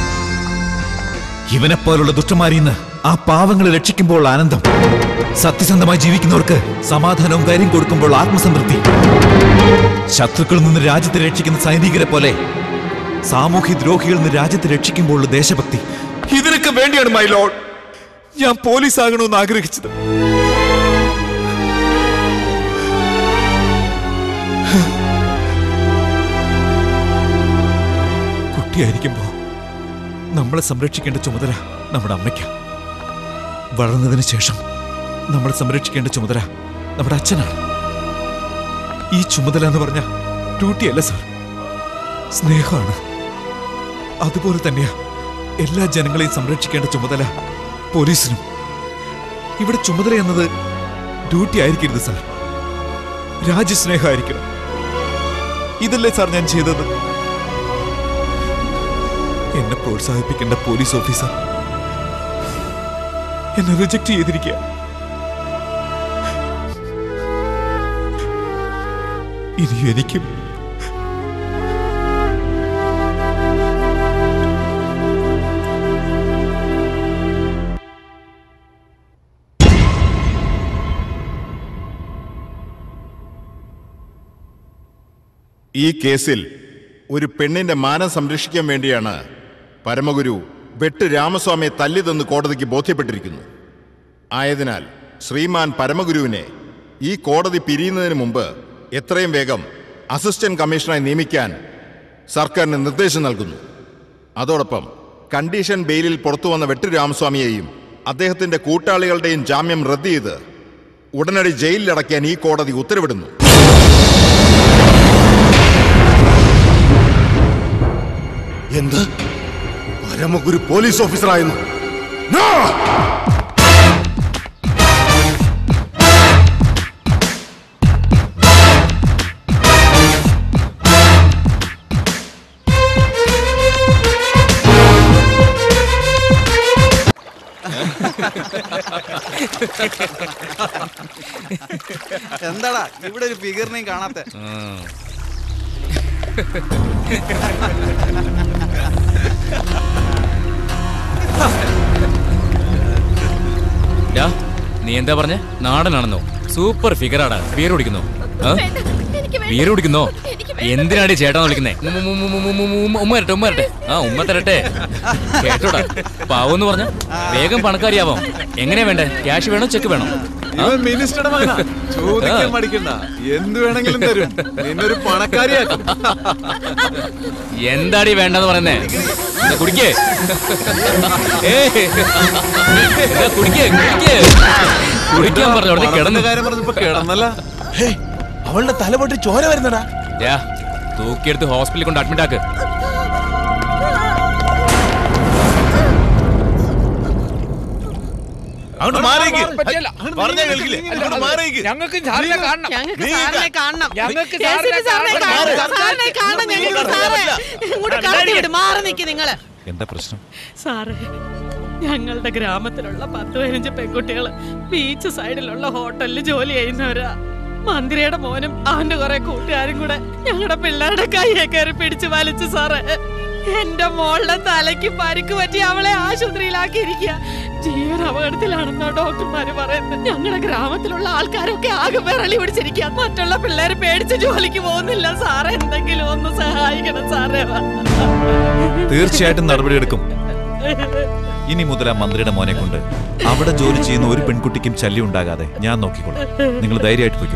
ഇവനെ പോലുള്ള ദുഷ്ടന്മാരിന്ന് ആ പാവങ്ങളെ രക്ഷിക്കുമ്പോൾ ആനന്ദം സത്യസന്ധമായി ജീവിക്കുന്നവർക്ക് സമാധാനവും കാര്യം കൊടുക്കുമ്പോൾ ആത്മസംതൃപ്തി ശത്രുക്കളിൽ നിന്ന് രാജ്യത്തെ രക്ഷിക്കുന്ന സൈനികരെ പോലെ സാമൂഹ്യ ദ്രോഹികളിൽ നിന്ന് രാജ്യത്തെ രക്ഷിക്കുമ്പോഴുള്ള ദേശഭക്തി ഇതിനൊക്കെ വേണ്ടിയാണ് മൈ ലോഡ് ഞാൻ പോലീസ് ആകണമെന്ന് ആഗ്രഹിച്ചത് കുട്ടിയായിരിക്കുമ്പോ നമ്മളെ സംരക്ഷിക്കേണ്ട ചുമതല നമ്മുടെ അമ്മയ്ക്ക വളർന്നതിന് ശേഷം നമ്മളെ സംരക്ഷിക്കേണ്ട ചുമതല നമ്മുടെ അച്ഛനാണ് ഈ ചുമതല എന്ന് പറഞ്ഞ ഡ്യൂട്ടിയല്ല സാർ സ്നേഹമാണ് അതുപോലെ തന്നെയാ എല്ലാ ജനങ്ങളെയും സംരക്ഷിക്കേണ്ട ചുമതല പോലീസിനും ഇവിടെ ചുമതല എന്നത് ഡ്യൂട്ടി ആയിരിക്കരുത് സാർ രാജ്യസ്നേഹമായിരിക്കണം ഇതല്ലേ സാർ ഞാൻ ചെയ്തത് എന്നെ പ്രോത്സാഹിപ്പിക്കേണ്ട പോലീസ് ഓഫീസർ എന്നെ റിജക്ട് ചെയ്തിരിക്കുക ഇനി എനിക്കും ഈ കേസിൽ ഒരു പെണ്ണിന്റെ മാനം സംരക്ഷിക്കാൻ വേണ്ടിയാണ് പരമഗുരു വെട്ട് രാമസ്വാമിയെ തല്ലിതെന്ന് കോടതിക്ക് ബോധ്യപ്പെട്ടിരിക്കുന്നു ആയതിനാൽ ശ്രീമാൻ പരമഗുരുവിനെ ഈ കോടതി പിരിയുന്നതിന് മുമ്പ് എത്രയും വേഗം അസിസ്റ്റന്റ് കമ്മീഷണറായി നിയമിക്കാൻ സർക്കാരിന് നിർദ്ദേശം നൽകുന്നു അതോടൊപ്പം കണ്ടീഷൻ ബെയിലിൽ പുറത്തു വന്ന വെട്ട് രാമസ്വാമിയെയും അദ്ദേഹത്തിന്റെ കൂട്ടാളികളുടെയും ജാമ്യം റദ്ദ് ചെയ്ത് ഉടനടി ജയിലിലടയ്ക്കാൻ ഈ കോടതി ഉത്തരവിടുന്നു എന്ത് പരമഗുരു പോലീസ് ഓഫീസറായിരുന്നു No! എന്താടാ ഇവിടെ ഒരു ഫിഗറിനെയും കാണാത്ത ഡാ, നീ എന്താ പറഞ്ഞ നാടനാണെന്നോ സൂപ്പർ ഫിഗറാടാ ബിയർ കുടിക്കുന്നോ ആ? ബിയർ കുടിക്കുന്നോ എന്തിനാടി ചേട്ടാന്ന് വിളിക്കുന്നേ ഉം, ഉം, ഉം, ഉം, ഉം, ഉം, ഉം, ഉമ്മ തരട്ടെ ഉമ്മ തരട്ടെ ആ ഉമ്മ തരട്ടെ കേട്ടോടാ പാവെന്ന് പറഞ്ഞ വേഗം പണക്കാരിയാവാം എങ്ങനെയാ വേണ്ടേ ക്യാഷ് വേണോ ചെക്ക് വേണോ ആ? ഇവൻ മിനിസ്റ്ററുടെ മകനാ ചോദിക്കാൻ ആ. മടിക്കണ്ട എന്ത് വേണമെങ്കിലും തരും നിന്നൊരു പണക്കാരിയാക്കും എന്താടി വേണ്ടെന്ന് പറയുന്നേ എന്താ കുടിക്കേ ഏയ്. എന്താ കുടിക്കേ കുടിക്കേ കുടിക്കാൻ പറഞ്ഞു അവിടെ കിടന്നു കാര്യം പറഞ്ഞപ്പോ കിടന്നല്ല അവളുടെ തല പൊട്ടി ചോര വരുന്നടാ യാ, തൂക്കിയെടുത്ത് ഹോസ്പിറ്റലിൽ കൊണ്ട് അഡ്മിറ്റ് ആക്ക് അങ്ങോട്ട് മാറിയേക്ക് പറ്റില്ല. പറഞ്ഞാ കേൾക്കില്ലേ അങ്ങോട്ട് മാറിയേക്ക് ഞങ്ങൾക്ക് സാറിനെ കാണണം ഞങ്ങൾക്ക് സാറിനെ കാണണം ഞങ്ങൾക്ക് കേസിന് സാറിനെ കാണണം. സാറിനെ കാണണം ഞങ്ങൾക്ക് സാറേ. ഇങ്ങോട്ട് കടത്തി വിട്. മാറി നിൽക്ക് നിങ്ങള് എന്താ പ്രശ്നം സാറേ ഞങ്ങളുടെ ഗ്രാമത്തിലുള്ള പത്ത് പതിനഞ്ച് പെൺകുട്ടികള് ബീച്ച് സൈഡിലുള്ള ഹോട്ടലിൽ ജോലി ചെയ്യുന്നവരാ മന്ത്രിയുടെ മോനും അവന്റെ കുറെ കൂട്ടുകാരും കൂടെ ഞങ്ങളുടെ പിള്ളേരുടെ കൈയെ കയറി പിടിച്ചു വലിച്ചു സാറേ എന്റെ മോളുടെ തലയ്ക്ക് പരിക്ക് പറ്റി അവളെ ആശുപത്രിയിലാക്കിയിരിക്കുക ജീവൻ അപകടത്തിലാണെന്നോ ഡോക്ടർമാര് പറയുന്നത് ഞങ്ങളുടെ ഗ്രാമത്തിലുള്ള ആൾക്കാരൊക്കെ ആകെ വിറളി പിടിച്ചിരിക്കുക മറ്റുള്ള പിള്ളേര് പേടിച്ച് ജോലിക്ക് പോകുന്നില്ല സാറേ എന്തെങ്കിലും ഒന്ന് സഹായിക്കണം സാറേ തീർച്ചയായിട്ടും നടപടിയെടുക്കും ഇനി മുതൽ ആ മന്ത്രിയുടെ മോനെ കൊണ്ട് അവിടെ ജോലി ചെയ്യുന്ന ഒരു പെൺകുട്ടിക്കും ശല്യം ഉണ്ടാകാതെ ഞാൻ നോക്കിക്കോളാം നിങ്ങൾ ധൈര്യമായിട്ട് പോയിക്കോ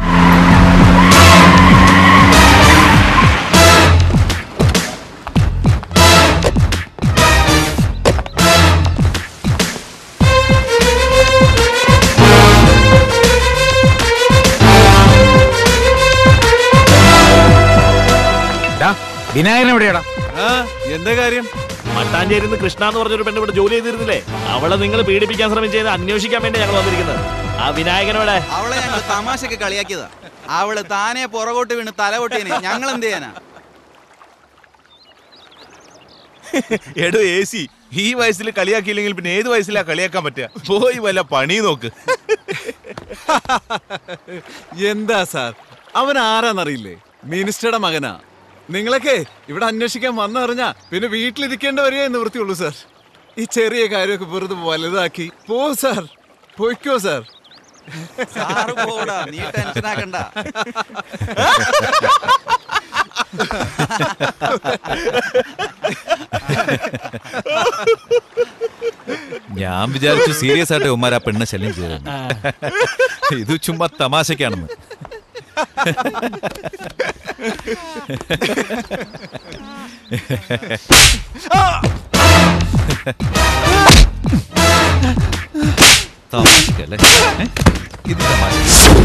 വിനായകൻ എവിടെയാടാ എന്താ കാര്യം മട്ടാഞ്ചേരിന്ന് കൃഷ്ണ എന്ന് പറഞ്ഞൊരു പെണ്ണ് ഇവിടെ ജോലി ചെയ്തിരുന്നില്ലേ അവളെ നിങ്ങൾ പീഡിപ്പിക്കാൻ ശ്രമിച്ചത് അന്വേഷിക്കാൻ വേണ്ടി ഞങ്ങൾ വന്നിരിക്കുന്നത് ആ വിനായകനോടെ അവളെ ഞങ്ങൾ തമാശക്ക് കളിയാക്കിയതാ അവള് താനെ പുറകോട്ട് വീണ് തല പൊട്ടിയനെ ഞങ്ങൾ എന്ത് ചെയ്യാനാ എടോ എ സി ഈ വയസ്സിൽ കളിയാക്കിയില്ലെങ്കിൽ പിന്നെ ഏത് വയസ്സിലാ കളിയാക്കാൻ പറ്റുക പോയി വല്ല പണി നോക്ക് എന്താ സാർ അവൻ ആരാന്നറിയില്ലേ മിനിസ്റ്ററുടെ മകനാ നിങ്ങളൊക്കെ ഇവിടെ അന്വേഷിക്കാൻ വന്നറിഞ്ഞാ പിന്നെ വീട്ടിലിരിക്കേണ്ട വരിക നിവൃത്തിയുള്ളൂ സാർ ഈ ചെറിയ കാര്യമൊക്കെ വെറുതെ വലുതാക്കി പോ സാർ പൊയ്ക്കോ സാർ സാറ് പോടാ നീ ടെൻഷൻ ആക്കണ്ട ഞാൻ വിചാരിച്ചു സീരിയസ് ആയിട്ട് ഉമ്മാർ ആ പെണ്ണെ ശല്യം ചെയ്തത് ഇത് ചുമ്മാ തമാശക്കാണെന്ന് തമാശക്കല്ലേ ഏ? ഇത് തമാശ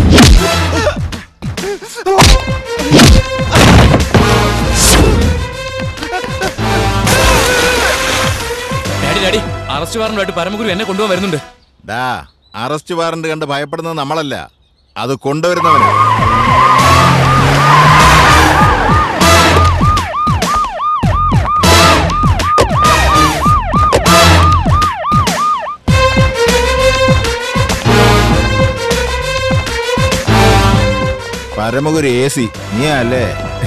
ഡാഡി ഡാഡി അറസ്റ്റ് വാറന്റുമായിട്ട് പരമഗുരു എന്നെ കൊണ്ടുപോകാൻ വരുന്നുണ്ട് ഡാ അറസ്റ്റ് വാറണ്ട് കണ്ട് ഭയപ്പെടുന്നത് നമ്മളല്ല അത് കൊണ്ടുവരുന്നവന് പരമഗുരു എ സി നീ അല്ലേ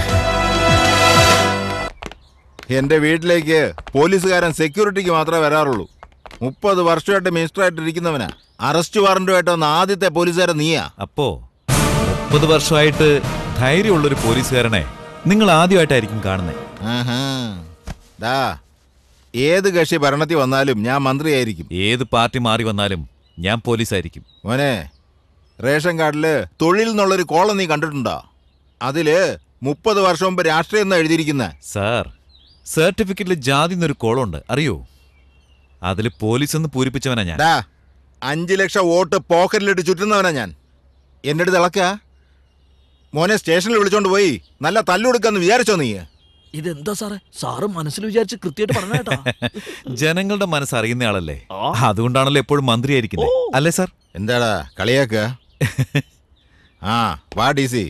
എന്റെ വീട്ടിലേക്ക് പോലീസുകാരൻ സെക്യൂരിറ്റിക്ക് മാത്രമേ വരാറുള്ളൂ മുപ്പത് വർഷമായിട്ട് മിനിസ്റ്ററായിട്ട് ഇരിക്കുന്നവനാ അറസ്റ്റ് വാറന്റുമായിട്ട് വന്ന ആദ്യത്തെ പോലീസുകാരൻ നീയാ അപ്പോ മുപ്പത് വർഷമായിട്ട് ധൈര്യമുള്ളൊരു പോലീസുകാരനെ നിങ്ങൾ ആദ്യമായിട്ടായിരിക്കും കാണുന്നത് ആഹാ. ദാ ഏത് കക്ഷി ഭരണത്തിൽ വന്നാലും ഞാൻ മന്ത്രിയായിരിക്കും ഏത് പാർട്ടി മാറി വന്നാലും ഞാൻ പോലീസായിരിക്കും മോനെ റേഷൻ കാർഡില് തൊഴിൽ എന്നുള്ളൊരു കോളം നീ കണ്ടിട്ടുണ്ടോ അതില് മുപ്പത് വർഷം മുമ്പ് രാഷ്ട്രീയം എന്നാ എഴുതിയിരിക്കുന്ന സാർ സർട്ടിഫിക്കറ്റിൽ ജാതി എന്നൊരു കോളമുണ്ട് അറിയോ അതിൽ പോലീസ് എന്ന് പൂരിപ്പിച്ചവനാ ഞാൻ ഡാ അഞ്ച് ലക്ഷം വോട്ട് പോക്കറ്റിലിട്ട് ചുറ്റുന്നവനാ ഞാൻ എൻ്റെ അടുത്ത് ഇളക്ക മോനെ സ്റ്റേഷനിൽ വിളിച്ചോണ്ട് പോയി നല്ല തല്ലുകൊടുക്കാന്ന് വിചാരിച്ചോ നീ ഇതെന്താ സാറേ സാറ് മനസ്സിൽ വിചാരിച്ച് കൃത്യമായിട്ട് പറഞ്ഞേട്ടാ ജനങ്ങളുടെ മനസ്സ് അറിയുന്ന ആളല്ലേ അതുകൊണ്ടാണല്ലോ എപ്പോഴും മന്ത്രിയായിരിക്കുന്നത് അല്ലേ സാർ എന്താടാ കളിയാക്ക ആ വാ D C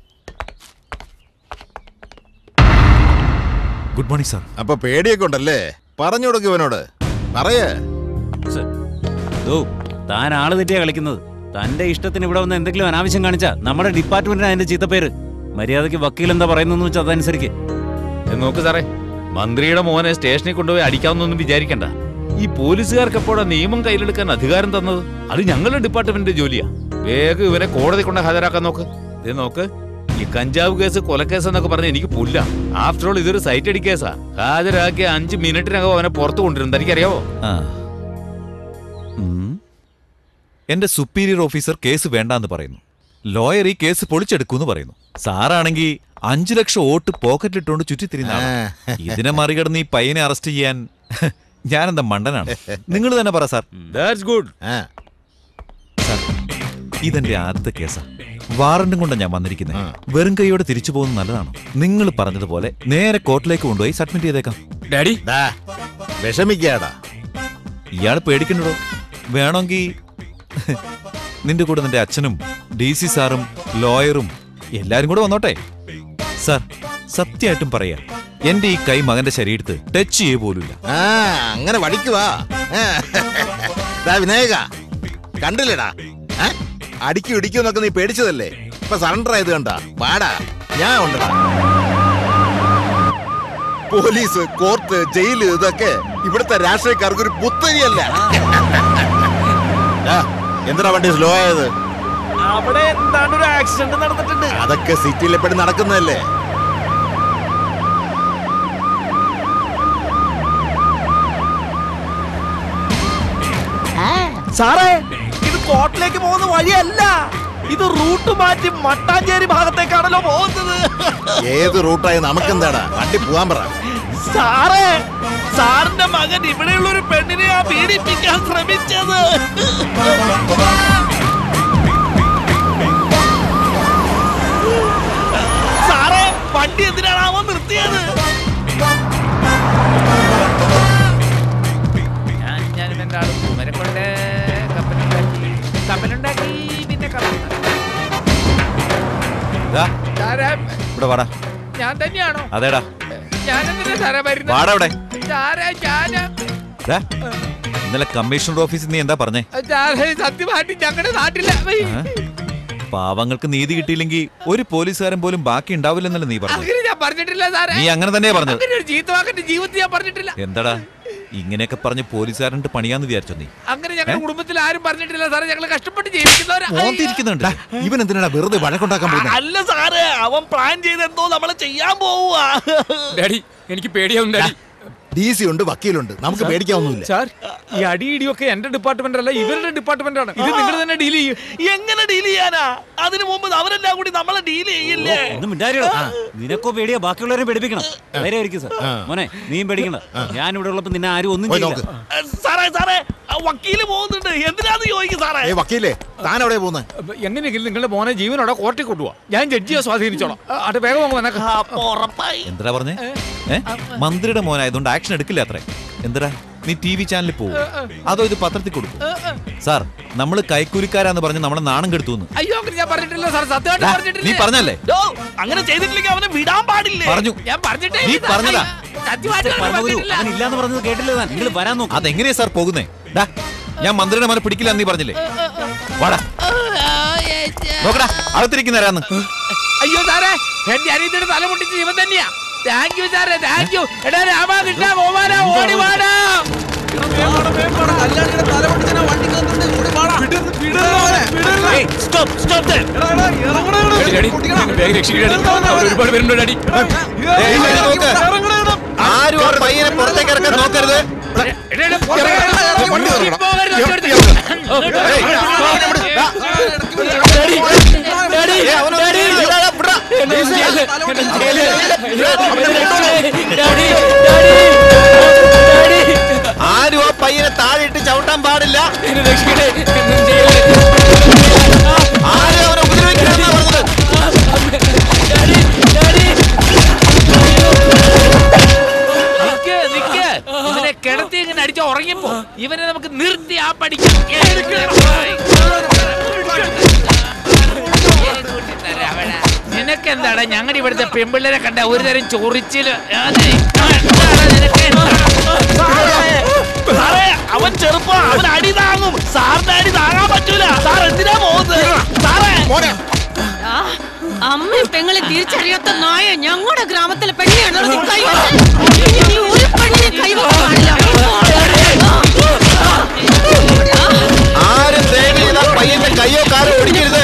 good morning sir അപ്പൊ പേടിയൊക്കെ ഉണ്ടല്ലേ പറഞ്ഞു കൊടുക്ക് ഇവനോട് പറയേ താൻ ആള് തെറ്റിയാ കളിക്കുന്നത് തന്റെ ഇഷ്ടത്തിന് ഇവിടെ വന്ന് എന്തെങ്കിലും അനാവശ്യം കാണിച്ചാ നമ്മുടെ ഡിപ്പാർട്ട്മെന്റിന് അതിന്റെ ചീത്തപ്പേര് മര്യാദയ്ക്ക് വക്കീൽ എന്താ പറയുന്നു വെച്ചാൽ അതനുസരിക്ക് ഇത് നോക്ക് സാറേ മന്ത്രിയുടെ മോനെ സ്റ്റേഷനിൽ കൊണ്ടുപോയി അടിക്കാമെന്നൊന്നും വിചാരിക്കണ്ട ഈ പോലീസുകാർക്ക് എപ്പോഴാ നിയമം കയ്യിലെടുക്കാൻ അധികാരം തന്നത് അത് ഞങ്ങളുടെ ഡിപ്പാർട്ട്മെന്റിന്റെ ജോലിയാ വേഗം ഇവനെ കോടതി കൊണ്ട് ഹാജരാക്കാൻ നോക്ക് ഇത് നോക്ക് ഈ കഞ്ചാവ് കേസ് കൊലക്കേസ് എന്നൊക്കെ പറഞ്ഞ് എനിക്ക് പുല്ല ആഫ്റ്റർ ഓൾ ഇതൊരു സൈറ്റ് അടി കേസാ ഹാജരാക്കിയ അഞ്ച് മിനിറ്റിനകം അവനെ പുറത്തു കൊണ്ടുവരും തനിക്കറിയാവോ എന്റെ സുപ്പീരിയർ ഓഫീസർ കേസ് വേണ്ടാന്ന് പറയുന്നു ലോയർ ഈ കേസ് പൊളിച്ചെടുക്കൂന്ന് പറയുന്നു സാറാണെങ്കിൽ അഞ്ചു ലക്ഷം വോട്ട് പോക്കറ്റിലിട്ടുകൊണ്ട് ചുറ്റിത്തിരിഞ്ഞ ആളാ. ഇതിനെ മറികടന്ന് ഈ പയ്യനെ അറസ്റ്റ് ചെയ്യാൻ ഞാനെന്താ മണ്ടനാണ് നിങ്ങൾ തന്നെ പറ സാർ ദാറ്റ്സ് ഗുഡ് സാർ ഇതെന്റെ ആദ്യത്തെ കേസാ വാറന്റും കൊണ്ടാണ് ഞാൻ വന്നിരിക്കുന്നത് വെറും കൈയോടെ തിരിച്ചു പോകുന്നത് നല്ലതാണോ നിങ്ങൾ പറഞ്ഞതുപോലെ നേരെ കോർട്ടിലേക്ക് കൊണ്ടുപോയി സബ്മിറ്റ് ചെയ്തേക്കാം ഡാഡി വിഷമിക്കാടാ ഇയാൾ പേടിക്കണ്ടോ വേണമെങ്കിൽ നിന്റെ കൂടെ നിന്റെ അച്ഛനും ഡി സി സാറും ലോയറും എല്ലാരും കൂടെ വന്നോട്ടെ സാർ സത്യമായിട്ടും പറയാ എന്റെ ഈ കൈ മകന്റെ ശരീരത്ത് ടച്ച് ചെയ്യേ പോലുമില്ല ആ അങ്ങനെ വടിക്കുവാ ഏ. ദാ വിനായക കണ്ടില്ലടാ ഏ? അടിക്കും ഇടിക്കും എന്നൊക്കെ നീ പേടിച്ചതല്ലേ ഇപ്പൊ സറണ്ടർ ആയത് കണ്ടാ പാടാ ഞാൻ ഉണ്ടടാ പോലീസ് കോർട്ട് ജയില് ഇതൊക്കെ ഇവിടുത്തെ രാഷ്ട്രീയക്കാർക്ക് ഒരു പുത്തരിയല്ല ആ, എന്തിനാ വണ്ടി സ്ലോ ആയത് അവിടെ എന്താണ് ഒരു ആക്സിഡന്റ് നടന്നിട്ടുണ്ട് അതൊക്കെ സിറ്റിയിൽ എപ്പോഴും നടക്കുന്നതല്ലേ സാറേ ഇത് കോട്ടിലേക്ക് പോകുന്ന വഴിയല്ല ഇത് റൂട്ട് മാറ്റി മട്ടാഞ്ചേരി ഭാഗത്തേക്കാണല്ലോ പോകുന്നത് ഏത് റൂട്ടായി നമുക്കെന്താടാ വണ്ടി പോവാൻ പറ സാറേ സാറിന്റെ മകൻ ഇവിടെയുള്ള ഒരു പെണ്ണിനെ ആ പീഡിപ്പിക്കാൻ ശ്രമിച്ചത് സാറേ വണ്ടി എന്തിനാണാവോ നിർത്തിയത് ഞാൻ ഞാനും എൻ്റെ ആളും ഇവരെ കൊണ്ട് കപ്പലുണ്ടാക്കി കപ്പലുണ്ടാക്കി പിന്നെ ദാ, സാറേ ഇവിടെ വാടാ ഞാൻ തന്നെയാണോ അതേടാ ഞാനെന്തിനാ സാറേ വരുന്നത് വാടാ ഇവിടെ. സാറേ ഞാൻ ദാ, ഇന്നലെ കമ്മീഷണർ ഓഫീസിൽ നീ എന്താ പറഞ്ഞേ സാറേ സത്യമായിട്ട് ഞങ്ങളുടെ നാട്ടിലെ ഏ? പാവങ്ങൾക്ക് നീതി കിട്ടിയില്ലെങ്കിൽ ഒരു പോലീസുകാരൻ പോലും ബാക്കി ഉണ്ടാവില്ലെന്നല്ലേ നീ പറഞ്ഞു അങ്ങനെ ഞാൻ പറഞ്ഞിട്ടില്ല സാറേ നീ അങ്ങനെ തന്നെയാ പറഞ്ഞത്. അങ്ങനെ ഒരു ചീത്തവാക്കിന്റെ ജീവിതത്തിൽ ഞാൻ പറഞ്ഞിട്ടില്ല എന്താടാ ഇങ്ങനെയൊക്കെ പറഞ്ഞ് പോലീസുകാരനിട്ട് പണിയാന്ന് വിചാരിച്ചോ നീ അങ്ങനെ ഞങ്ങളുടെ കുടുംബത്തിൽ ആരും പറഞ്ഞിട്ടില്ല സാറേ ഞങ്ങൾ കഷ്ടപ്പെട്ട് ജീവിക്കുന്നവരാ മോന്തിരിക്കുന്നുണ്ട് ഇവൻ എന്തിനാ വെറുതെ വഴക്കുണ്ടാക്കാൻ പോകുന്നത് അല്ല സാറേ അവൻ പ്ലാൻ ചെയ്തെന്തോ നമ്മളെ ചെയ്യാൻ പോവുക ഡാഡി എനിക്ക് പേടിയാവും ഡാഡി ഡി സി ഉണ്ട് വക്കീലുണ്ട് നമുക്ക് പേടിക്കാവുന്നില്ല സാർ ഈ അടിയിടിയൊക്കെ എന്റെ ഡിപ്പാർട്ട്മെന്റ് അല്ല ഇവരുടെ ഡിപ്പാർട്ട്മെന്റ് ആണ് ഇത് നിങ്ങൾ തന്നെ ഡീൽ ചെയ്യും എങ്ങനെ ഡീൽ ചെയ്യാനാ അതിനു മുമ്പ് അവരെല്ലാം കൂടി നമ്മളെ ഡീൽ ചെയ്യില്ലേ ഒന്നും മിണ്ടാരിയോ നിനക്കോ പേടിയാ ബാക്കിയുള്ളവരെ പേടിപ്പിക്കണം നേരെ ആയിരിക്കും സാർ മോനെ നീയും പേടിക്കണ്ട ഞാൻ ഇവിടെ ഉള്ളപ്പോ നിന്നെ ആരും ഒന്നും പോയി ചെയ്യില്ല സാറേ സാറേ ആ വക്കീല് പോകുന്നുണ്ട് എന്തിനാന്ന് ചോദിക്കും സാറേ ഏ വക്കീലേ താൻ എവിടെ പോകുന്നത് എങ്ങനെയെങ്കിലും നിങ്ങളുടെ മോനെ ജീവനോടെ കോർട്ടിൽ കൊണ്ടുപോവാ ഞാൻ ജഡ്ജിയെ സ്വാധീനിച്ചോളാം ആ, അത് വേഗം അങ്ങ് വന്നേക്കാം എന്താ പറഞ്ഞേ ഏ മന്ത്രിയുടെ മോനായതുകൊണ്ട് ആക്ഷൻ എടുക്കില്ല അത്രേ എന്താ നീ ടി വി ചാനലിൽ പോകും അതോ ഇത് പത്രത്തിൽ കൊടുക്കും സാർ നമ്മൾ കൈക്കൂലിക്കാരാന്ന് പറഞ്ഞ് നമ്മളെ നാണം കെടുത്തു അയ്യോ അങ്ങനെ ഞാൻ പറഞ്ഞിട്ടില്ല സാർ സത്യമായിട്ട് നീ പറഞ്ഞിട്ടില്ല പറഞ്ഞല്ലേ ഡോ, അങ്ങനെ ചെയ്തിട്ടില്ലെങ്കിൽ അവനെ വിടാൻ പാടില്ലേ പറഞ്ഞു ഞാൻ പറഞ്ഞിട്ടേ നീ ഇല്ല സാർ. പറഞ്ഞതാ സത്യമായിട്ട് ഞാൻ പരമഗുരു പറഞ്ഞിട്ടില്ല. അവൻ ഇല്ലാന്ന് പറഞ്ഞത് കേട്ടില്ല താൻ നിങ്ങൾ വരാൻ നോക്കും അതെങ്ങനെയാ സാർ പോകുന്നേ ഡാ ഞാൻ മന്ത്രിയുടെ മോനെ പിടിക്കില്ല നീ പറഞ്ഞില്ലേ വാടാ നോക്കടാ അകത്തിരിക്കുന്ന ആരാന്ന് അയ്യോ സാറേ എന്റെ അനിയത്തിന്റെ തല പൊട്ടിച്ച് ഇവൻ തന്നെയാ താങ്ക് യു സാറേ താങ്ക് യു എടാ രാമകൃഷ്ണ ഗോപാല ഓടി വാടാ സ്റ്റോപ്പ് സ്റ്റോപ്പ് ഡാഡി നിങ്ങൾ വേഗം രക്ഷിക്കണേ ഡാഡി. അവർ ഒരുപാട് പേരുണ്ട് ഡാഡി ഏയ്, ഇവിടെ നോക്ക്. ആരും ആ പയ്യനെ പുറത്തേക്ക് ഇറക്കാൻ നോക്കരുത് ഏയ്, അവനെ ഒന്ന് വിടാ, വിടാ. ആരും ആ പയ്യനെ താഴെ ഇട്ട് ചവിട്ടാൻ പാടില്ല ആരും അവനെ ഉപദ്രവിക്കരുതെന്നാ പറഞ്ഞത് നിക്ക് നിക്ക് ഇവനെ കിടത്തി ഇങ്ങനെ അടിച്ച് ഉറങ്ങിപ്പോ ഇവനെ നമുക്ക് നിർത്തി ആ പഠിക്കാം നിനക്ക് എന്താടാ ഞങ്ങളുടെ ഇവിടുത്തെ പെമ്പിള്ളേരെ കണ്ട ഒരു തരം ചൊറിച്ചില് അത് എന്താടാ നിനക്ക്? സാറേ അവൻ ചെറുപ്പം അവൻ അടി താങ്ങും സാറിന്റെ അടി തിരിച്ചറിയാത്ത നായ ഞങ്ങളുടെ ഗ്രാമത്തിലെ പെണ്ണിയാണ് നീ ഒരു പെണ്ണിനെ കൈവക്കാൻ പാടില്ല ആരും ദയവ് ചെയ്താൽ പയ്യന്റെ കയ്യോ കാലോ ഓടിക്കരുത്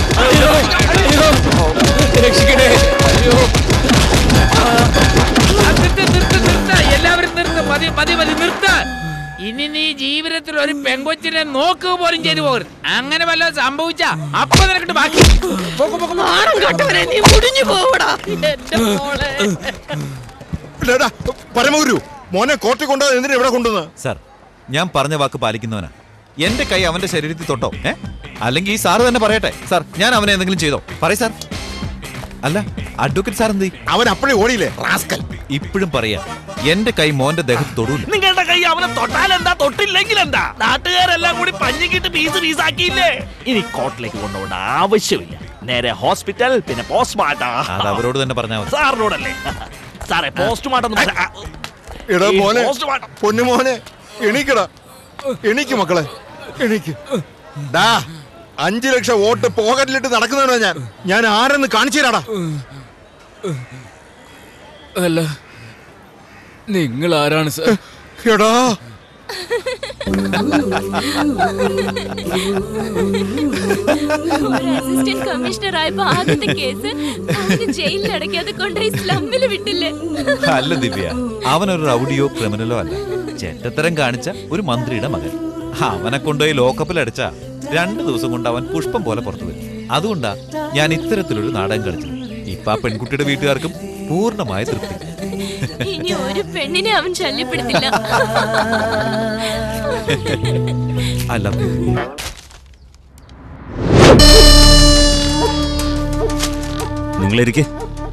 രക്ഷിക്കണേ അയ്യോ ആ, നിർത്ത്, നിർത്ത്, നിർത്ത്. എല്ലാവരും നിർത്ത് മതി മതി മതി നിർത്ത് ഇനി നീ ജീവിതത്തിൽ ഒരു പെങ്കൊച്ചിനെ നോക്കുക പോലും ചെയ്തു പോകരുത് അങ്ങനെ വല്ലതും സംഭവിച്ച അപ്പൊ നിനക്കിട്ട് ബാക്കി പോക്ക്, പോക്ക്, പോക്ക്. നാണം കെട്ടവരെ നീ മുടിഞ്ഞു പോവടാ എന്റെ മോളെ ഡാ, പരമഗുരു മോനെ കോർട്ടിൽ കൊണ്ടുപോകാൻ എന്തിനാ ഇവിടെ കൊണ്ടുവന്ന് സാർ ഞാൻ പറഞ്ഞ വാക്ക് പാലിക്കുന്നവനാ എന്റെ കൈ അവന്റെ ശരീരത്തിൽ തൊട്ടോ ഏ അല്ലെങ്കിൽ ഈ സാറ് തന്നെ പറയട്ടെ സാർ ഞാൻ അവനെ എന്തെങ്കിലും ചെയ്തോ പറയ സാർ അല്ല അഡ്വക്കേറ്റ് സാർ എന്ത് അവൻ അപ്പഴേ ഓടിയില്ലേ റാസ്കൽ ഇപ്പോഴും പറയാ എന്റെ കൈ മോന്റെ ദേഹത്ത് തൊടൂല നിങ്ങളുടെ കൈ അവനെ തൊട്ടാൽ എന്താ തൊട്ടില്ലെങ്കിൽ എന്താ നാട്ടുകാരെല്ലാം കൂടി പഞ്ഞിക്കിട്ട് പീസ് പീസാക്കിയില്ലേ ഇനി കോർട്ടിലേക്ക് കൊണ്ടുപോകേണ്ട ആവശ്യമില്ല നേരെ ഹോസ്പിറ്റൽ പിന്നെ പോസ്റ്റ്മോർട്ടം അത് അവരോട് തന്നെ പറഞ്ഞാൽ മതി സാറിനോടല്ലേ സാറേ പോസ്റ്റ്മോർട്ടം ഒന്ന് പറ- എടാ ഈ മോനെ postmortem- പൊന്നു മോനെ എണീക്കടാ എണീക്ക് മക്കളെ എണീക്ക് ഡാ അഞ്ചു ലക്ഷം വോട്ട് പോക്കറ്റിലിട്ട് നടക്കുന്നവനാ ഞാൻ ഞാൻ ആരെന്ന് കാണിച്ചു തരാടാ അല്ല നിങ്ങൾ ആരാണ് സർ എടാ ഒരു അസിസ്റ്റന്റ് കമ്മീഷണർ ആയപ്പോ ആദ്യത്തെ കേസ് അവന് ജയിലിൽ അടയ്ക്കാതെ കൊണ്ടുപോയി സ്ലമ്മിൽ വിട്ടില്ലേ അല്ല ദിവ്യ അവനൊരു റൗഡിയോ ക്രിമിനലോ അല്ല ചെറ്റത്തരം കാണിച്ച ഒരു മന്ത്രിയുടെ മകൻ അവനെ കൊണ്ടുപോയി ലോക്കപ്പിൽ അടിച്ച രണ്ടു ദിവസം കൊണ്ട് അവൻ പുഷ്പം പോലെ പുറത്തു വരും അതുകൊണ്ടാ ഞാൻ ഇത്തരത്തിലൊരു നാടകം കളിച്ചത് ഇപ്പൊ ആ പെൺകുട്ടിയുടെ വീട്ടുകാർക്കും പൂർണ്ണമായ തൃപ്തി ഇനി ഒരു പെണ്ണിനെ അവൻ ശല്യപ്പെടുത്തില്ല അല്ല നിങ്ങളിരിക്കെ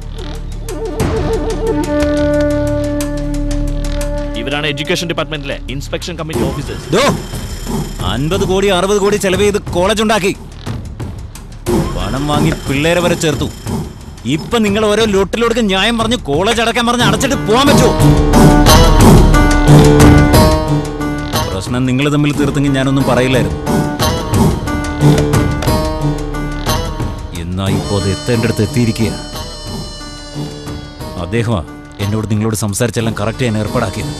ഇവരാണ് എഡ്യൂക്കേഷൻ ഡിപ്പാർട്ട്മെന്റിലെ ഇൻസ്പെക്ഷൻ കമ്മിറ്റി ഓഫീസേഴ്സ് ദോ അൻപത് കോടി അറുപത് കോടി ചെലവ് ചെയ്ത് കോളേജ് ഉണ്ടാക്കി പണം വാങ്ങി പിള്ളേരെ വരെ ചേർത്തു ഇപ്പൊ നിങ്ങൾ ഓരോ ലൊട്ടിലൊടുക്ക് ന്യായം പറഞ്ഞ് കോളേജ് അടക്കാൻ പറഞ്ഞ് അടച്ചിട്ട് പോകാൻ പറ്റുമോ പ്രശ്നം നിങ്ങൾ തമ്മിൽ തീർത്തെങ്കിൽ ഞാനൊന്നും പറയില്ലായിരുന്നു എന്നാ ഇപ്പോ അത് എത്തേണ്ട അടുത്ത് എത്തിയിരിക്കുക അദ്ദേഹമാ എന്നോട് നിങ്ങളോട് സംസാരിച്ചെല്ലാം കറക്റ്റ് ചെയ്യാൻ ഏർപ്പാടാക്കിയത്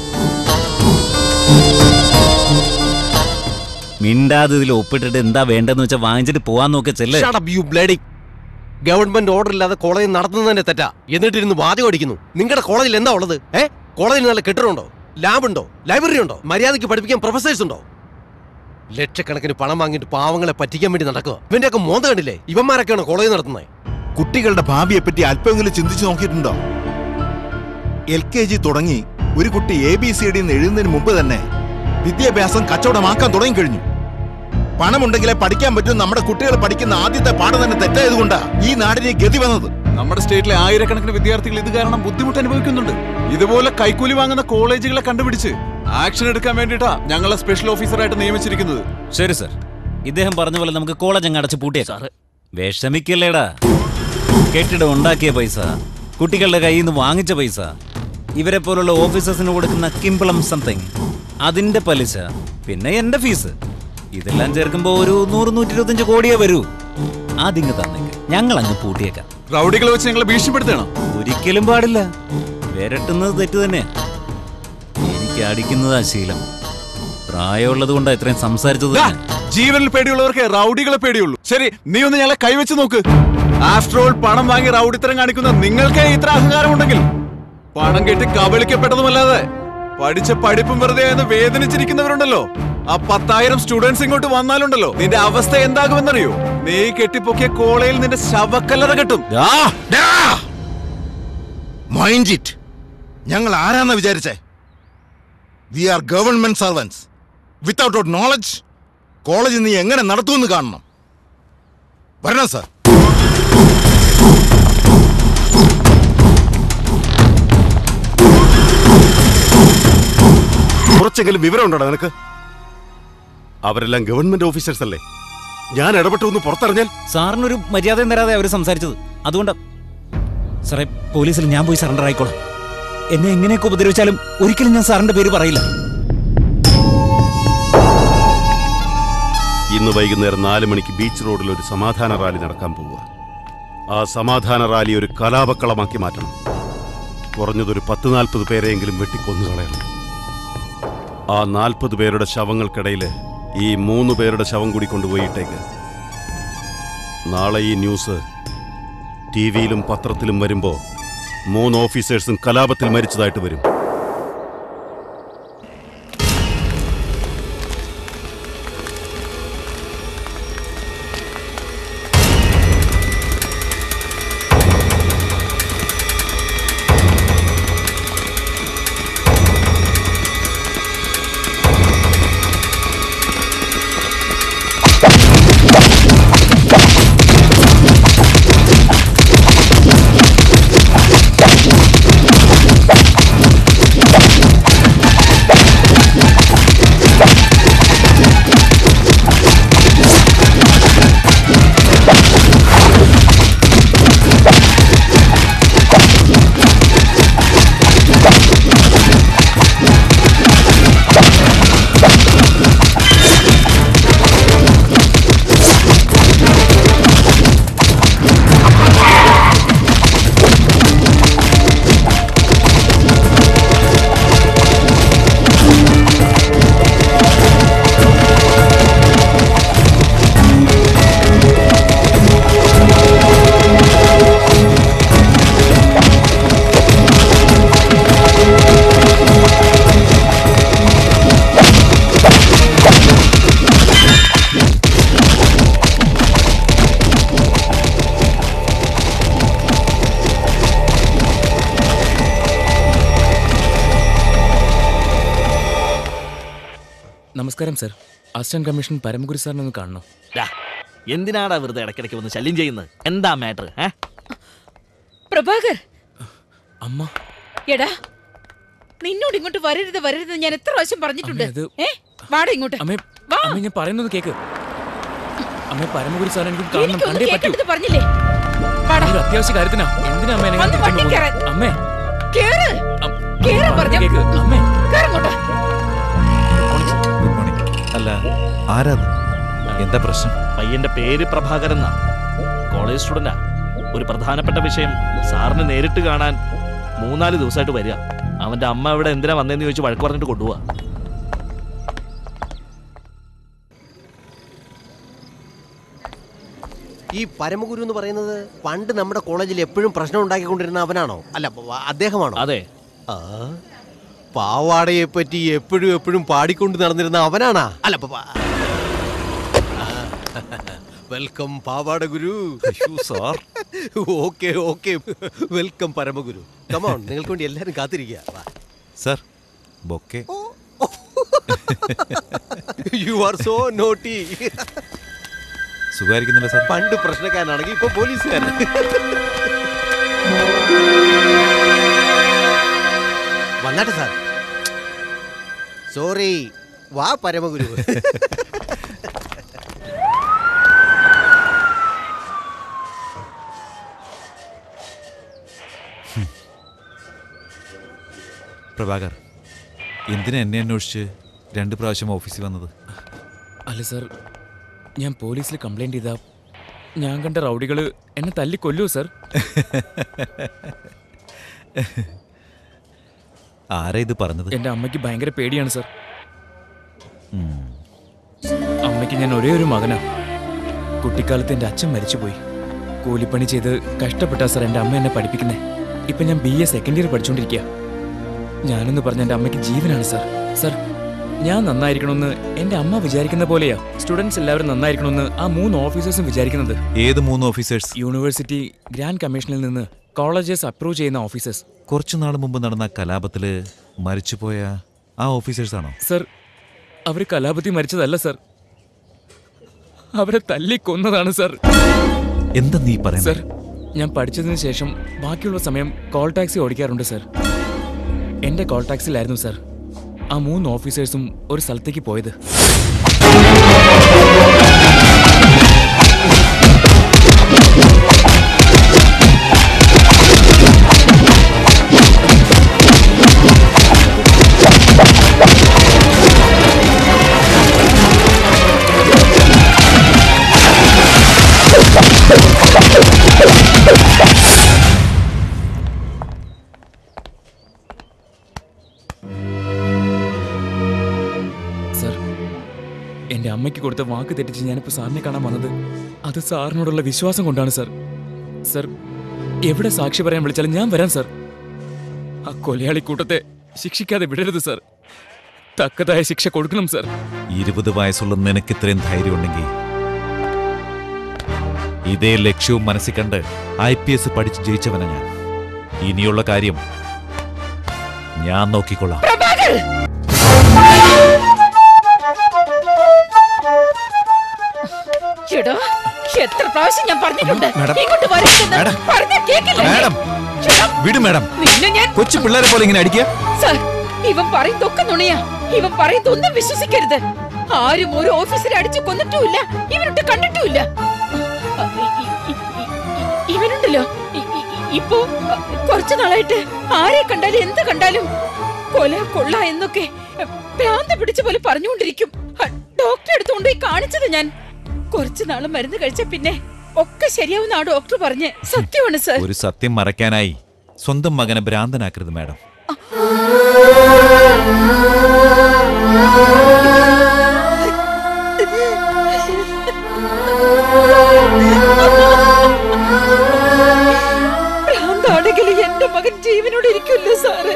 മിണ്ടാതെ ഇതിൽ ഒപ്പിട്ടിട്ട് എന്താ വേണ്ടെന്ന് വെച്ചാൽ വാങ്ങിച്ചിട്ട് പോവാൻ നോക്കി ചെല്ലേ Shut up, you bloody- government order ഇല്ലാതെ കോളേജ് നടത്തുന്നതിന്റെ തെറ്റാ എന്നിട്ടിരുന്ന് വാചകം അടിക്കുന്നു നിങ്ങളുടെ കോളേജിൽ എന്താ ഉള്ളത് ഏ കോളേജിൽ നല്ല കെട്ടിടമുണ്ടോ ലാബ് ഉണ്ടോ ലൈബ്രറി ഉണ്ടോ മര്യാദയ്ക്ക് പഠിപ്പിക്കാൻ പ്രൊഫസേഴ്സ് ഉണ്ടോ ലക്ഷക്കണക്കിന് പണം വാങ്ങിയിട്ട് പാവങ്ങളെ പറ്റിക്കാൻ വേണ്ടി നടക്കുക ഇവന്റെ ഒക്കെ മോന്ത കണ്ടില്ലേ ഇവന്മാരൊക്കെയാണ് കോളേജ് നടത്തുന്നത് കുട്ടികളുടെ ഭാവിയെ പറ്റി അല്പമെങ്കിലും ചിന്തിച്ചു നോക്കിയിട്ടുണ്ടോ എൽ കെ ജി തുടങ്ങി ഒരു കുട്ടി എ ബി സി ഡി എന്ന് എഴുതുന്നതിന് മുമ്പ് തന്നെ വിദ്യാഭ്യാസം കച്ചവടമാക്കാൻ തുടങ്ങിക്കഴിഞ്ഞു പണമുണ്ടെങ്കിലേ പഠിക്കാൻ പറ്റും നമ്മുടെ കുട്ടികൾ പഠിക്കുന്ന ആദ്യത്തെ പാഠം തന്നെ തെറ്റായതുകൊണ്ടാ ഈ നാടിനെ ഗതി വന്നത് നമ്മുടെ സ്റ്റേറ്റിലെ ആയിരക്കണക്കിന് വിദ്യാർത്ഥികൾ ഇത് കാരണം ബുദ്ധിമുട്ട് അനുഭവിക്കുന്നുണ്ട് ഇതുപോലെ കൈക്കൂലി വാങ്ങുന്ന കോളേജുകളെ കണ്ടുപിടിച്ച് ആക്ഷൻ എടുക്കാൻ വേണ്ടിയിട്ടാ ഞങ്ങളെ സ്പെഷ്യൽ ഓഫീസറായിട്ട് നിയമിച്ചിരിക്കുന്നത് ശരി സർ ഇദ്ദേഹം പറഞ്ഞ പോലെ നമുക്ക് കോളേജ് അങ്ങ് അടച്ച് പൂട്ടിയേക്കാം വിഷമിക്കല്ലേടാ കെട്ടിടം ഉണ്ടാക്കിയ പൈസ കുട്ടികളുടെ കയ്യിൽ നിന്ന് വാങ്ങിച്ച പൈസ ഇവരെ പോലുള്ള ഓഫീസേഴ്സിന് കൊടുക്കുന്ന കിമ്പളം സംതിങ് അതിന്റെ പലിശ പിന്നെ എന്റെ ഫീസ് ഇതെല്ലാം ചേർക്കുമ്പോ ഒരു നൂറ് നൂറ്റി ഇരുപത്തഞ്ച് കോടിയേ വരൂ അതിങ്ങ് തന്നേക്ക് ഞങ്ങൾ അങ്ങ് പൂട്ടിയേക്കാം റൗഡികളെ വെച്ച് ഞങ്ങളെ ഭീഷണിപ്പെടുത്തണം ഒരിക്കലും പാടില്ല വിരട്ടുന്നത് തെറ്റ് തന്നെ എനിക്ക് അടിക്കുന്നതാ ശീലം പ്രായമുള്ളത് കൊണ്ടാ ഇത്രയും സംസാരിച്ചത് ദാ, തന്നെ. ജീവനിൽ പേടിയുള്ളവർക്ക് റൗഡികളെ പേടിയുള്ളൂ ശരി നീ ഒന്ന് ഞങ്ങളെ കൈവച്ച് നോക്ക് ആഫ്റ്റർ ഓൾ പണം വാങ്ങി റൗഡിത്തരം കാണിക്കുന്ന നിങ്ങൾക്ക് ഇത്ര അഹങ്കാരമുണ്ടെങ്കിൽ പണം കെട്ടി കബളിക്കപ്പെട്ടതുമല്ലാതെ പഠിച്ച പഠിപ്പും വെറുതെ എന്ന് വേദനിച്ചിരിക്കുന്നവരുണ്ടല്ലോ ആ പത്തായിരം സ്റ്റുഡൻസ് ഇങ്ങോട്ട് വന്നാലുണ്ടല്ലോ നിന്റെ അവസ്ഥ എന്താകുമെന്നറിയോ നീ കെട്ടിപ്പൊക്കിയ കോളേജിൽ നിന്റെ ശവക്കല്ലറ കെട്ടും മൈൻഡ് ഇറ്റ് ഞങ്ങൾ ആരാന്നാ വിചാരിച്ചേ we are government servants without out knowledge college നീ എങ്ങനെ നടത്തുമെന്ന് കാണണം വരണം സാർ കുറച്ചെങ്കിലും വിവരമുണ്ടോ നിനക്ക് അവരെല്ലാം ഗവൺമെന്റ് ഓഫീസേഴ്സ് അല്ലേ ഞാൻ ഇടപെട്ട് ഒന്ന് പുറത്തിറങ്ങിയാൽ സാറിനൊരു മര്യാദയും തരാതെ അവർ സംസാരിച്ചത് അതുകൊണ്ട് സാറേ പോലീസിൽ ഞാൻ പോയി സറണ്ടർ ആയിക്കോളാം എന്നെ എങ്ങനെയൊക്കെ ഉപദ്രവിച്ചാലും ഒരിക്കലും ഞാൻ സാറിന്റെ പേര് പറയില്ല ഇന്ന് വൈകുന്നേരം നാല് മണിക്ക് ബീച്ച് റോഡിൽ ഒരു സമാധാന റാലി നടക്കാൻ പോവുക ആ സമാധാന റാലി ഒരു കലാപക്കളമാക്കി മാറ്റണം കുറഞ്ഞതൊരു പത്ത് നാൽപ്പത് പേരെയെങ്കിലും വെട്ടിക്കൊന്നു കളയണം ആ നാൽപ്പത് പേരുടെ ശവങ്ങൾക്കിടയിൽ ഈ മൂന്ന് പേരുടെ ശവം കൂടി കൊണ്ടുപോയിട്ടേക്ക് നാളെ ഈ ന്യൂസ് ടി വിയിലും പത്രത്തിലും വരുമ്പോൾ മൂന്ന് ഓഫീസേഴ്സും കലാപത്തിൽ മരിച്ചതായിട്ട് വരും നമസ്കാരം സർ അസിസ്റ്റന്റ് കമ്മീഷൻ പരമഗുരു സാറിനെ ഒന്ന് കാണണം ഡാ, എന്തിനാടാ വെറുതെ ഇടയ്ക്കിടയ്ക്ക് വന്ന് ശല്യം ചെയ്യുന്നത് എന്താ മാറ്റർ ഏ പ്രഭാകർ അമ്മ എടാ നിന്നോട് ഇങ്ങോട്ട് വരരുത് വരരുത് ഞാൻ എത്ര പ്രാവശ്യം പറഞ്ഞിട്ടുണ്ട് അമ്മേ, അത് ഏ വാടാ ഇങ്ങോട്ട് അമ്മേ വാ അമ്മ ഞാൻ പറയുന്നത് കേക്ക് അമ്മ പരമഗുരു സാർ എനിക്ക് കാണണം എനിക്കൊന്ന് കണ്ടേ പറ്റൂ കേട്ടെടുത്ത് പറഞ്ഞില്ലേ വാടാ ഒരു അത്യാവശ്യ കാര്യത്തിനാ എന്തിനാ അമ്മ എന്നെ വന്ന് വിളിച്ചോണ്ട് വണ്ടി പോകുന്നത്? കയറാൻ. അമ്മേ കേറ് കേറ് പറഞ്ഞ കേക്ക് അമ്മേ കേറങ്ങോട്ട് അല്ല ആരാത് എന്താ പ്രശ്നം പയ്യന്റെ പേര് പ്രഭാകരൻ എന്നാ കോളേജ് സ്റ്റുഡന്റാ ഒരു പ്രധാനപ്പെട്ട വിഷയം സാറിന് നേരിട്ട് കാണാൻ മൂന്നാല് ദിവസമായിട്ട് വരിക അവന്റെ അമ്മ ഇവിടെ എന്തിനാ വന്നതെന്ന് ചോദിച്ച് വഴക്ക് പറഞ്ഞിട്ട് കൊണ്ടുപോവാ ഈ പരമഗുരു എന്ന് പറയുന്നത് പണ്ട് നമ്മുടെ കോളേജിൽ എപ്പോഴും പ്രശ്നം ഉണ്ടാക്കിക്കൊണ്ടിരുന്ന അവനാണോ അല്ല വ- അദ്ദേഹമാണോ അതെ ആ പാവാടയെ പറ്റി എപ്പോഴും എപ്പോഴും പാടിക്കൊണ്ട് നടന്നിരുന്ന അവനാണാ അല്ല വെൽക്കം പാവാട ഗുരു sir okay okay welcome Paramaguru come on നിങ്ങൾക്ക് വേണ്ടി എല്ലാരും കാത്തിരിക്കുക sir bouquet you are so naughty സുഖമായിരിക്കുന്നില്ല സാർ പണ്ട് പ്രശ്നക്കാരനാണെങ്കിൽ ഇപ്പൊ പോലീസുകാരൻ വന്നാട്ടെ സാർ സോറി വാ പരമഗുരു പ്രഭാകർ എന്തിനാ എന്നെ അന്വേഷിച്ച് രണ്ട് പ്രാവശ്യം ഓഫീസിൽ വന്നത് അല്ല സർ ഞാൻ പോലീസിൽ കംപ്ലൈന്റ് ചെയ്താ ഞാൻ കണ്ട റൗഡികള് എന്നെ തല്ലി കൊല്ലൂ സർ ആരാ ഇത് പറഞ്ഞത് എന്റെ അമ്മയ്ക്ക് ഭയങ്കര പേടിയാണ് സർ ഉം. അമ്മയ്ക്ക് ഞാൻ ഒരേ ഒരു മകനാ കുട്ടിക്കാലത്ത് എൻ്റെ അച്ഛൻ മരിച്ചുപോയി കൂലിപ്പണി ചെയ്ത് കഷ്ടപ്പെട്ടാ സർ എൻ്റെ അമ്മ എന്നെ പഠിപ്പിക്കുന്നേ ഇപ്പം ഞാൻ ബി എ സെക്കൻഡ് ഇയർ പഠിച്ചുകൊണ്ടിരിക്കുക ഞാനെന്ന് പറഞ്ഞ എൻ്റെ അമ്മയ്ക്ക് ജീവനാണ് സർ സർ ഞാൻ നന്നായിരിക്കണമെന്ന് എൻ്റെ അമ്മ വിചാരിക്കുന്ന പോലെയാ സ്റ്റുഡൻസ് എല്ലാവരും നന്നായിരിക്കണമെന്ന് ആ മൂന്ന് ഓഫീസേഴ്സും വിചാരിക്കുന്നത് ഏത് മൂന്ന് ഓഫീസേഴ്സ് യൂണിവേഴ്സിറ്റി ഗ്രാൻഡ് കമ്മീഷനിൽ നിന്ന് കോളേജസ് അപ്രൂവ് ചെയ്യുന്ന ഓഫീസേഴ്സ് കുറച്ചു നാൾ മുമ്പ് നടന്ന കലാപത്തില് മരിച്ചുപോയ ആ ഓഫീസേഴ്സ് ആണോ സർ അവർ കലാപത്തിൽ മരിച്ചതല്ല സർ അവരെ തല്ലി കൊന്നതാണ് സർ എന്താ നീ പറയുന്നത് സർ ഞാൻ പഠിച്ചതിന് ശേഷം ബാക്കിയുള്ള സമയം കോൾ ടാക്സി ഓടിക്കാറുണ്ട് സർ എന്റെ കോൾ ടാക്സിയിലായിരുന്നു സർ ആ മൂന്ന് ഓഫീസേഴ്സും ഒരു സ്ഥലത്തേക്ക് പോയത് Thank you. എന്റെ അമ്മയ്ക്ക് കൊടുത്ത വാക്ക് തെറ്റിച്ച് ഞാനിപ്പോൾ സാറിനെ കാണാൻ വന്നത് അത് സാറിനോടുള്ള വിശ്വാസം കൊണ്ടാണ് സാർ സാർ എവിടെ സാക്ഷി പറയാൻ വിളിച്ചാലും ഞാൻ വരാം സാർ ആ കൊലയാളി കൂട്ടത്തെ ശിക്ഷിക്കാതെ വിടരുത് സാർ തക്കതായ ശിക്ഷ കൊടുക്കണം സാർ ഇരുപത് വയസ്സുള്ള നിനക്ക് ഇത്രയും ധൈര്യമുണ്ടെങ്കിൽ ഇതേ ലക്ഷ്യവും മനസ്സിൽ കണ്ട് ഐ പി എസ് പഠിച്ച് ജയിച്ചവനാ ഞാൻ ഇനിയുള്ള കാര്യം ഞാൻ നോക്കിക്കൊള്ളാം എടാ, എത്ര പ്രാവശ്യം ഞാൻ പറഞ്ഞിട്ടുണ്ട് മാഡം. ഇങ്ങോട്ട് വരരുതെന്ന് പറഞ്ഞാ കേക്കില്ലേ? മാഡം. എടാ, വിട് മാഡം നിന്നെ ഞാൻ കൊച്ചു പിള്ളേരെ പോലെ ഇങ്ങനെ അടിക്കുക സർ ഇവൻ പറയുന്നതൊക്കെ നുണയാ ഇവൻ പറയുന്നതൊന്നും വിശ്വസിക്കരുത് ആരും ഒരു ഓഫീസറെ അടിച്ചു കൊന്നിട്ടുമില്ല ഇവനൊട്ട് കണ്ടിട്ടുമില്ല അ, ഇ- ഇ- ഇ- ഇ- ഇവനുണ്ടല്ലോ ഇ- ഇ- ഇ- ഇപ്പോ അ, കുറച്ചു നാളായിട്ട് ആരെ കണ്ടാലും എന്ത് കണ്ടാലും കൊല കൊള്ള എന്നൊക്കെ അ, ഭ്രാന്ത് പിടിച്ച പോലെ പറഞ്ഞുകൊണ്ടിരിക്കും അ, ഡോക്ടറെ അടുത്ത് കൊണ്ടുപോയി കാണിച്ചത് ഞാൻ കുറച്ചു നാള് മരുന്ന് കഴിച്ച പിന്നെ ഒക്കെ ശരിയാവുന്ന ആ ഡോക്ടർ പറഞ്ഞ് സത്യമാണ് സർ ഒരു സത്യം മറയ്ക്കാനായി സ്വന്തം മകനെ ഭ്രാന്തനാക്കരുത് മാഡം ഭ്രാന്താണെങ്കിൽ എന്റെ മകൻ ജീവനോട് ഇരിക്കുമല്ലോ സാറ്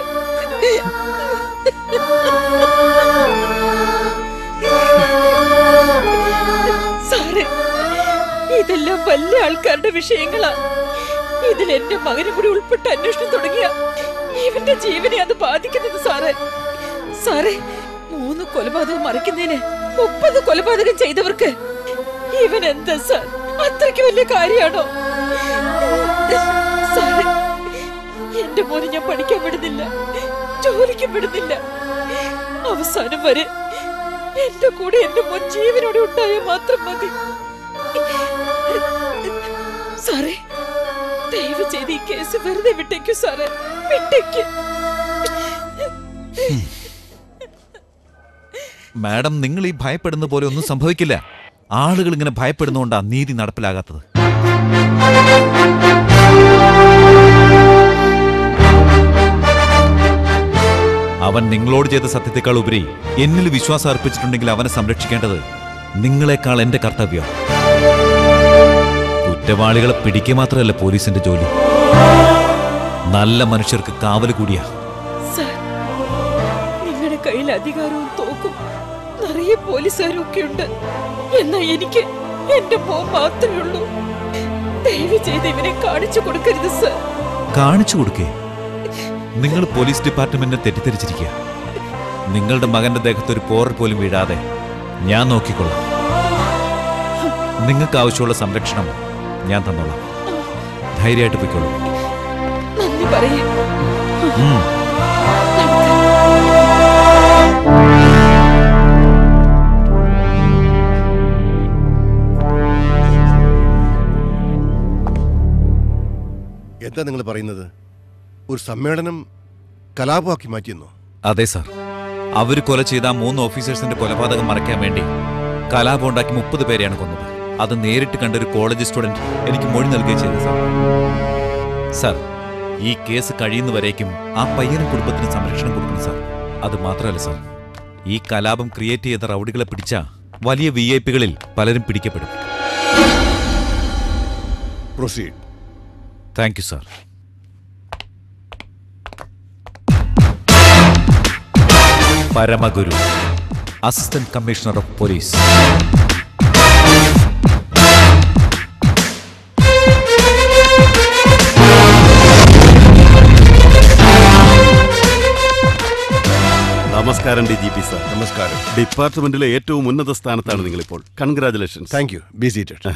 സാറ് ഇതെല്ലാം വലിയ ആൾക്കാരുടെ വിഷയങ്ങളാ ഇതിൽ എന്റെ മകനും കൂടി ഉൾപ്പെട്ട് അന്വേഷണം തുടങ്ങിയ ഇവന്റെ ജീവനെ അത് ബാധിക്കുന്നത് സാറേ സാറേ മൂന്ന് കൊലപാതകം മറിക്കുന്നതിന് മുപ്പത് കൊലപാതകം ചെയ്തവർക്ക് ഇവൻ എന്താ സാർ അത്രയ്ക്ക് വലിയ കാര്യമാണോ സാറേ എന്റെ മോനെ ഞാൻ പഠിക്കാൻ വിടുന്നില്ല ജോലിക്ക് വിടുന്നില്ല അവസാനം വരെ എന്റെ കൂടെ എന്റെ മോൻ ജീവനോടെ ഉണ്ടായാൽ മാത്രം മതി സാറേ ദയവ് ചെയ്ത് ഈ കേസ് വെറുതെ വിട്ടേക്കൂ സാറേ വിട്ടേക്ക് മാഡം നിങ്ങൾ ഈ ഭയപ്പെടുന്ന പോലെ ഒന്നും സംഭവിക്കില്ല ആളുകൾ ഇങ്ങനെ ഭയപ്പെടുന്നതുകൊണ്ടാ നീതി നടപ്പിലാകാത്തത് അവൻ നിങ്ങളോട് ചെയ്ത സത്യത്തെക്കാൾ ഉപരി എന്നിൽ വിശ്വാസം അർപ്പിച്ചിട്ടുണ്ടെങ്കിൽ അവനെ സംരക്ഷിക്കേണ്ടത് നിങ്ങളെക്കാൾ എന്റെ കർത്തവ്യം കുറ്റവാളികളെ പിടിക്കുക മാത്രമല്ല പോലീസിന്റെ ജോലി നല്ല മനുഷ്യർക്ക് കാവൽ കൂടിയാ സാർ നിങ്ങളുടെ കയ്യിൽ അധികാരവും തോക്കും നിറയെ പോലീസുകാരും ഒക്കെ ഉണ്ട് എന്നാ എനിക്ക് എന്റെ മോൻ മാത്രമേ ഉള്ളൂ ദയവ് ചെയ്ത് ഇവനെ കാണിച്ചു കൊടുക്കരുത് സാർ കാണിച്ചു കൊടുക്കേ നിങ്ങൾ പോലീസ് ഡിപ്പാർട്ട്മെന്റിനെ തെറ്റിദ്ധരിച്ചിരിക്കുക നിങ്ങളുടെ മകന്റെ ദേഹത്ത് ഒരു പോറൽ പോലും വീഴാതെ ഞാൻ നോക്കിക്കൊള്ളാം നിങ്ങൾക്ക് ആവശ്യമുള്ള സംരക്ഷണം ഞാൻ തന്നോളാം ധൈര്യമായിട്ട് പോയിക്കോളൂ നന്ദി പറയേ ഉം. എന്താ നിങ്ങൾ പറയുന്നത് ഒരു സമ്മേളനം കലാപമാക്കി മാറ്റിയെന്നോ അതെ സാർ അവർ കൊല ചെയ്ത ആ മൂന്ന് ഓഫീസേഴ്സിന്റെ കൊലപാതകം മറയ്ക്കാൻ വേണ്ടി കലാപം ഉണ്ടാക്കി മുപ്പത് പേരെയാണ് കൊന്നത് അത് നേരിട്ട് കണ്ട ഒരു കോളേജ് സ്റ്റുഡന്റ് എനിക്ക് മൊഴി നൽകുകയും ചെയ്തു സാർ സാർ ഈ കേസ് കഴിയുന്നവരേക്കും ആ പയ്യനും കുടുംബത്തിന് സംരക്ഷണം കൊടുക്കണം സാർ അത് മാത്രമല്ല സാർ ഈ കലാപം ക്രിയേറ്റ് ചെയ്ത റൗഡികളെ പിടിച്ച വലിയ വി ഐ പികളിൽ പലരും പിടിക്കപ്പെടും proceed thank you sir Paramaguru assistant commissioner of police നമസ്കാരം ഡി ജി പി സാർ നമസ്കാരം ഡിപ്പാർട്ട്മെന്റിലെ ഏറ്റവും ഉന്നത സ്ഥാനത്താണ് നിങ്ങളിപ്പോൾ congratulations thank you be seated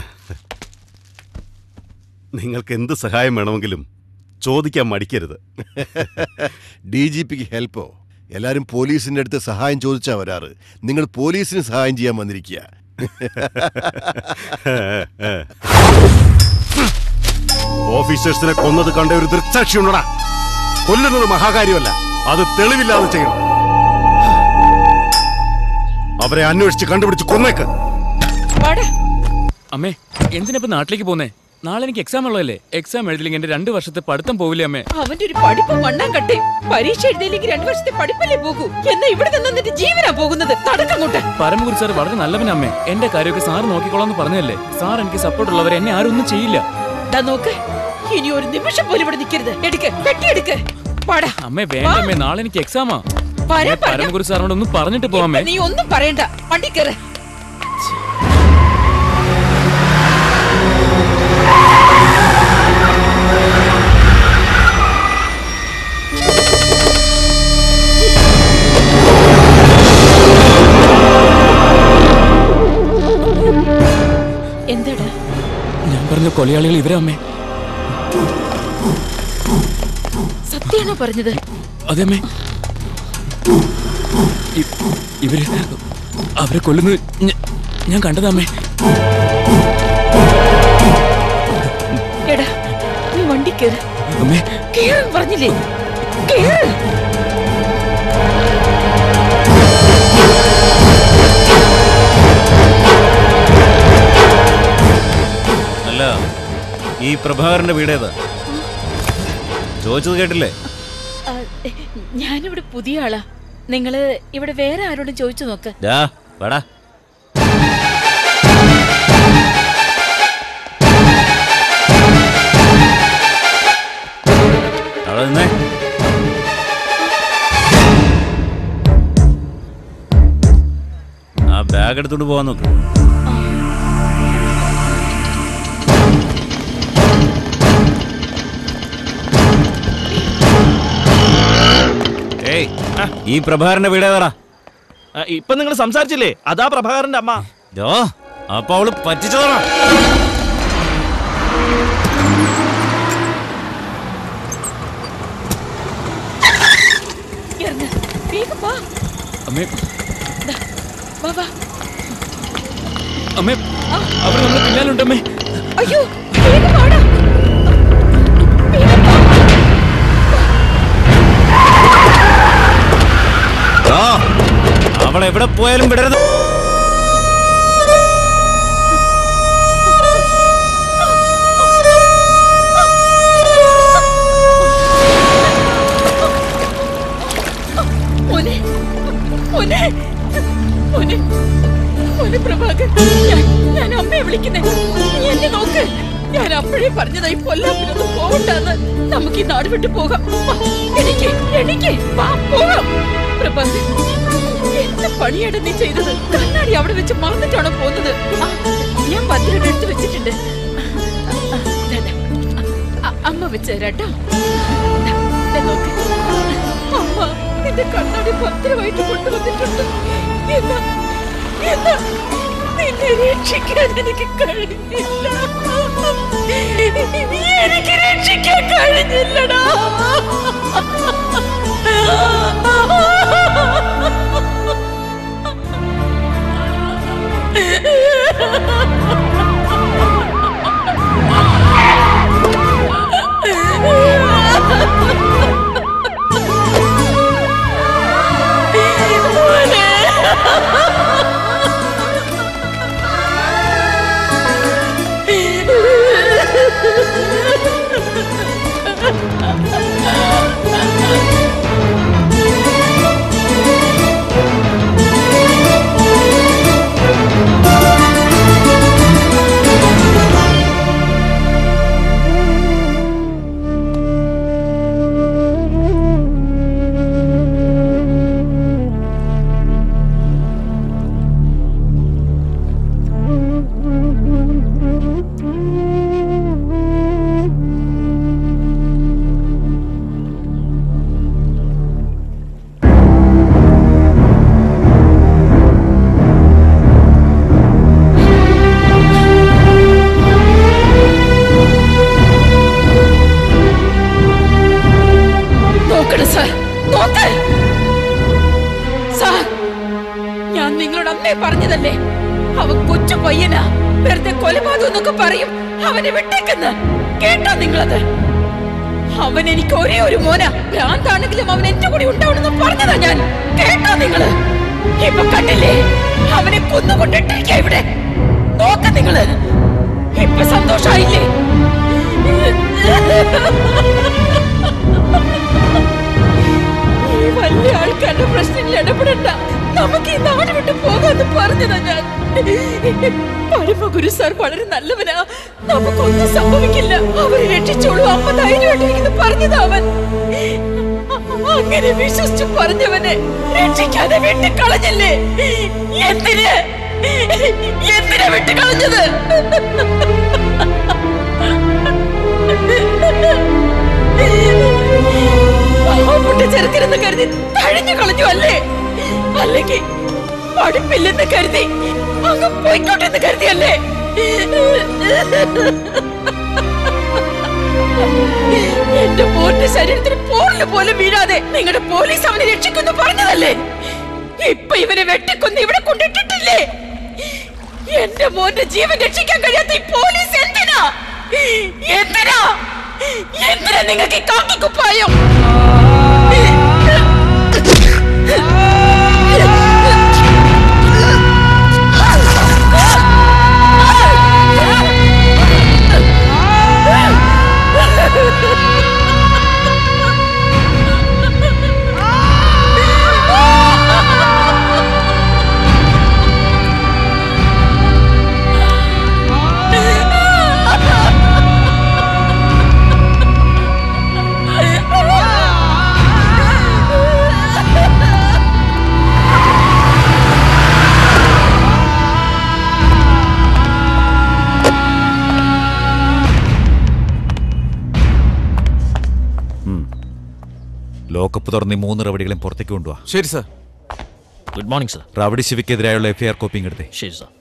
നിങ്ങൾക്ക് എന്ത് സഹായം വേണമെങ്കിലും ചോദിക്കാൻ മടിക്കരുത് ഡി ജി പിക്ക് ഹെൽപ്പോ എല്ലാരും പോലീസിന്റെ അടുത്ത് സഹായം ചോദിച്ചാ വരാറ് നിങ്ങൾ പോലീസിന് സഹായം ചെയ്യാൻ വന്നിരിക്കുക ഓഫീസേഴ്സിനെ കൊന്നത് കണ്ട ഒരു ദൃക്സാക്ഷി ഉണ്ടടാ കൊല്ലുന്നത് മഹാകാര്യമല്ല അത് തെളിവില്ലാതെ ചെയ്യണം അവരെ അന്വേഷിച്ച് കണ്ടുപിടിച്ച് കൊന്നേക്ക് അമ്മേ എന്തിനാ ഇപ്പൊ നാട്ടിലേക്ക് പോന്നേ നാളെ എനിക്ക് എക്സാം ഉള്ളതല്ലേ എക്സാം എഴുതില്ലെങ്കിൽ എന്റെ രണ്ട് വർഷത്തെ പഠിത്തം പോവില്ലേ അമ്മേ അവന്റെ ഒരു പഠിപ്പ് മണ്ണാങ്കട്ടെ പരീക്ഷ എഴുതിയില്ലെങ്കിൽ രണ്ടു വർഷത്തെ പഠിപ്പല്ലേ പോകൂ എന്നാ ഇവിടെ നിന്ന് നിന്റെ ജീവനാ പോകുന്നത് തടക്കങ്ങോട്ട് പരമഗുരു സാർ വളരെ നല്ലവനാ അമ്മേ എന്റെ കാര്യമൊക്കെ സാർ നോക്കിക്കോളാന്ന് പറഞ്ഞതല്ലേ സാർ എനിക്ക് സപ്പോർട്ട് ഉള്ളവരെ എന്നെ ആരും ഒന്നും ചെയ്യില്ല ദാ നോക്ക് ഇനി ഒരു നിമിഷം പോലും ഇവിടെ നിൽക്കരുത് എടുക്ക് പെട്ടിയെടുക്ക് പാടാ അമ്മേ വേണ്ട അമ്മേ നാളെ എനിക്ക് എക്സാമാ വരാൻ അമ്മേ, പറഞ്ഞ- പരമഗുരു സാറിനോട് ഒന്ന് പറഞ്ഞിട്ട് പോവാമേ നീ ഒന്നും പറയണ്ട വണ്ടി കയറ് എന്താടാ ഞാൻ പറഞ്ഞ കൊലയാളികൾ ഇവരാ അമ്മേ സത്യാണോ പറഞ്ഞത് അതെ അമ്മേ ഇ- ഇവര് അവരെ കൊല്ലുന്നത് ഞ- ഞാൻ കണ്ടതാമേ എടാ നീ വണ്ടി കയറ് അമ്മേ കേറാൻ പറഞ്ഞില്ലേ കേറ് അല്ല ഈ പ്രഭാകരന്റെ വീടേതാ ചോദിച്ചത് കേട്ടില്ലേ ആ, ഞാനിവിടെ പുതിയ ആളാ നിങ്ങള് ഇവിടെ വേറെ ആരോടും ചോദിച്ചു നോക്ക് ഡാ വാടാ അവിടെ നിന്നേ ആ ബാഗ് എടുത്തോണ്ട് പോവാൻ നോക്ക് ഏയ് ഈ പ്രഭാകരന്റെ വീടേതാടാ ഇപ്പൊ നിങ്ങൾ സംസാരിച്ചില്ലേ അതാ പ്രഭാകരന്റെ അമ്മ ജോ അപ്പൊ അവള് പറ്റിച്ചോടാ ഇറങ്ങ് വേഗം വാ അമ്മേ ദാ, വാ വാ അമ്മേ അവർ നമ്മുടെ പിന്നാലുണ്ട് അമ്മേ അയ്യോ വേഗം വാടാ ആ, അവൾ എവിടെ പോയാലും വിടരുത് മോനെ മോനെ മോനെ മോനെ പ്രഭാകർ ഞാൻ ഞാൻ അമ്മയെ വിളിക്കുന്നേ നീ എന്നെ നോക്ക് ഞാൻ അപ്പോഴേ പറഞ്ഞതായി പൊല്ലാപ്പിനൊന്നും പോകണ്ടെന്ന് നമുക്ക് ഈ നാട് വിട്ടു പോകാം വാ, എണീക്ക് എണീക്ക് വാ പോകാം പ്രഭാകർ എന്ത് പണിയാണ് നീ ചെയ്തത് കണ്ണാടി അവിടെ വെച്ച് മറന്നിട്ടാണോ പോകുന്നത് ആ, ഞാൻ ഭദ്രയുടെ എടുത്ത് വെച്ചിട്ടുണ്ട് ആ, ആ, ദാ, ദാ. അ- അമ്മ വെച്ച് തരാട്ടോ ദാ, ദാ നോക്ക് അമ്മ നിന്റെ കണ്ണാടി ഭദ്രമായിട്ട് കൊണ്ടുവന്നിട്ടുണ്ട് എന്നാ എന്നാ നിന്നെ രക്ഷിക്കാൻ എനിക്ക് കഴിഞ്ഞില്ല എനിക്ക് രക്ഷിക്കാൻ കഴിഞ്ഞില്ലടാ നോക്കണം സാർ നോക്ക് സാർ ഞാൻ നിങ്ങളോട് അന്നേ പറഞ്ഞതല്ലേ അവൻ കൊച്ചു പയ്യനാ വെറുതെ കൊലപാതകം എന്നൊക്കെ പറയും അവനെ വിട്ടേക്കെന്ന് കേട്ടോ നിങ്ങളത് അവൻ എനിക്ക് ഒരേ ഒരു മോന ഭ്രാന്താണെങ്കിലും അവൻ എന്റെ കൂടെ ഉണ്ടാവണമെന്ന് പറഞ്ഞതാ ഞാൻ കേട്ടോ നിങ്ങള് ഇപ്പൊ കണ്ടില്ലേ അവനെ കൊന്നുകൊണ്ടിട്ടിരിക്ക ഇവിടെ നോക്ക നിങ്ങള് ഇപ്പൊ സന്തോഷായില്ലേ ഈ വലിയ ആൾക്കാരുടെ പ്രശ്നങ്ങളിൽ ഇടപെടണ്ട നമുക്ക് ഈ നാട് വിട്ട് പോകാന്ന് പറഞ്ഞതാ ഞാൻ പരമഗുരു സാർ വളരെ നല്ലവനാ നമുക്കൊന്നും സംഭവിക്കില്ല അവരെ രക്ഷിച്ചോളൂ അമ്മ ധൈര്യമായിട്ടിരിക്കുന്നു പറഞ്ഞതാ അവൻ അങ്ങനെ വിശ്വസിച്ചു പറഞ്ഞവനെ രക്ഷിക്കാതെ വിട്ടുകളഞ്ഞല്ലേ എന്തിന് എന്തിനാ വിട്ടുകളഞ്ഞത് പാവപ്പെട്ട ചെറുക്കനെന്ന് കരുതി തഴഞ്ഞു കളഞ്ഞു അല്ലേ അല്ലെങ്കിൽ പഠിപ്പില്ലെന്ന് കരുതി അങ്ങ് പോയിക്കോട്ടെ എന്ന് കരുതിയല്ലേ എന്റെ മോന്റെ ശരീരത്തിന് പോറില് പോലും വീഴാതെ നിങ്ങളുടെ പോലീസ് അവനെ രക്ഷിക്കുന്നു പറഞ്ഞതല്ലേ ഇപ്പൊ ഇവനെ വെട്ടിക്കൊന്ന് ഇവിടെ കൊണ്ടിട്ടിട്ടില്ലേ എന്റെ മോന്റെ ജീവൻ രക്ഷിക്കാൻ കഴിയാത്ത ഈ പോലീസ് എന്തിനാ എന്തിനാ എന്തിനാ നിങ്ങൾക്ക് ഈ കാക്കിക്കുപ്പായം ലോക്കപ്പ് തുറന്ന് ഈ മൂന്ന് റവടികളെയും പുറത്തേക്ക് കൊണ്ടുപോവാ ശരി sir good morning sir Ravadi ശിവയ്ക്കെതിരായുള്ള എഫ്ഐആർ കോപ്പിങ് എടുത്തേ ശരി സർ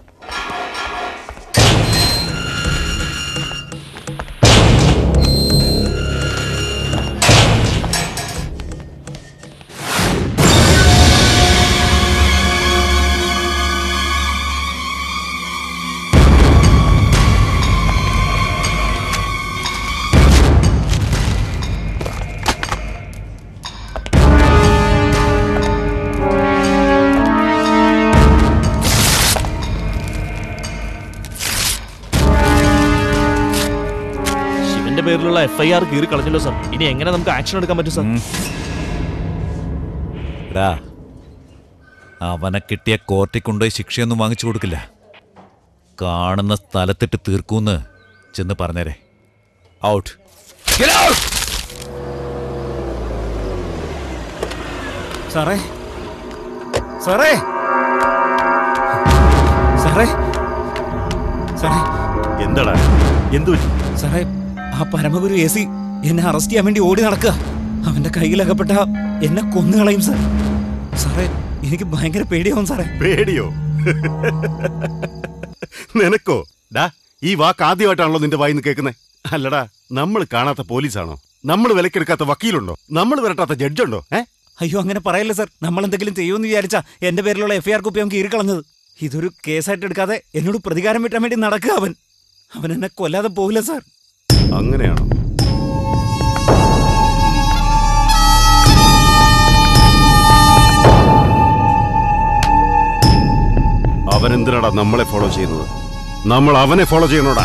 ശിവന്റെ പേരിലുള്ള എഫ് ഐ ആർ കീറി കളഞ്ഞല്ലോ സർ ഇനി എങ്ങനെ നമുക്ക് ആക്ഷൻ എടുക്കാൻ പറ്റും സർ എടാ അവനെ കിട്ടിയ കോർട്ടിൽ കൊണ്ടുപോയി ശിക്ഷയൊന്നും വാങ്ങിച്ചു കൊടുക്കില്ല കാണുന്ന സ്ഥലത്തിട്ട് തീർക്കൂന്ന് ചെന്ന് പറഞ്ഞേരെ ഔട്ട് സാറേ സാറേ സാറേ സാറേ എന്താടാ എന്തു സാറേ ആ പരമഗുരു എ സി എന്നെ അറസ്റ്റ് ചെയ്യാൻ വേണ്ടി ഓടി നടക്കുക അവന്റെ കയ്യിലകപ്പെട്ട എന്നെ കൊന്നുകളയും സാർ സാറേ എനിക്ക് ഭയങ്കര പേടിയാവും സാറേ പേടിയോ നിനക്കോ ഡാ ഈ വാക്ക് ആദ്യമായിട്ടാണല്ലോ നിന്റെ വായിന്ന് കേൾക്കുന്നേ അല്ലടാ നമ്മൾ കാണാത്ത പോലീസാണോ നമ്മൾ വിലക്കെടുക്കാത്ത വക്കീലുണ്ടോ നമ്മൾ വരട്ടാത്ത ജഡ്ജുണ്ടോ ഏ അയ്യോ അങ്ങനെ പറയല്ലേ സാർ നമ്മൾ എന്തെങ്കിലും ചെയ്യുമെന്ന് വിചാരിച്ചാ എന്റെ പേരിലുള്ള എഫ്ഐആർ കുപ്പി അവൻ കീറിക്കളഞ്ഞത് ഇതൊരു കേസായിട്ട് എടുക്കാതെ എന്നോട് പ്രതികാരം വിട്ടാൻ വേണ്ടി നടക്കുക അവൻ അവൻ എന്നെ കൊല്ലാതെ പോകില്ല സാർ അങ്ങനെയാണോ അവൻ എന്തിനാടാ നമ്മളെ ഫോളോ ചെയ്യുന്നത് നമ്മൾ അവനെ ഫോളോ ചെയ്യണോടാ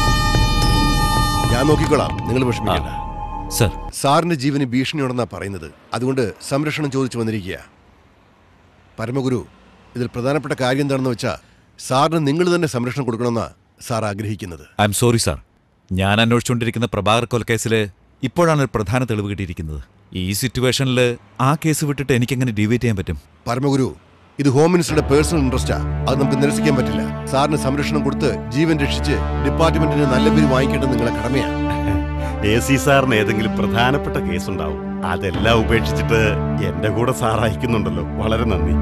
ഞാൻ നോക്കിക്കോളാം നിങ്ങൾ വിഷമിക്കണ്ട സർ സാറിന്റെ ജീവന് ഭീഷണിയുണ്ടെന്നാ പറയുന്നത് അതുകൊണ്ട് സംരക്ഷണം ചോദിച്ചു വന്നിരിക്കുക പരമഗുരു ഇതിൽ പ്രധാനപ്പെട്ട കാര്യം എന്താണെന്ന് വെച്ചാൽ സാറിന് നിങ്ങൾ തന്നെ സംരക്ഷണം കൊടുക്കണമെന്നാ സാർ ആഗ്രഹിക്കുന്നത് ഐ എം സോറി സാർ ഞാൻ അന്വേഷിച്ചുകൊണ്ടിരിക്കുന്ന പ്രഭാകർ കൊലക്കേസിൽ ഇപ്പോഴാണ് ഒരു പ്രധാന തെളിവ് കിട്ടിയിരിക്കുന്നത് ഈ സിറ്റുവേഷനിൽ ആ കേസ് വിട്ടിട്ട് എനിക്കെങ്ങനെ ഡീവേറ്റ് ചെയ്യാൻ പറ്റും പരമഗുരു ഇത് ഹോം മിനിസ്റ്ററുടെ പേഴ്സണൽ ഇൻട്രസ്റ്റാ അത് നമുക്ക് നിരസിക്കാൻ പറ്റില്ല സാറിന് സംരക്ഷണം കൊടുത്ത് ജീവൻ രക്ഷിച്ച് ഡിപ്പാർട്ട്മെന്റിന് നല്ല പേര് വാങ്ങിക്കേണ്ടത് നിങ്ങളുടെ കടമയാണ് എ സി സാറിന് ഏതെങ്കിലും പ്രധാനപ്പെട്ട കേസുണ്ടാവും അതെല്ലാം ഉപേക്ഷിച്ചിട്ട് എന്റെ കൂടെ സാർ അയക്കുന്നുണ്ടല്ലോ വളരെ നന്ദി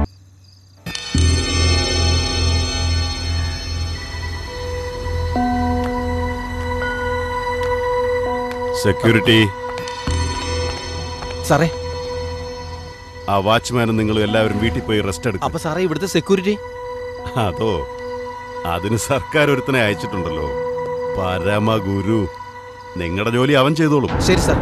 സെക്യൂരിറ്റി സാറേ ആ വാച്ച്മാനും നിങ്ങളും എല്ലാവരും വീട്ടിൽ പോയി റെസ്റ്റ് എടുക്കും അപ്പൊ സാറേ ഇവിടുത്തെ സെക്യൂരിറ്റി അതോ അതിന് സർക്കാർ ഒരുത്തനെ അയച്ചിട്ടുണ്ടല്ലോ പരമഗുരു നിങ്ങളുടെ ജോലി അവൻ ചെയ്തോളും ശരി സാർ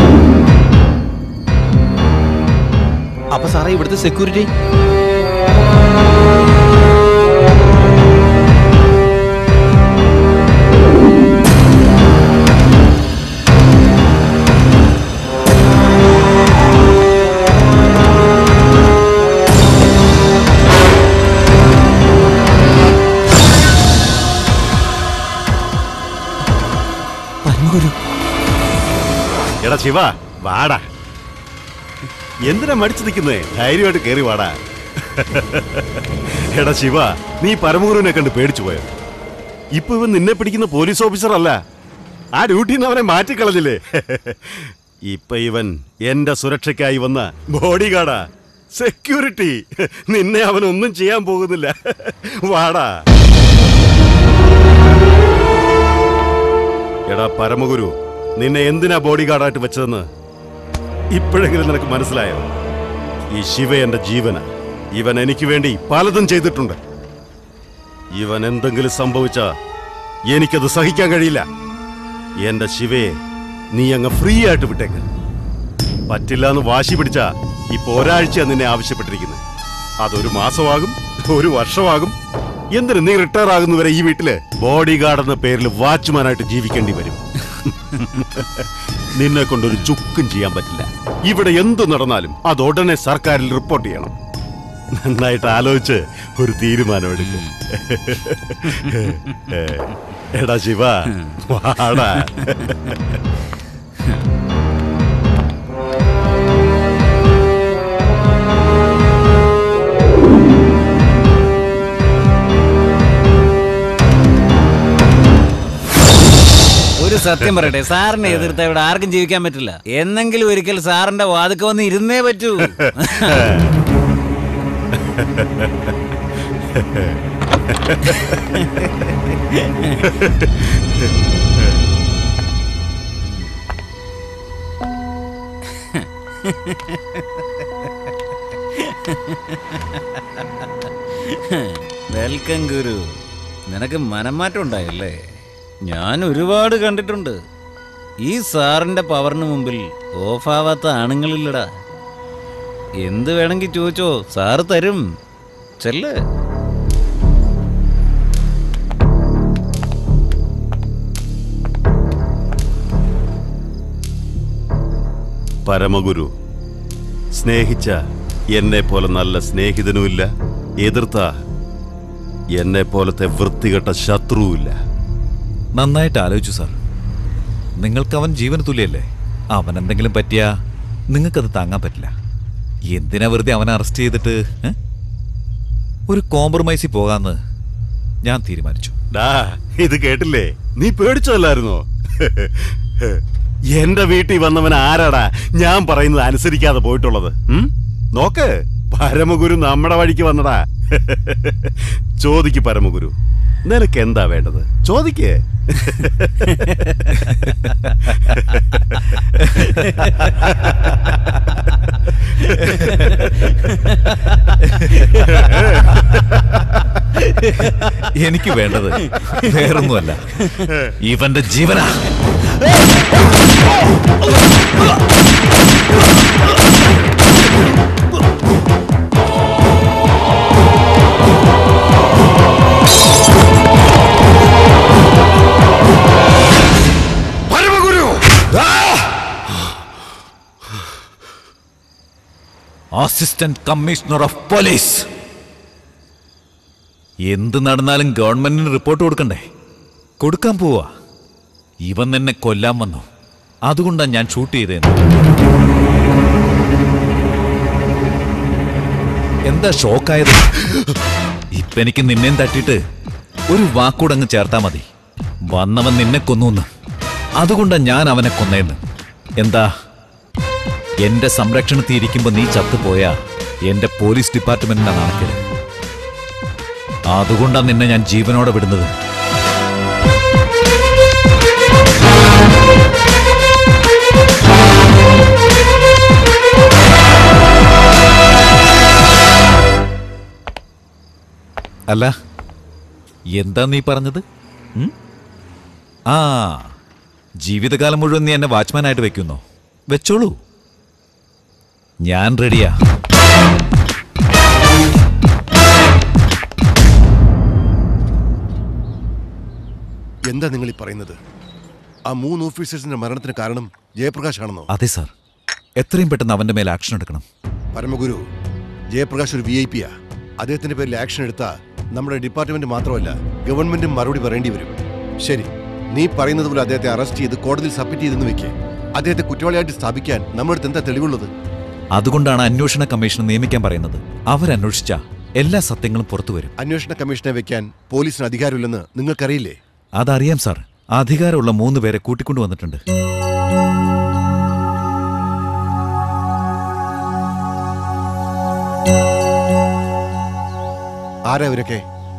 അപ്പൊ സാറേ ഇവിടുത്തെ സെക്യൂരിറ്റി പരമഗുരു എടാ ശിവ വാടാ എന്തിനാ മടിച്ചു നിൽക്കുന്നേ ധൈര്യമായിട്ട് കേറി വാടാ എടാ ശിവ നീ പരമഗുരുവിനെ കണ്ട് പേടിച്ചു പോയോ ഇപ്പൊ ഇവൻ നിന്നെ പിടിക്കുന്ന പോലീസ് ഓഫീസർ അല്ല ആ ഡ്യൂട്ടിയിൽ നിന്ന് അവനെ മാറ്റിക്കളഞ്ഞില്ലേ ഇപ്പൊ ഇവൻ എന്റെ സുരക്ഷയ്ക്കായി വന്ന ബോഡി ഗാർഡാ സെക്യൂരിറ്റി നിന്നെ അവൻ ഒന്നും ചെയ്യാൻ പോകുന്നില്ല വാടാ എടാ പരമഗുരു നിന്നെ എന്തിനാ ബോഡി ഗാർഡായിട്ട് വെച്ചതെന്ന് ഇപ്പോഴെങ്കിലും നിനക്ക് മനസ്സിലായോ ഈ ശിവ എന്റെ ജീവന ഇവൻ എനിക്ക് വേണ്ടി പലതും ചെയ്തിട്ടുണ്ട് ഇവൻ എന്തെങ്കിലും സംഭവിച്ച എനിക്കത് സഹിക്കാൻ കഴിയില്ല എന്റെ ശിവയെ നീ അങ്ങ് ഫ്രീ ആയിട്ട് വിട്ടേക്ക് പറ്റില്ല എന്ന് വാശി പിടിച്ച ഇപ്പൊ ഒരാഴ്ച നിന്നെ ആവശ്യപ്പെട്ടിരിക്കുന്നത് അതൊരു മാസമാകും ഒരു വർഷമാകും എന്തിന് നീ റിട്ടയർ ആകുന്നവരെ ഈ വീട്ടില് ബോഡി ഗാർഡ് എന്ന പേരിൽ വാച്ച്മാനായിട്ട് ജീവിക്കേണ്ടി വരും നിന്നെ കൊണ്ടൊരു ചുക്കും ചെയ്യാൻ പറ്റില്ല ഇവിടെ എന്തു നടന്നാലും അത് ഉടനെ സർക്കാരിൽ റിപ്പോർട്ട് ചെയ്യണം നന്നായിട്ട് ആലോചിച്ച് ഒരു തീരുമാനമെടുക്കും എടാ ശിവ വാടാ ഒരു സത്യം പറയട്ടെ സാറിനെ എതിർത്ത ഇവിടെ ആർക്കും ജീവിക്കാൻ പറ്റില്ല എന്നെങ്കിലും ഒരിക്കൽ സാറിന്റെ വാതുക്ക വന്ന് ഇരുന്നേ പറ്റൂ വെൽക്കം ഗുരു നിനക്ക് മനംമാറ്റം ഉണ്ടായല്ലേ ഞാൻ ഒരുപാട് കണ്ടിട്ടുണ്ട് ഈ സാറിന്റെ പവറിന് മുമ്പിൽ ഓഫാവാത്ത ആണുങ്ങളില്ലടാ എന്ത് വേണമെങ്കിൽ ചോദിച്ചോ സാറ് തരും ചെല്ല് പരമഗുരു സ്നേഹിച്ച എന്നെ പോലെ നല്ല സ്നേഹിതനുമില്ല എതിർത്ത എന്നെ പോലത്തെ വൃത്തികെട്ട ശത്രുവുമില്ല നന്നായിട്ട് ആലോചിച്ചു സാർ നിങ്ങൾക്ക് അവൻ ജീവന് തുല്യല്ലേ അവൻ എന്തെങ്കിലും പറ്റിയാ നിങ്ങൾക്കത് താങ്ങാൻ പറ്റില്ല എന്തിനാ വെറുതെ അവനെ അറസ്റ്റ് ചെയ്തിട്ട് ഏ? ഒരു കോംപ്രമൈസിൽ പോകാന്ന് ഞാൻ തീരുമാനിച്ചു ഡാ ഇത് കേട്ടില്ലേ നീ പേടിച്ചല്ലായിരുന്നോ എന്റെ വീട്ടിൽ വന്നവൻ ആരാടാ ഞാൻ പറയുന്നത് അനുസരിക്കാതെ പോയിട്ടുള്ളത് ഉം? നോക്ക് പരമഗുരു നമ്മുടെ വഴിക്ക് വന്നടാ ചോദിക്ക് പരമഗുരു നിനക്ക് എന്താ വേണ്ടത് ചോദിക്കേ എനിക്ക് വേണ്ടത് വേറൊന്നുമല്ല ഇവന്റെ ജീവനാ Paramaguru assistant commissioner of police എന്ത് നടന്നാലും ഗവൺമെന്റിന് റിപ്പോർട്ട് കൊടുക്കണ്ടേ കൊടുക്കാൻ പോവാ ഇവൻ എന്നെ കൊല്ലാൻ വന്നു അതുകൊണ്ടാണ് ഞാൻ ഷൂട്ട് ചെയ്തതെന്ന് എന്താ ഷോക്കായത് ഇപ്പൊ എനിക്ക് നിന്നെയും തട്ടിയിട്ട് ഒരു വാക്കൂടങ്ങ് ചേർത്താ മതി വന്നവൻ നിന്നെ കൊന്നു അതുകൊണ്ടാ ഞാൻ അവനെ കൊന്നേന്ന് എന്താ എന്റെ സംരക്ഷണത്തിൽ ഇരിക്കുമ്പോ നീ ചത്തുപോയാ എന്റെ പോലീസ് ഡിപ്പാർട്ട്മെന്റിന്റെ നാണക്കേട് അതുകൊണ്ടാ നിന്നെ ഞാൻ ജീവനോടെ വിടുന്നത് അല്ല എന്താ നീ പറഞ്ഞത് ഉം? ആ ജീവിതകാലം മുഴുവൻ നീ എന്നെ വാച്ച്മാനായിട്ട് വെക്കുന്നോ വെച്ചോളൂ ഞാൻ റെഡിയാ എന്താ നിങ്ങൾ ഈ പറയുന്നത് ആ മൂന്ന് ഓഫീസേഴ്സിന്റെ മരണത്തിന് കാരണം ജയപ്രകാശ് ആണെന്നോ അതെ സാർ എത്രയും പെട്ടെന്ന് അവന്റെ മേൽ ആക്ഷൻ എടുക്കണം പരമഗുരു ജയപ്രകാശ് ഒരു വി ഐ പിയാ അദ്ദേഹത്തിന്റെ പേരിൽ ആക്ഷൻ എടുത്താൽ നമ്മുടെ ഡിപ്പാർട്ട്മെന്റ് മാത്രമല്ല ഗവൺമെന്റും മറുപടി പറയേണ്ടി വരും ശരി നീ പറയുന്നത് പോലെ അദ്ദേഹത്തെ അറസ്റ്റ് ചെയ്ത് കോടതിയിൽ സബ്മിറ്റ് ചെയ്തെന്ന് വെക്കേ അദ്ദേഹത്തെ കുറ്റവാളിയായിട്ട് സ്ഥാപിക്കാൻ നമ്മുടെ അടുത്ത് എന്താ തെളിവുള്ളത് അതുകൊണ്ടാണ് അന്വേഷണ കമ്മീഷൻ നിയമിക്കാൻ പറയുന്നത് അവരന്വേഷിച്ച എല്ലാ സത്യങ്ങളും പുറത്തു വരും അന്വേഷണ കമ്മീഷനെ വെക്കാൻ പോലീസിന് അധികാരമില്ലെന്ന് നിങ്ങൾക്കറിയില്ലേ അതറിയാം സാർ അധികാരമുള്ള മൂന്ന് പേരെ കൂട്ടിക്കൊണ്ടുവന്നിട്ടുണ്ട് ആരാ ഇവരൊക്കെ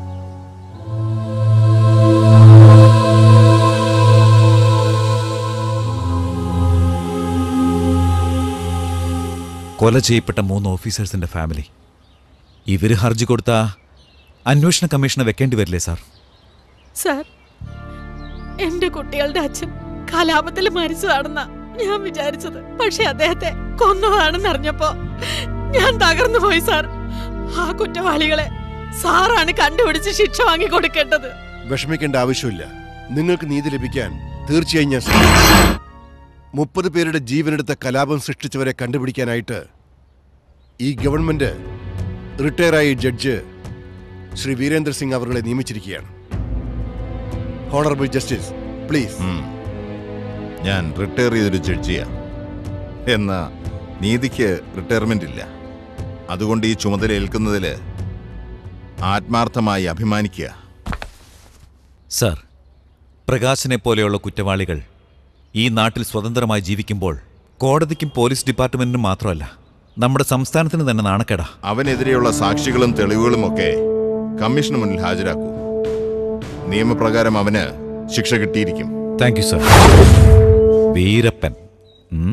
കൊല ചെയ്യപ്പെട്ട മൂന്ന് ഓഫീസേഴ്സിന്റെ ഫാമിലി ഇവര് ഹർജി കൊടുത്ത അന്വേഷണ കമ്മീഷനെ വെക്കേണ്ടി വരില്ലേ സാർ സാർ എന്റെ കുട്ടികളുടെ അച്ഛൻ കലാപത്തിൽ മരിച്ചതാണെന്നാ ഞാൻ വിചാരിച്ചത് പക്ഷെ അദ്ദേഹത്തെ കൊന്നതാണെന്ന് അറിഞ്ഞപ്പോ ഞാൻ തകർന്നു പോയി സാർ ആ കുറ്റവാളികളെ സാറാണ് കണ്ടുപിടിച്ച് ശിക്ഷ വാങ്ങി കൊടുക്കേണ്ടത് വിഷമിക്കേണ്ട ആവശ്യമില്ല നിങ്ങൾക്ക് നീതി ലഭിക്കാൻ തീർച്ചയായും ഞാൻ ശ്രമിക്കും. മുപ്പത് പേരുടെ ജീവനെടുത്ത കലാപം സൃഷ്ടിച്ചവരെ കണ്ടുപിടിക്കാനായിട്ട് ഈ ഗവൺമെന്റ് റിട്ടയറായ ജഡ്ജ് ശ്രീ വീരേന്ദ്ര സിംഗ് അവരുടെ നിയമിച്ചിരിക്കുകയാണ് ഹോണറബിൾ ജസ്റ്റിസ് പ്ലീസ് ഞാൻ റിട്ടയർ ചെയ്തൊരു ജഡ്ജിയാ എന്നാ നീതിക്ക് റിട്ടയർമെന്റ് ഇല്ല അതുകൊണ്ട് ഈ ചുമതല ഏൽക്കുന്നതിൽ ആത്മാർത്ഥമായി അഭിമാനിക്കുക സാർ പ്രകാശനെ പോലെയുള്ള കുറ്റവാളികൾ ഈ നാട്ടിൽ സ്വതന്ത്രമായി ജീവിക്കുമ്പോൾ കോടതിക്കും പോലീസ് ഡിപ്പാർട്ട്മെന്റിനും മാത്രമല്ല നമ്മുടെ സംസ്ഥാനത്തിന് തന്നെ നാണക്കേടാ അവനെതിരെയുള്ള സാക്ഷികളും തെളിവുകളും ഒക്കെ കമ്മീഷന് മുന്നിൽ ഹാജരാക്കൂ നിയമപ്രകാരം അവന് ശിക്ഷ കിട്ടിയിരിക്കും താങ്ക് യു സർ വീരപ്പൻ ഉം?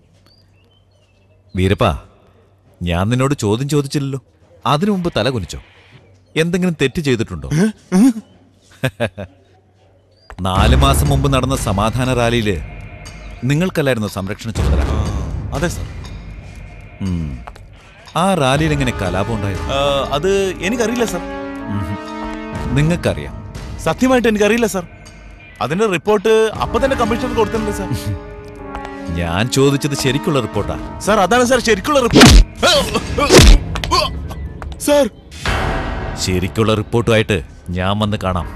വീരപ്പ ഞാൻ നിന്നോട് ചോദ്യം ചോദിച്ചില്ലല്ലോ അതിനു മുമ്പ് തല കുനിച്ചോ എന്തെങ്കിലും തെറ്റ് ചെയ്തിട്ടുണ്ടോ നാല് മാസം മുമ്പ് നടന്ന സമാധാന റാലിയില് നിങ്ങൾക്കല്ലായിരുന്നു സംരക്ഷണ ചുമതല അതെ സർ ആ റാലിയിൽ എങ്ങനെ കലാപം ഉണ്ടായത് അത് എനിക്കറിയില്ല സർ നിങ്ങൾക്കറിയാം സത്യമായിട്ട് എനിക്കറിയില്ല സർ അതിന്റെ റിപ്പോർട്ട് അപ്പൊ തന്നെ കമ്മീഷണർ കൊടുത്തിട്ടുണ്ട് സർ ഞാൻ ചോദിച്ചത് ശരിക്കുള്ള റിപ്പോർട്ടാ സർ അതാണ് സർ ശരിക്കുള്ള റിപ്പോർട്ട് സർ ശരിക്കുള്ള റിപ്പോർട്ടുമായിട്ട് ഞാൻ വന്ന് കാണാം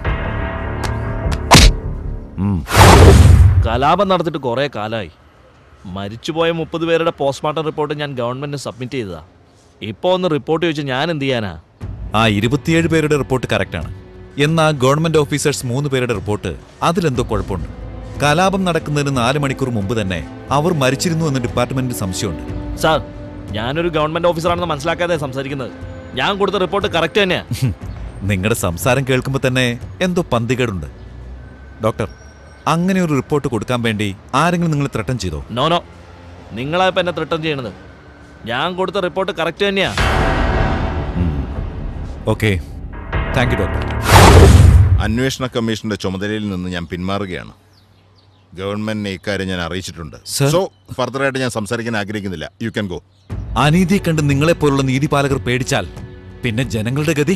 ഉം. കലാപം നടത്തിയിട്ട് കുറേ കാലമായി മരിച്ചുപോയ മുപ്പത് പേരുടെ പോസ്റ്റ്മോർട്ടം റിപ്പോർട്ട് ഞാൻ ഗവൺമെന്റിന് സബ്മിറ്റ് ചെയ്തതാ ഇപ്പോൾ ഒന്ന് റിപ്പോർട്ട് ചോദിച്ചാൽ ഞാൻ എന്ത് ചെയ്യാനാ ആ ഇരുപത്തിയേഴ് പേരുടെ റിപ്പോർട്ട് കറക്റ്റാണ് എന്നാൽ ഗവൺമെന്റ് ഓഫീസേഴ്സ് മൂന്ന് പേരുടെ റിപ്പോർട്ട് അതിലെന്തോ കുഴപ്പമുണ്ട് കലാപം നടക്കുന്നതിന് നാല് മണിക്കൂർ മുമ്പ് തന്നെ അവർ മരിച്ചിരുന്നു എന്ന് ഡിപ്പാർട്ട്മെന്റിന് സംശയമുണ്ട് സാർ ഞാനൊരു ഗവൺമെന്റ് ഓഫീസറാണെന്ന് മനസ്സിലാക്കാതെ സംസാരിക്കുന്നത് ഞാൻ കൊടുത്ത റിപ്പോർട്ട് കറക്റ്റ് തന്നെയാ നിങ്ങളുടെ സംസാരം കേൾക്കുമ്പോൾ തന്നെ എന്തോ പന്തികേടുണ്ട് ഡോക്ടർ അങ്ങനെ ഒരു റിപ്പോർട്ട് കൊടുക്കാൻ വേണ്ടി ആരെങ്കിലും നിങ്ങൾ ത്രട്ടൻ ചെയ്തോ നോ നോ നിങ്ങളാ ഇപ്പം എന്നെ ത്രിട്ടൺ ചെയ്യണത് ഞാൻ കൊടുത്ത റിപ്പോർട്ട് കറക്റ്റ് തന്നെയാ ഓക്കെ താങ്ക് യു ഡോക്ടർ അന്വേഷണ കമ്മീഷന്റെ ചുമതലയിൽ നിന്ന് ഞാൻ പിന്മാറുകയാണ് ഗവൺമെന്റിനെ ഇക്കാര്യം ഞാൻ അറിയിച്ചിട്ടുണ്ട് Sir. സോ ഫർദറായിട്ട് ഞാൻ സംസാരിക്കാൻ ആഗ്രഹിക്കുന്നില്ല യു ക്യാൻ ഗോ അനീതി കണ്ട് നിങ്ങളെപ്പോലുള്ള നീതിപാലകർ പേടിച്ചാൽ പിന്നെ ജനങ്ങളുടെ ഗതി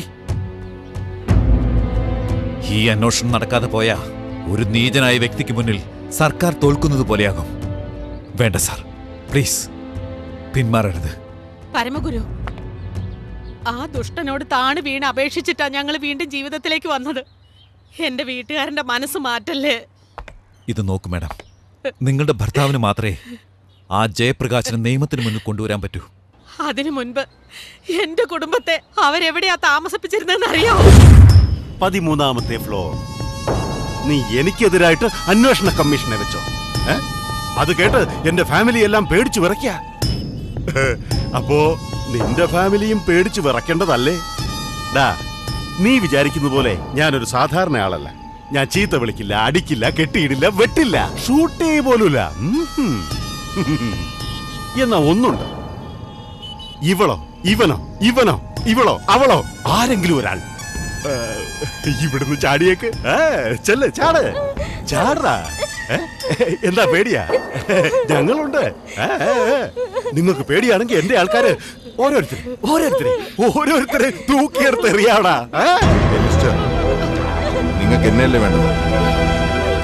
ഈ അന്വേഷണം നടക്കാതെ പോയാ ഒരു നീചനായ വ്യക്തിക്ക് മുന്നിൽ സർക്കാർ തോൽക്കുന്നത് പോലെയാകും വേണ്ട സാർ പ്ലീസ് പിന്മാറരുത് പരമഗുരു ആ ദുഷ്ടനോട് താണ് വീണ് അപേക്ഷിച്ചിട്ടാ ഞങ്ങൾ വീണ്ടും ജീവിതത്തിലേക്ക് വന്നത് എന്റെ വീട്ടുകാരന്റെ മനസ്സ് മാറ്റല്ലേ ഇത് നോക്കൂ മാഡം നിങ്ങളുടെ ഭർത്താവിന് മാത്രമേ ആ ജയപ്രകാശിനെ നിയമത്തിന് മുന്നിൽ കൊണ്ടുവരാൻ പറ്റൂ അതിനു മുൻപ് എന്റെ കുടുംബത്തെ അവരെവിടെയാ താമസിപ്പിച്ചിരുന്നെന്ന് അറിയോ പതിമൂന്നാമത്തെ ഫ്ലോർ നീ എനിക്കെതിരായിട്ട് അന്വേഷണ കമ്മീഷനെ വെച്ചോ ഏ? അത് കേട്ട് എന്റെ ഫാമിലി എല്ലാം പേടിച്ചു വിറയ്ക്ക അപ്പോ നിന്റെ ഫാമിലിയും പേടിച്ചു വിറയ്ക്കേണ്ടതല്ലേ ഡാ നീ വിചാരിക്കുന്ന പോലെ ഞാനൊരു സാധാരണ ആളല്ല ഞാൻ ചീത്ത വിളിക്കില്ല അടിക്കില്ല കെട്ടിയിടില്ല വെട്ടില്ല ഷൂട്ട് ചെയ്യ പോലുമില്ല ഉം. എന്നാ ഒന്നുണ്ട് ഇവളോ ഇവനോ ഇവനോ ഇവളോ അവളോ ആരെങ്കിലും ഒരാൾ ഏ, ഇവിടുന്ന് ചാടിയേക്ക് ഏ, ചെല്ല് ചാട് ചാടാ ഏ, എന്താ പേടിയാ ഞങ്ങളുണ്ട് ഏ, ഏ, ഏ. നിങ്ങൾക്ക് പേടിയാണെങ്കിൽ എന്റെ ആൾക്കാര് ഓരോരുത്തരെ ഓരോരുത്തരെ ഓരോരുത്തരെ തൂക്കിയെടുത്ത് എറിയാടാ ഏ? നിങ്ങൾക്ക് എന്നെയല്ലേ വേണ്ടത്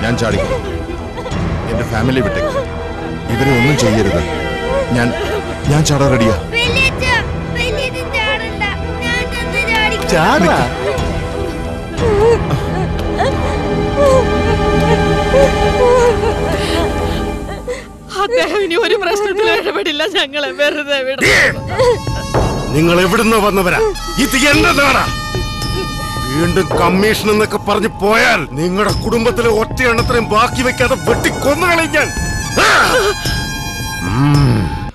ഞാൻ ചാടിക്കും എന്റെ ഫാമിലി വിട്ടേക്ക് ഇവരെ ഒന്നും ചെയ്യരുത് ഞാൻ ഞാൻ ചാടാൻ റെഡിയാ ചാടാ അദ്ദേഹം ഇനി ഒരു പ്രശ്നത്തിലും ഇടപെടില്ല ഞങ്ങളെ വെറുതെ വിടും നിങ്ങൾ എവിടുന്ന് വന്നവരാ ഇത് എന്റെ നാടാ വീണ്ടും കമ്മീഷൻ എന്നൊക്കെ പറഞ്ഞു പോയാൽ നിങ്ങളുടെ കുടുംബത്തിലെ ഒറ്റ എണ്ണത്തിനും ബാക്കി വെക്കാതെ വെട്ടിക്കൊന്നുകളയും ഞാൻ ആ! ഉം.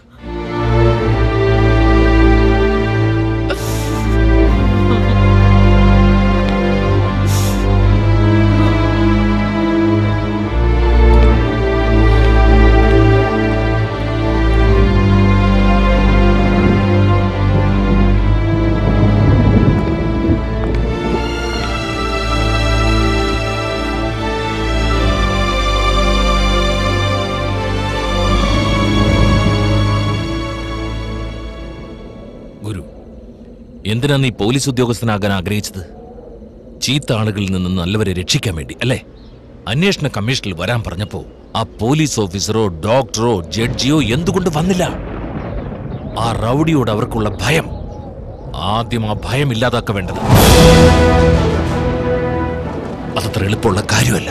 ഗുരു എന്തിനാ നീ പോലീസ് ഉദ്യോഗസ്ഥനാകാൻ ആഗ്രഹിച്ചത് ചീത്ത ആളുകളിൽ നിന്ന് നല്ലവരെ രക്ഷിക്കാൻ വേണ്ടി അല്ലേ അന്വേഷണ കമ്മീഷനിൽ വരാൻ പറഞ്ഞപ്പോ ആ പോലീസ് ഓഫീസറോ ഡോക്ടറോ ജഡ്ജിയോ എന്തുകൊണ്ട് വന്നില്ല ആ റൗഡിയോട് അവർക്കുള്ള ഭയം ആദ്യം ആ ഭയം ഇല്ലാതാക്ക വേണ്ടത് അതത്ര എളുപ്പമുള്ള കാര്യമല്ല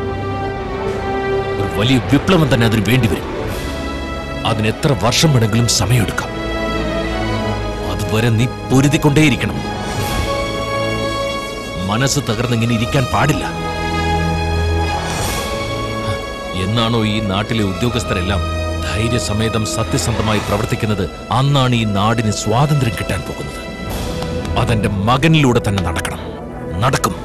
ഒരു വലിയ വിപ്ലവം തന്നെ അതിന് വേണ്ടിവരും അതിന് എത്ര വർഷം വേണമെങ്കിലും സമയമെടുക്കാം അതുവരെ നീ പൊരുതിക്കൊണ്ടേയിരിക്കണം മനസ്സ് തകർന്നിങ്ങനെ ഇരിക്കാൻ പാടില്ല എന്നാണോ ഈ നാട്ടിലെ ഉദ്യോഗസ്ഥരെല്ലാം ധൈര്യസമേതം സത്യസന്ധമായി പ്രവർത്തിക്കുന്നത് അന്നാണ് ഈ നാടിന് സ്വാതന്ത്ര്യം കിട്ടാൻ പോകുന്നത് അതെന്റെ മകനിലൂടെ തന്നെ നടക്കണം നടക്കും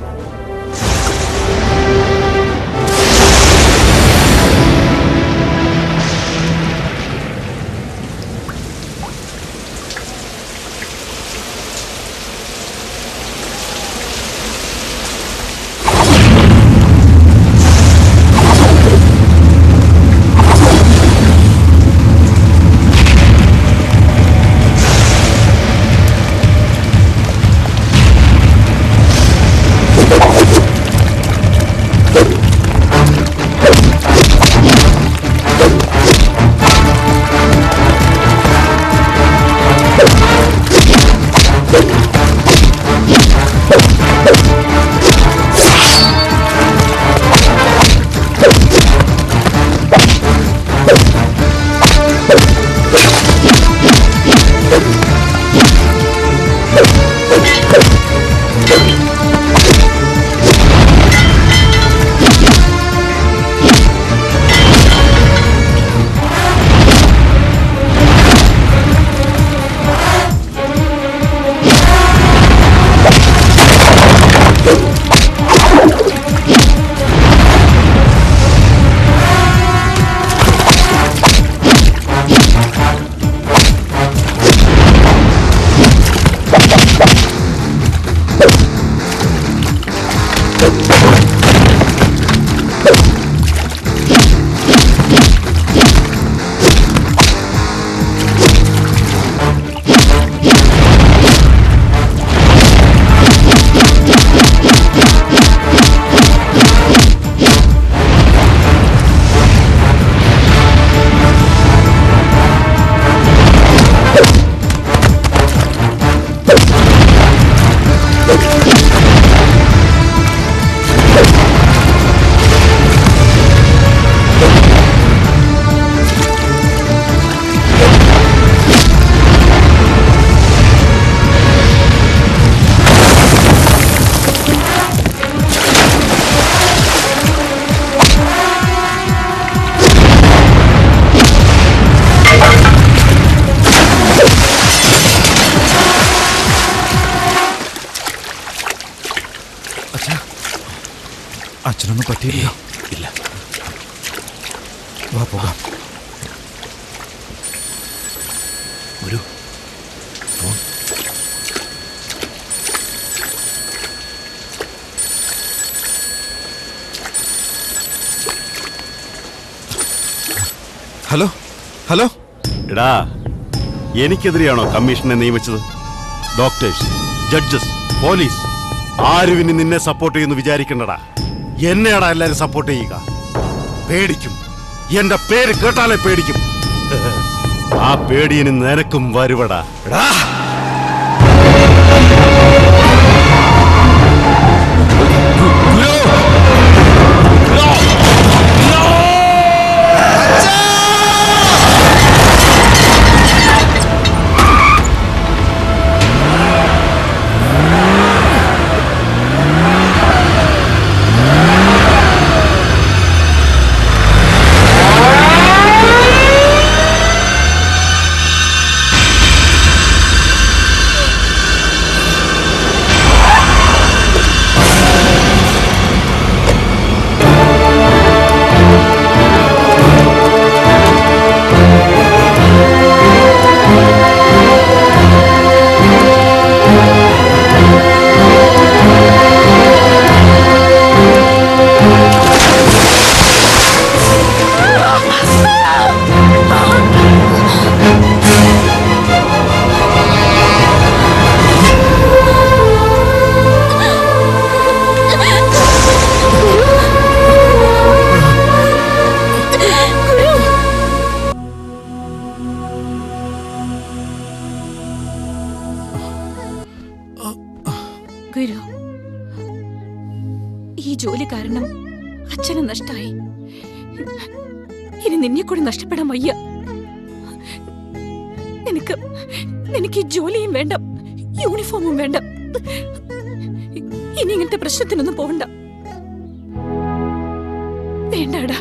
അച്ഛനൊന്നും പറ്റിയില്ല ഇല്ല വാ പോകാം ഗുരു ഫോൺ ഹലോ ഹലോ എടാ എനിക്കെതിരെയാണോ കമ്മീഷനെ നിയമിച്ചത് ഡോക്ടേഴ്സ് ജഡ്ജസ് പോലീസ് ആരും ഇനി നിന്നെ സപ്പോർട്ട് ചെയ്യുന്നു വിചാരിക്കണ്ടടാ എന്നെയാടാ എല്ലാരും സപ്പോർട്ട് ചെയ്യുക പേടിക്കും എന്റെ പേര് കേട്ടാലേ പേടിക്കും ആ പേടിയിന് നിനക്കും വരുവടാ എടാ ഗുരു ഈ ജോലി കാരണം അച്ഛന് നഷ്ടായി ഇനി നിന്നെ കൂടി നഷ്ടപ്പെടാൻ വയ്യ നിനക്ക് നിനക്ക് ഈ ജോലിയും വേണ്ട യൂണിഫോമും വേണ്ട ഇനി ഇങ്ങനത്തെ പ്രശ്നത്തിനൊന്നും പോകണ്ട വേണ്ടാടാ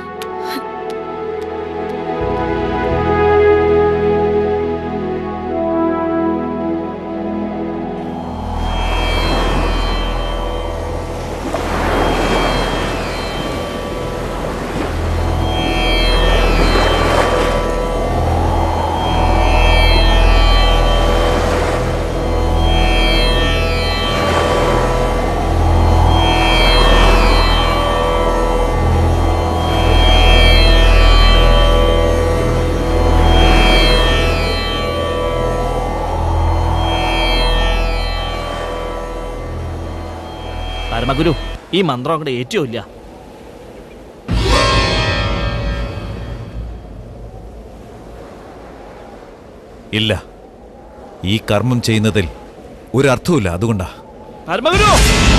പരമഗുരു ഈ മന്ത്രം അങ്ങോട്ട് ഏറ്റവും ഇല്ല ഇല്ല ഈ കർമ്മം ചെയ്യുന്നതിൽ ഒരർത്ഥവുമില്ല അതുകൊണ്ടാ പരമഗുരു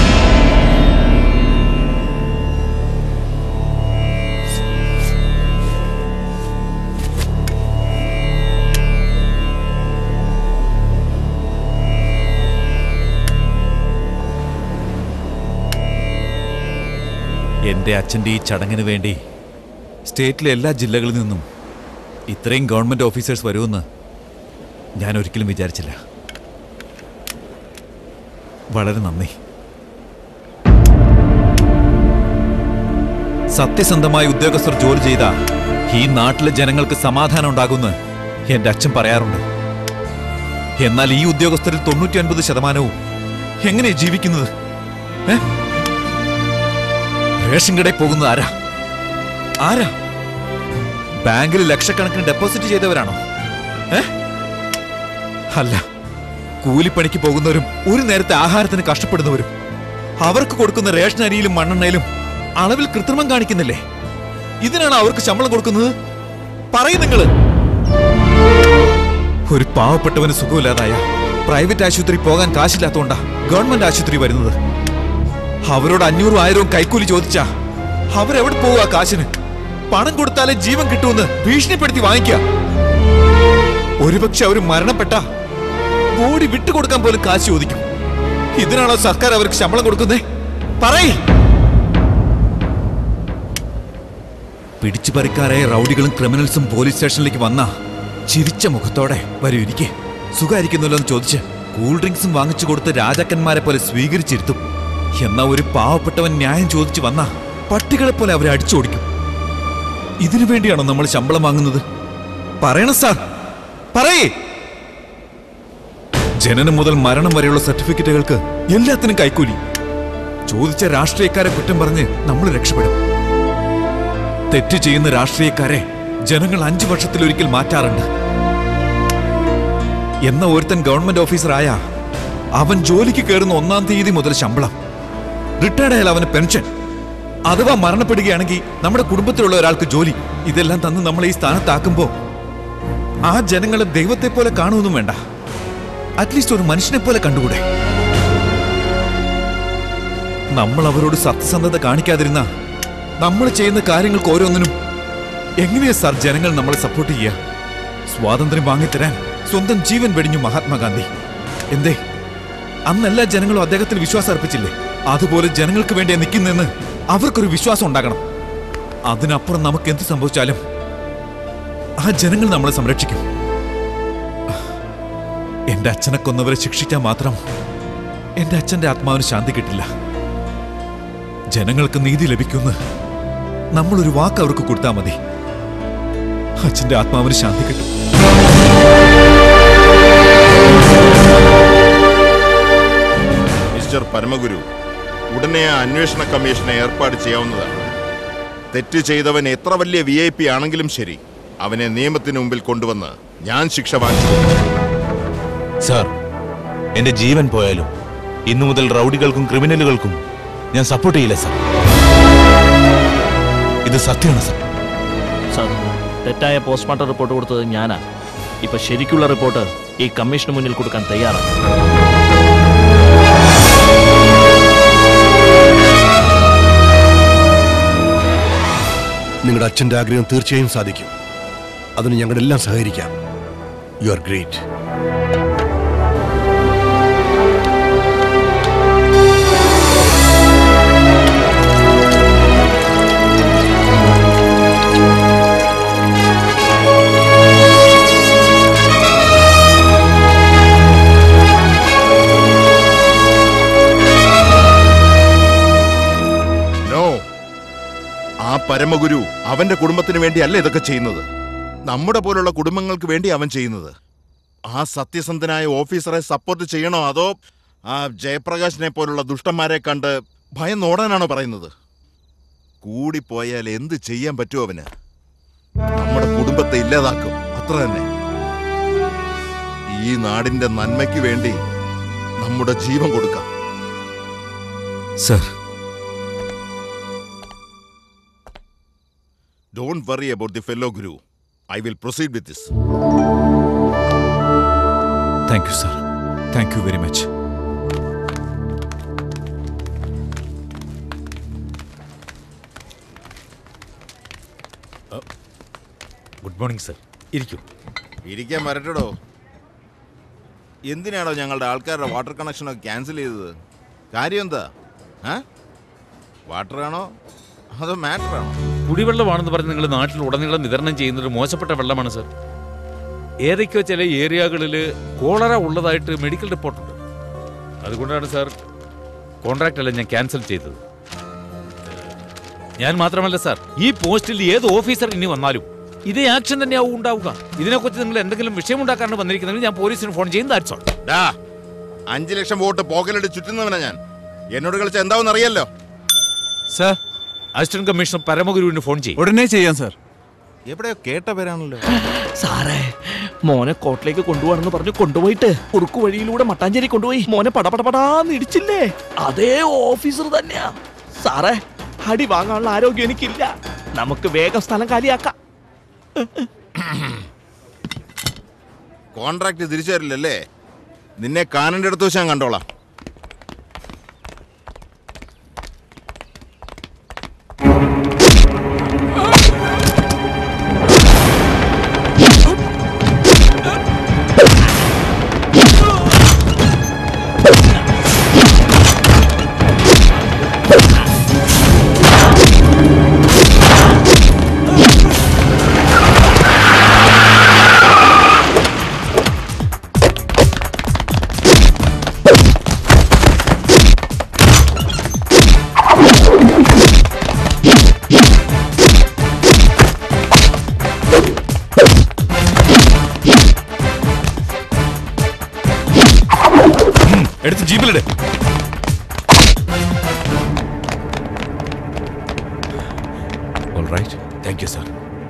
എന്റെ അച്ഛന്റെ ഈ ചടങ്ങിന് വേണ്ടി സ്റ്റേറ്റിലെ എല്ലാ ജില്ലകളിൽ നിന്നും ഇത്രയും ഗവൺമെന്റ് ഓഫീസേഴ്സ് വരുമെന്ന് ഞാൻ ഒരിക്കലും വിചാരിച്ചില്ല വളരെ നന്ദി സത്യസന്ധമായ ഉദ്യോഗസ്ഥർ ജോലി ചെയ്ത ഈ നാട്ടിലെ ജനങ്ങൾക്ക് സമാധാനം ഉണ്ടാകുമെന്ന് എന്റെ അച്ഛൻ പറയാറുണ്ട് എന്നാൽ ഈ ഉദ്യോഗസ്ഥരിൽ തൊണ്ണൂറ്റി ഒൻപത് ശതമാനവും എങ്ങനെയാ ജീവിക്കുന്നത് ഏ? റേഷൻ കടയിൽ പോകുന്നത് ആരാ ആരാ ബാങ്കിൽ ലക്ഷക്കണക്കിന് ഡെപ്പോസിറ്റ് ചെയ്തവരാണോ ഏ അല്ല കൂലിപ്പണിക്ക് പോകുന്നവരും ഒരു നേരത്തെ ആഹാരത്തിന് കഷ്ടപ്പെടുന്നവരും അവർക്ക് കൊടുക്കുന്ന റേഷൻ അരിയിലും മണ്ണെണ്ണയിലും അളവിൽ കൃത്രിമം കാണിക്കുന്നില്ലേ ഇതിനാണ് അവർക്ക് ശമ്പളം കൊടുക്കുന്നത് പറയും നിങ്ങള് ഒരു പാവപ്പെട്ടവന് സുഖമില്ലാതായ പ്രൈവറ്റ് ആശുപത്രി പോകാൻ കാശില്ലാത്തോണ്ടാ ഗവൺമെന്റ് ആശുപത്രി വരുന്നത് അവരോട് അഞ്ഞൂറും ആയിരവും കൈക്കൂലി ചോദിച്ചാ അവരെവിടെ പോവുക കാശിന് പണം കൊടുത്താലേ ജീവൻ കിട്ടുമെന്ന് ഭീഷണിപ്പെടുത്തി വാങ്ങിക്കുക ഒരുപക്ഷെ അവർ മരണപ്പെട്ട ബോഡി വിട്ടുകൊടുക്കാൻ പോലും കാശ് ചോദിക്കും ഇതിനാണോ സർക്കാർ അവർക്ക് ശമ്പളം കൊടുക്കുന്നേ പറയ് പിടിച്ചുപറിക്കാരായ റൗഡികളും ക്രിമിനൽസും പോലീസ് സ്റ്റേഷനിലേക്ക് വന്ന ചിരിച്ച മുഖത്തോടെ വരൂ ഇരിക്കെ സുഖമായിരിക്കുന്നല്ലോ എന്ന് ചോദിച്ച് കൂൾ ഡ്രിങ്ക്സും വാങ്ങിച്ചു കൊടുത്ത് രാജാക്കന്മാരെ പോലെ സ്വീകരിച്ചിരുത്തും എന്നാ ഒരു പാവപ്പെട്ടവൻ ന്യായം ചോദിച്ചു വന്ന പട്ടികളെ പോലെ അവരെ അടിച്ചോടിക്കും ഇതിനു വേണ്ടിയാണോ നമ്മൾ ശമ്പളം വാങ്ങുന്നത് പറയണം സാർ പറയേ ജനനം മുതൽ മരണം വരെയുള്ള സർട്ടിഫിക്കറ്റുകൾക്ക് എല്ലാത്തിനും കൈക്കൂലി ചോദിച്ച രാഷ്ട്രീയക്കാരെ കുറ്റം പറഞ്ഞ് നമ്മൾ രക്ഷപ്പെടും തെറ്റ് ചെയ്യുന്ന രാഷ്ട്രീയക്കാരെ ജനങ്ങൾ അഞ്ചു വർഷത്തിലൊരിക്കൽ മാറ്റാറുണ്ട് എന്ന ഒരുത്തൻ ഗവൺമെന്റ് ഓഫീസറായ അവൻ ജോലിക്ക് കയറുന്ന ഒന്നാം തീയതി മുതൽ ശമ്പളം റിട്ടയർഡ് ആയാൽ അവന് പെൻഷൻ അഥവാ മരണപ്പെടുകയാണെങ്കിൽ നമ്മുടെ കുടുംബത്തിലുള്ള ഒരാൾക്ക് ജോലി ഇതെല്ലാം തന്ന് നമ്മളെ ഈ സ്ഥാനത്താക്കുമ്പോ ആ ജനങ്ങളെ ദൈവത്തെ പോലെ കാണുമെന്നും വേണ്ട അറ്റ്ലീസ്റ്റ് ഒരു മനുഷ്യനെ പോലെ കണ്ടുകൂടെ നമ്മൾ അവരോട് സത്യസന്ധത കാണിക്കാതിരുന്ന നമ്മൾ ചെയ്യുന്ന കാര്യങ്ങൾക്ക് ഓരോന്നിനും എങ്ങനെയാ സാർ ജനങ്ങൾ നമ്മളെ സപ്പോർട്ട് ചെയ്യുക സ്വാതന്ത്ര്യം വാങ്ങിത്തരാൻ സ്വന്തം ജീവൻ വെടിഞ്ഞു മഹാത്മാഗാന്ധി എന്തേ അന്ന് എല്ലാ ജനങ്ങളും അദ്ദേഹത്തിൽ വിശ്വാസം അർപ്പിച്ചില്ലേ അതുപോലെ ജനങ്ങൾക്ക് വേണ്ടി നിൽക്കുന്നെന്ന് അവർക്കൊരു വിശ്വാസം ഉണ്ടാകണം അതിനപ്പുറം നമുക്ക് എന്ത് സംഭവിച്ചാലും ആ ജനങ്ങൾ നമ്മളെ സംരക്ഷിക്കും എന്റെ അച്ഛനെ കൊന്നവരെ ശിക്ഷിക്കാൻ മാത്രം എന്റെ അച്ഛന്റെ ആത്മാവിന് ശാന്തി കിട്ടില്ല ജനങ്ങൾക്ക് നീതി ലഭിക്കുമെന്ന് നമ്മളൊരു വാക്ക് അവർക്ക് കൊടുത്താൽ മതി അച്ഛന്റെ ആത്മാവിന് ശാന്തി കിട്ടും മിസ്റ്റർ പരമഗുരു ഉടനെ ആ അന്വേഷണ കമ്മീഷനെ ഏർപ്പാട് ചെയ്യാവുന്നതാണ് തെറ്റ് ചെയ്തവൻ എത്ര വലിയ വി ഐ പി ആണെങ്കിലും ശരി അവനെ നിയമത്തിന് മുമ്പിൽ കൊണ്ടുവന്ന് ഞാൻ ശിക്ഷ വാങ്ങിച്ചു സാർ എന്റെ ജീവൻ പോയാലും ഇന്നു മുതൽ റൗഡികൾക്കും ക്രിമിനലുകൾക്കും ഞാൻ സപ്പോർട്ട് ചെയ്യില്ല സാർ ഇത് സത്യമാണ് സാർ സാർ തെറ്റായ പോസ്റ്റ്മോർട്ടം റിപ്പോർട്ട് കൊടുത്തത് ഞാനാ ഇപ്പൊ ശരിക്കുള്ള റിപ്പോർട്ട് ഈ കമ്മീഷന് മുന്നിൽ കൊടുക്കാൻ തയ്യാറാണ് നിങ്ങളുടെ അച്ഛന്റെ ആഗ്രഹം തീർച്ചയായും സാധിക്കും അതിന് ഞങ്ങളെല്ലാം സഹകരിക്കാം യു ആർ ഗ്രേറ്റ് നോ ആ പരമഗുരു അവന്റെ കുടുംബത്തിന് വേണ്ടിയല്ല ഇതൊക്കെ ചെയ്യുന്നത് നമ്മുടെ പോലുള്ള കുടുംബങ്ങൾക്ക് വേണ്ടി അവൻ ചെയ്യുന്നത് ആ സത്യസന്ധനായ ഓഫീസറെ സപ്പോർട്ട് ചെയ്യണോ അതോ ആ ജയപ്രകാശിനെ പോലുള്ള ദുഷ്ടന്മാരെ കണ്ട് ഭയം ഓടാനാണോ പറയുന്നത് കൂടിപ്പോയാൽ എന്ത് ചെയ്യാൻ പറ്റുമോ അവന് നമ്മുടെ കുടുംബത്തെ ഇല്ലാതാക്കും അത്ര തന്നെ ഈ നാടിന്റെ നന്മയ്ക്ക് വേണ്ടി നമ്മുടെ ജീവൻ കൊടുക്കാം sir Don't worry about the fellow Guru. I will proceed with this. Thank you sir thank you very much good morning sir ഇരിക്കൂ ഇരിക്കാൻ വരട്ടടോ എന്തിനാണോ ഞങ്ങളുടെ ആൾക്കാരുടെ വാട്ടർ കണക്ഷനൊക്കെ ക്യാൻസൽ ചെയ്തത് കാര്യം എന്താ ആ വാട്ടർ ആണോ അതോ മാറ്റർ ആണോ കുടിവെള്ളമാണെന്ന് പറഞ്ഞ് നിങ്ങൾ നാട്ടിൽ ഉടനീളം വിതരണം ചെയ്യുന്നത് മോശപ്പെട്ട വെള്ളമാണ് സർ ഏതൊക്കെയോ ചില ഏരിയകളിൽ കോളറ ഉള്ളതായിട്ട് മെഡിക്കൽ റിപ്പോർട്ടുണ്ട് അതുകൊണ്ടാണ് സാർ കോൺട്രാക്റ്റ് എല്ലാം ഞാൻ ക്യാൻസൽ ചെയ്തത് ഞാൻ മാത്രമല്ല സാർ ഈ പോസ്റ്റിൽ ഏത് ഓഫീസർ ഇനി വന്നാലും ഇതേ ആക്ഷൻ തന്നെയാവും ഉണ്ടാവുക ഇതിനെക്കുറിച്ച് നിങ്ങൾ എന്തെങ്കിലും വിഷയമുണ്ടാക്കാനാണ് വന്നിരിക്കുന്നതെങ്കിൽ ഞാൻ പോലീസിന് ഫോൺ ചെയ്യും ദാറ്റ്സ് ഓൾ ഡാ അഞ്ചു ലക്ഷം വോട്ട് പോക്കലിട്ട് ചുറ്റുന്നവനാ ഞാൻ എന്നോട് കളിച്ച എന്താവെന്ന് അറിയാലോ സാർ അസിസ്റ്റന്റ് കമ്മീഷണർ പരമഗുരുവിന് ഫോൺ ചെയ്യും ഉടനെ ചെയ്യാം സാർ എവിടെയോ കേട്ട പേരാണല്ലോ സാറേ മോനെ കോട്ടിലേക്ക് കൊണ്ടുപോകണമെന്ന് പറഞ്ഞു കൊണ്ടുപോയിട്ട് കുറുക്കു വഴിയിലൂടെ മട്ടാഞ്ചേരി കൊണ്ടുപോയി മോനെ പടപടപടാന്ന് ഇടിച്ചില്ലേ അതേ ഓഫീസർ തന്നെയാ സാറേ അടി വാങ്ങാനുള്ള ആരോഗ്യം എനിക്കില്ല നമുക്ക് വേഗം സ്ഥലം കാലിയാക്കാം കോൺട്രാക്ട് തിരിച്ചു തരില്ലല്ലേ നിന്നെ കാനന്റെ അടുത്ത് വെച്ച് ഞാൻ കണ്ടോളാം എടുത്ത് ജീപ്പിലിട് റൈറ്റ് താങ്ക് യു സാർ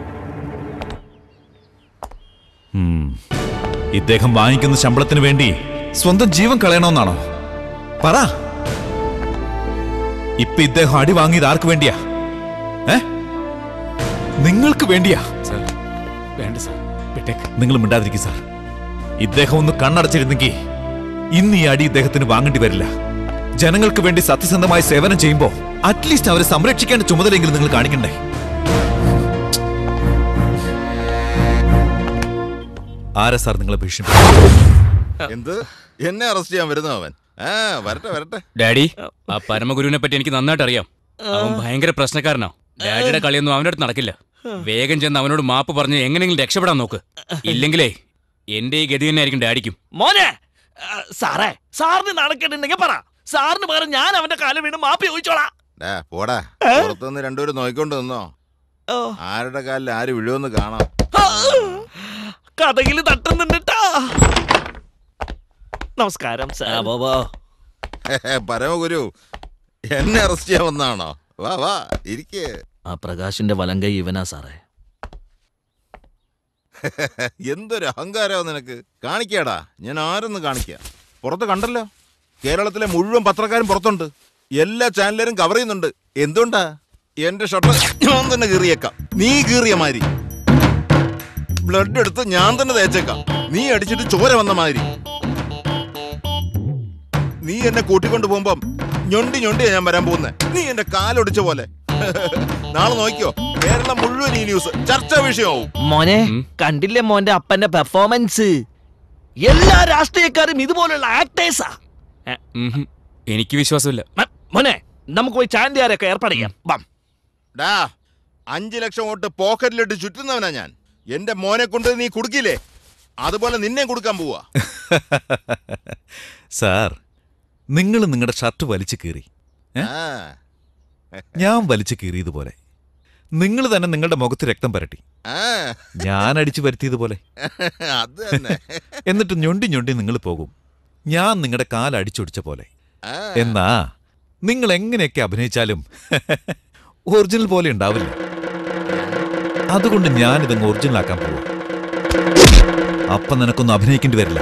ഇദ്ദേഹം വാങ്ങിക്കുന്ന ശമ്പളത്തിന് വേണ്ടി സ്വന്തം ജീവൻ കളയണമെന്നാണോ പറ ഇപ്പൊ ഇദ്ദേഹം അടി വാങ്ങിയത് ആർക്ക് വേണ്ടിയാ ഏ നിങ്ങൾക്ക് വേണ്ടിയാ വേണ്ട സാർ വിട്ടേക്ക് നിങ്ങൾ മിണ്ടാതിരിക്കും സാർ ഇദ്ദേഹം ഒന്ന് കണ്ണടച്ചിരുന്നെങ്കിൽ ഇന്ന് ഈ അടി ഇദ്ദേഹത്തിന് വാങ്ങേണ്ടി വരില്ല ജനങ്ങൾക്ക് വേണ്ടി സത്യസന്ധമായി സേവനം ചെയ്യുമ്പോ അറ്റ്ലീസ്റ്റ് അവരെ സംരക്ഷിക്കേണ്ട ചുമതലയെങ്കിലും നിങ്ങൾ കാണിക്കണ്ടേ ആരാ സാർ നിങ്ങളെ ഭീഷണി എന്ത് എന്നെ അറസ്റ്റ് ചെയ്യാൻ വരുന്നോ അവൻ ആ വരട്ടെ വരട്ടെ ഡാഡി ആ പരമഗുരുവിനെ പറ്റി എനിക്ക് നന്നായിട്ട് അറിയാം അവൻ ഭയങ്കര പ്രശ്നക്കാരനാ ഡാഡിയുടെ കളിയൊന്നും അവൻ്റെ അടുത്ത് നടക്കില്ല വേഗം ചെന്ന് അവനോട് മാപ്പ് പറഞ്ഞ് എങ്ങനെയെങ്കിലും രക്ഷപ്പെടാൻ നോക്ക് ഇല്ലെങ്കിലേ എന്റെ ഈ ഗതി തന്നെ ആയിരിക്കും ഡാഡിക്കും മോനെ ആ, സാറേ സാറിന് നടക്കേണ്ടെങ്കിൽ പറ സാറിന് പകരം ഞാൻ അവന്റെ കാലം വീണ് മാപ്പി ചോദിച്ചോളാം ഡാ പോടാ പുറത്തുനിന്ന് രണ്ടുപേരും നോയിക്കൊണ്ട് നിന്നോ ആരുടെ കാലിൽ ആര് വീഴുമെന്ന് കാണാം കഥകില് തട്ടുന്നുണ്ടാ നമസ്കാരം സാർ പരമഗുരു എന്നെ അറസ്റ്റ് ചെയ്യാൻ വന്നാണോ വാ വാ ഇരിക്കേ ആ പ്രകാശിന്റെ വലങ്കൈ ഇവനാ സാറേ എന്തൊരു അഹങ്കാരമാ നിനക്ക് കാണിക്കാടാ ഞാൻ ആരെന്ന് കാണിക്കാം പുറത്ത് കണ്ടല്ലോ കേരളത്തിലെ മുഴുവൻ പത്രക്കാരും പുറത്തുണ്ട് എല്ലാ ചാനലുകാരും കവർ ചെയ്യുന്നുണ്ട് എന്തുകൊണ്ടാ എന്റെ ഷർട്ട് ഞാൻ തന്നെ കീറിയേക്കാം നീ കീറിയ മാതിരി ബ്ലഡ് എടുത്ത് ഞാൻ തന്നെ തേച്ചേക്കാം നീ അടിച്ചിട്ട് ചോര വന്ന മാതിരി നീ എന്നെ കൂട്ടിക്കൊണ്ട് പോകുമ്പം ഞൊണ്ടി ഞൊണ്ടിയാ ഞാൻ വരാൻ പോകുന്നേ നീ എന്റെ കാലൊടിച്ച പോലെ നാളെ നോക്കിയോ കേരളം മുഴുവൻ ഈ ന്യൂസ് ചർച്ചാ വിഷയമാവും മോനെ കണ്ടില്ലേ മോന്റെ അപ്പന്റെ പെർഫോമൻസ് എല്ലാ രാഷ്ട്രീയക്കാരും ഇതുപോലുള്ള ആക്ടേഴ്സാ ഉംഹും. എനിക്ക് വിശ്വാസമില്ല മോനെ നമുക്ക് പോയി ചാൻഡിയാരൊക്കെ ഏർപ്പാട് ചെയ്യാം വാം ഡാ അഞ്ചു ലക്ഷം വോട്ട് പോക്കറ്റിലിട്ട് ചുറ്റുന്നവനാ ഞാൻ എന്റെ മോനെ കൊണ്ട് നീ കുടുക്കില്ലേ അതുപോലെ നിന്നെ കൊടുക്കാൻ പോവാ സാർ നിങ്ങൾ നിങ്ങളുടെ ഷർട്ട് വലിച്ചു കീറി ഏ? ആ, ഞാൻ വലിച്ചു കീറിയതുപോലെ നിങ്ങൾ തന്നെ നിങ്ങളുടെ മുഖത്ത് രക്തം പരട്ടി ആ, ഞാൻ അടിച്ചു വരുത്തിയതുപോലെ അത് തന്നെ എന്നിട്ട് ഞൊണ്ടി ഞൊണ്ടി നിങ്ങൾ പോകും ഞാൻ നിങ്ങളുടെ കാൽ അടിച്ചൊടിച്ച പോലെ ആ. എന്നാ നിങ്ങൾ എങ്ങനെയൊക്കെ അഭിനയിച്ചാലും ഒറിജിനൽ പോലെ ഉണ്ടാവില്ല അതുകൊണ്ട് ഞാനിതങ്ങ് ഒറിജിനൽ ആക്കാൻ പോവാ അപ്പൊ നിനക്കൊന്നും അഭിനയിക്കേണ്ടി വരില്ല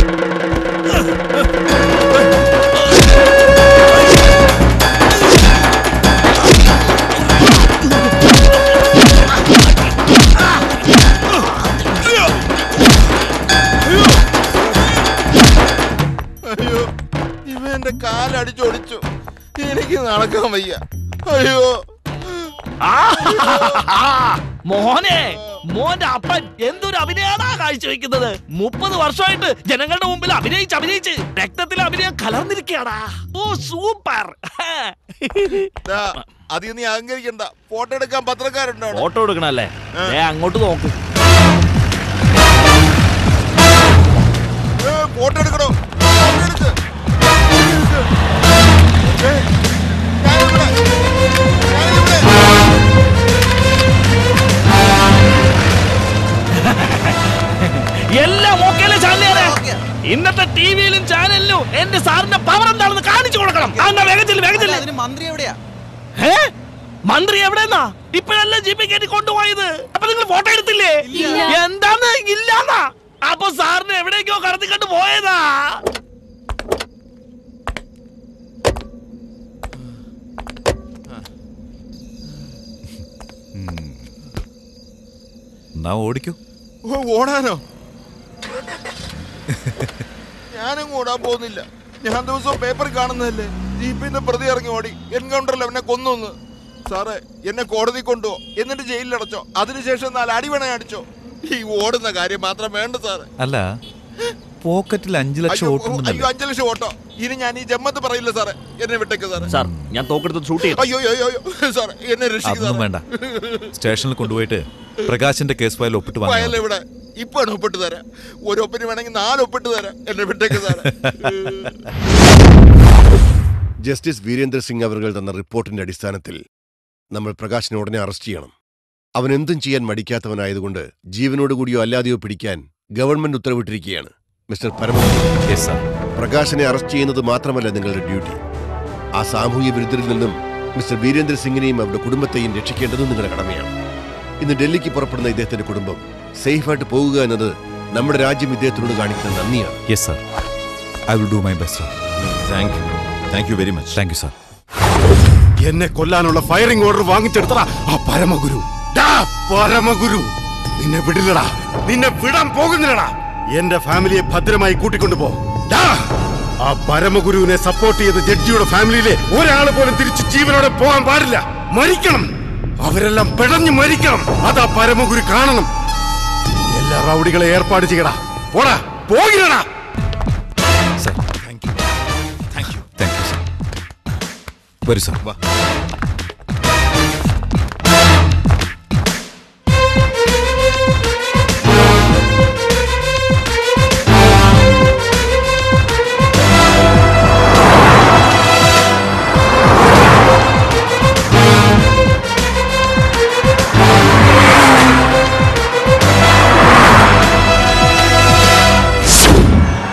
അയ്യോ ഇവ എന്റെ കാലടിച്ചൊടിച്ചു എനിക്ക് നടക്കാൻ വയ്യ അയ്യോ മോനെ മോന്റെ അപ്പൻ എന്തൊരു അഭിനയാണാ കാഴ്ചവെക്കുന്നത് മുപ്പത് വർഷമായിട്ട് ജനങ്ങളുടെ മുമ്പിൽ അഭിനയിച്ച് അഭിനയിച്ച് രക്തത്തിൽ അഭിനയം കലർന്നിരിക്കുകയാടാ ഓ സൂപ്പർ ദാ, അധികം നീ അഹങ്കരിക്കണ്ട ഫോട്ടോ എടുക്കാൻ പത്രക്കാരുണ്ടോ അവിടെ? ഫോട്ടോ എടുക്കണല്ലേ ദേ അങ്ങോട്ട് നോക്കൂ ഏ, ഫോട്ടോ എടുക്കണോ ഫോട്ടോ എടുക്ക്. ഏ, ഞാനിവിടെ. ഞാനിവിടെ. എല്ലാം ഓക്കെയല്ലേ ചാനലുകാരെ ഇന്നത്തെ ടിവിയിലും ചാനലിലും എന്റെ സാറിന്റെ പവർ എന്താണെന്ന് കാണിച്ചു കൊടുക്കണം അന്നാ വേഗത്തിൽ വേഗത്തിൽ മന്ത്രി എവിടെയാ ഏ? മന്ത്രി എവിടെന്നാ ഇപ്പോഴല്ലേ ജി പി കയറ്റി കൊണ്ടുപോയത് അപ്പൊ നിങ്ങൾ ഫോട്ടോ എടുത്തില്ലേ ഇല്ല. എന്താന്ന് ഇല്ലാന്നാ അപ്പൊ സാറിന് എവിടേക്കോ കടത്തിക്കൊണ്ട് പോയതാ എന്നാ ഓടിക്കൂ ഓ, ഓടാനോ ഞാനും ഓടാൻ പോകുന്നില്ല ഞാൻ ദിവസവും പേപ്പർ കാണുന്നതല്ലേ ജീപ്പിന്റെ പ്രതി ഇറങ്ങി ഓടി എൻകൗണ്ടറിൽ അവനെ കൊന്നു സാറേ എന്നെ കോടതി കൊണ്ടുപോ എന്നിട്ട് ജയിലിൽ അടച്ചോ അതിനുശേഷം നാല് അടിവണ അടിച്ചോ ഈ ഓടുന്ന കാര്യം മാത്രം വേണ്ട സാറേ അല്ല പോക്കറ്റിൽ അഞ്ചു ലക്ഷം അയ്യോ, ഓട്ടുണ്ടെന്നല്ലേ അയ്യോ അഞ്ചു ലക്ഷം ഓട്ടോ ഇനി ഞാൻ ഈ ജമ്മത്ത് പറയില്ല സാറേ എന്നെ വിട്ടേക്ക് സാറേ സാർ ഞാൻ തോക്കെടുത്ത് ഷൂട്ട് ചെയ്തു അയ്യോ അയ്യോ അയ്യോ സാറേ എന്നെ രക്ഷിക്കുക അതൊന്നും വേണ്ട സ്റ്റേഷനിൽ കൊണ്ടുപോയിട്ട് പ്രകാശിന്റെ കേസ് ഫയൽ ഒപ്പിട്ട് വാങ്ങാം ഫയൽ ഇവിടെ ഇപ്പൊ ഒപ്പിട്ട് തരാം ഒരു ഒപ്പിന് വേണമെങ്കിൽ നാല് ഒപ്പിട്ട് തരാം എന്നെ വിട്ടേക്ക് സാറേ ജസ്റ്റിസ് വീരേന്ദ്ര സിംഗ് അവർ തന്ന റിപ്പോർട്ടിന്റെ അടിസ്ഥാനത്തിൽ നമ്മൾ പ്രകാശിനെ ഉടനെ അറസ്റ്റ് ചെയ്യണം അവൻ എന്തും ചെയ്യാൻ മടിക്കാത്തവനായതുകൊണ്ട് ജീവനോടുകൂടിയോ അല്ലാതെയോ പിടിക്കാൻ ഗവൺമെന്റ് ഉത്തരവിട്ടിരിക്കുകയാണ് മിസ്റ്റർ പരമേശ്വരൻ പ്രകാശിനെ അറസ്റ്റ് ചെയ്യുന്നത് മാത്രമല്ല നിങ്ങളുടെ ഡ്യൂട്ടി ആ സാമൂഹ്യ വിരുദ്ധരിൽ നിന്നും മിസ്റ്റർ വീരേന്ദ്ര സിംഗിനെയും അവരുടെ കുടുംബത്തെയും രക്ഷിക്കേണ്ടതും നിങ്ങളുടെ കടമയാണ് ഇന്ന് ഡൽഹിക്ക് പുറപ്പെടുന്ന ഇദ്ദേഹത്തിന്റെ കുടുംബം സേഫായിട്ട് പോകുക എന്നത് നമ്മുടെ രാജ്യം ഇദ്ദേഹത്തിനോട് കാണിക്കുന്ന നന്ദിയാണ് yes sir I will do my best thank you thank you very much thank you sir എന്നെ കൊല്ലാനുള്ള ഫയറിംഗ് ഓർഡർ വാങ്ങിച്ചെടുത്തടാ ആ പരമഗുരു ഡാ, പരമഗുരു നിന്നെ വിടില്ലടാ നിന്നെ വിടാൻ പോകുന്നില്ലടാ എന്റെ ഫാമിലിയെ ഭദ്രമായി കൂട്ടിക്കൊണ്ടുപോ ഡാ, ആ പരമഗുരുവിനെ സപ്പോർട്ട് ചെയ്ത ജഡ്ജിയുടെ ഫാമിലിയിലെ ഒരാൾ പോലും തിരിച്ച് ജീവനോടെ പോകാൻ പാടില്ല മരിക്കണം അവരെല്ലാം പിടഞ്ഞു മരിക്കണം അതാ പരമഗുരു കാണണം എല്ലാ റൗഡികളെ ഏർപ്പാട് ചെയ്യടാ പോടാ പോകില്ലടാ വരൂ സാർ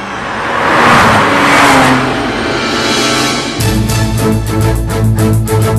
ആ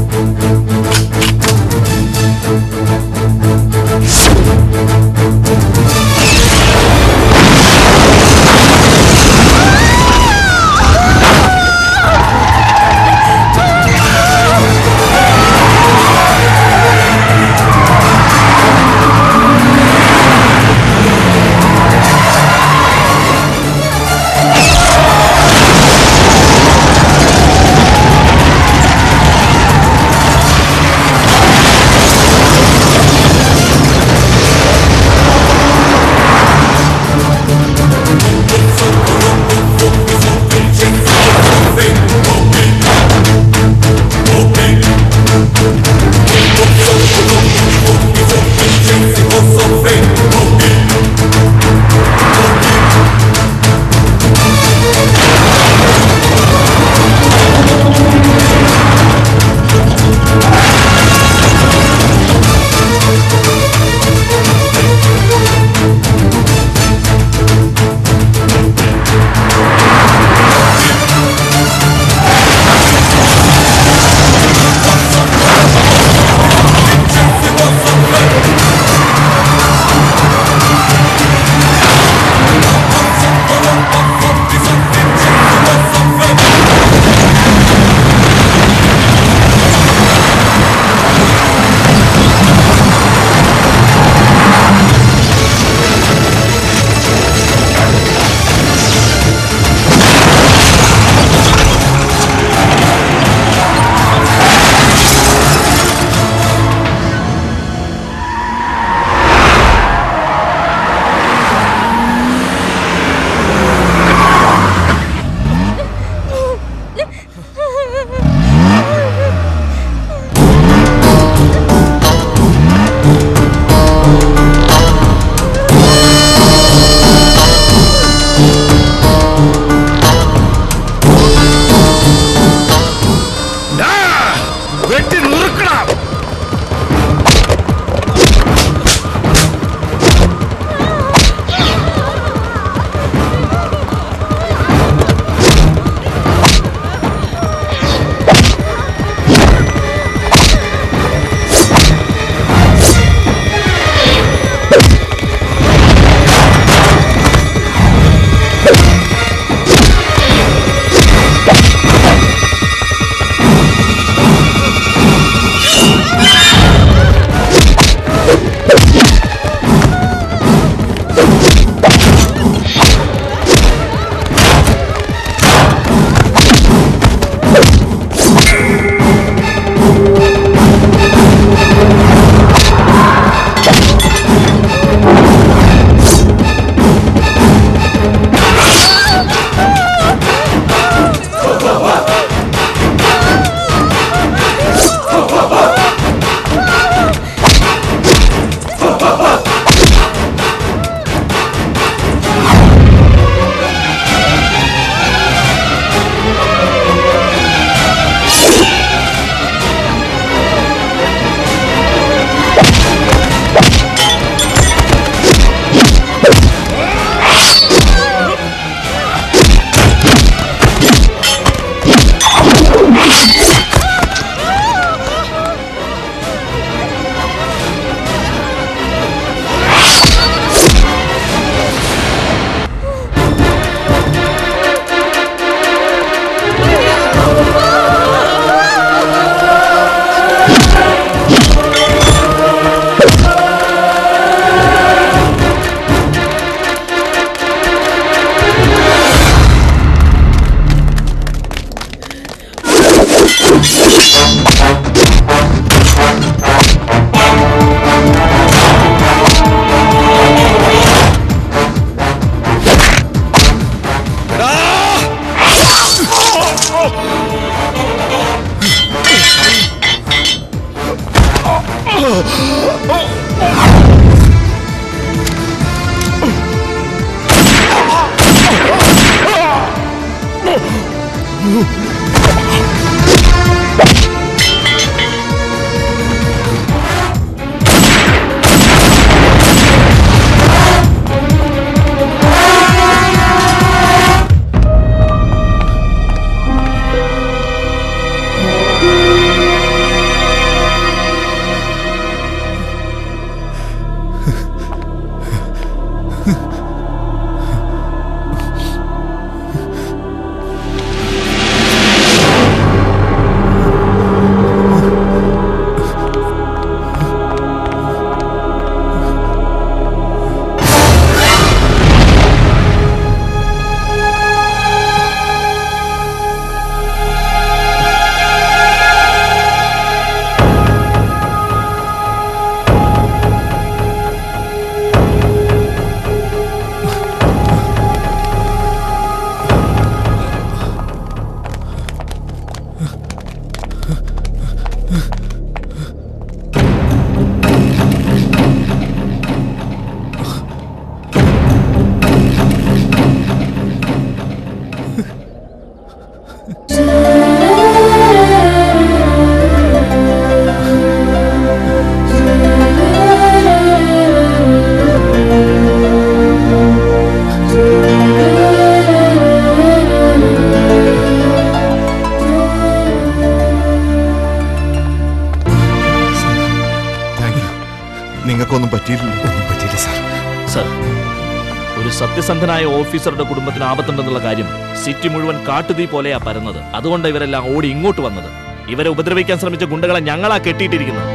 നിങ്ങൾക്കൊന്നും പറ്റിയിട്ടില്ല ഒന്നും പറ്റിയില്ല സാർ സർ ഒരു സത്യസന്ധനായ ഓഫീസറുടെ കുടുംബത്തിന് ആപത്തുണ്ടെന്നുള്ള കാര്യം സിറ്റി മുഴുവൻ കാട്ടുതീ പോലെയാ പരന്നത് അതുകൊണ്ട് ഇവരെല്ലാം ഓടി ഇങ്ങോട്ട് വന്നത് ഇവരെ ഉപദ്രവിക്കാൻ ശ്രമിച്ച ഗുണ്ടകളെ ഞങ്ങളാ കെട്ടിയിട്ടിരിക്കുന്നത്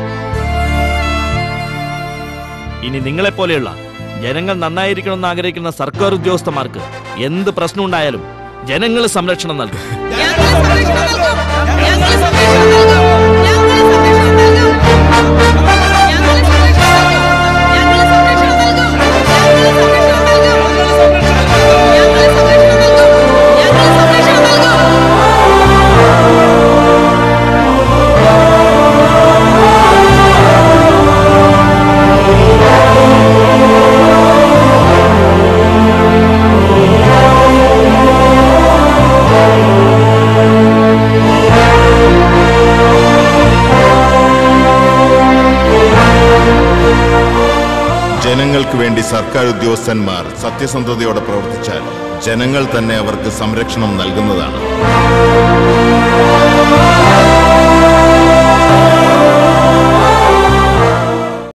ഇനി നിങ്ങളെപ്പോലെയുള്ള ജനങ്ങൾ നന്നായിരിക്കണമെന്ന് ആഗ്രഹിക്കുന്ന സർക്കാർ ഉദ്യോഗസ്ഥന്മാർക്ക് എന്ത് പ്രശ്നം ഉണ്ടായാലും ജനങ്ങൾ സംരക്ഷണം നൽകും ജനങ്ങൾക്ക് വേണ്ടി സർക്കാർ ഉദ്യോഗസ്ഥന്മാർ സത്യസന്ധതയോടെ പ്രവർത്തിച്ചാൽ ജനങ്ങൾ തന്നെ അവർക്ക് സംരക്ഷണം നൽകുന്നതാണ്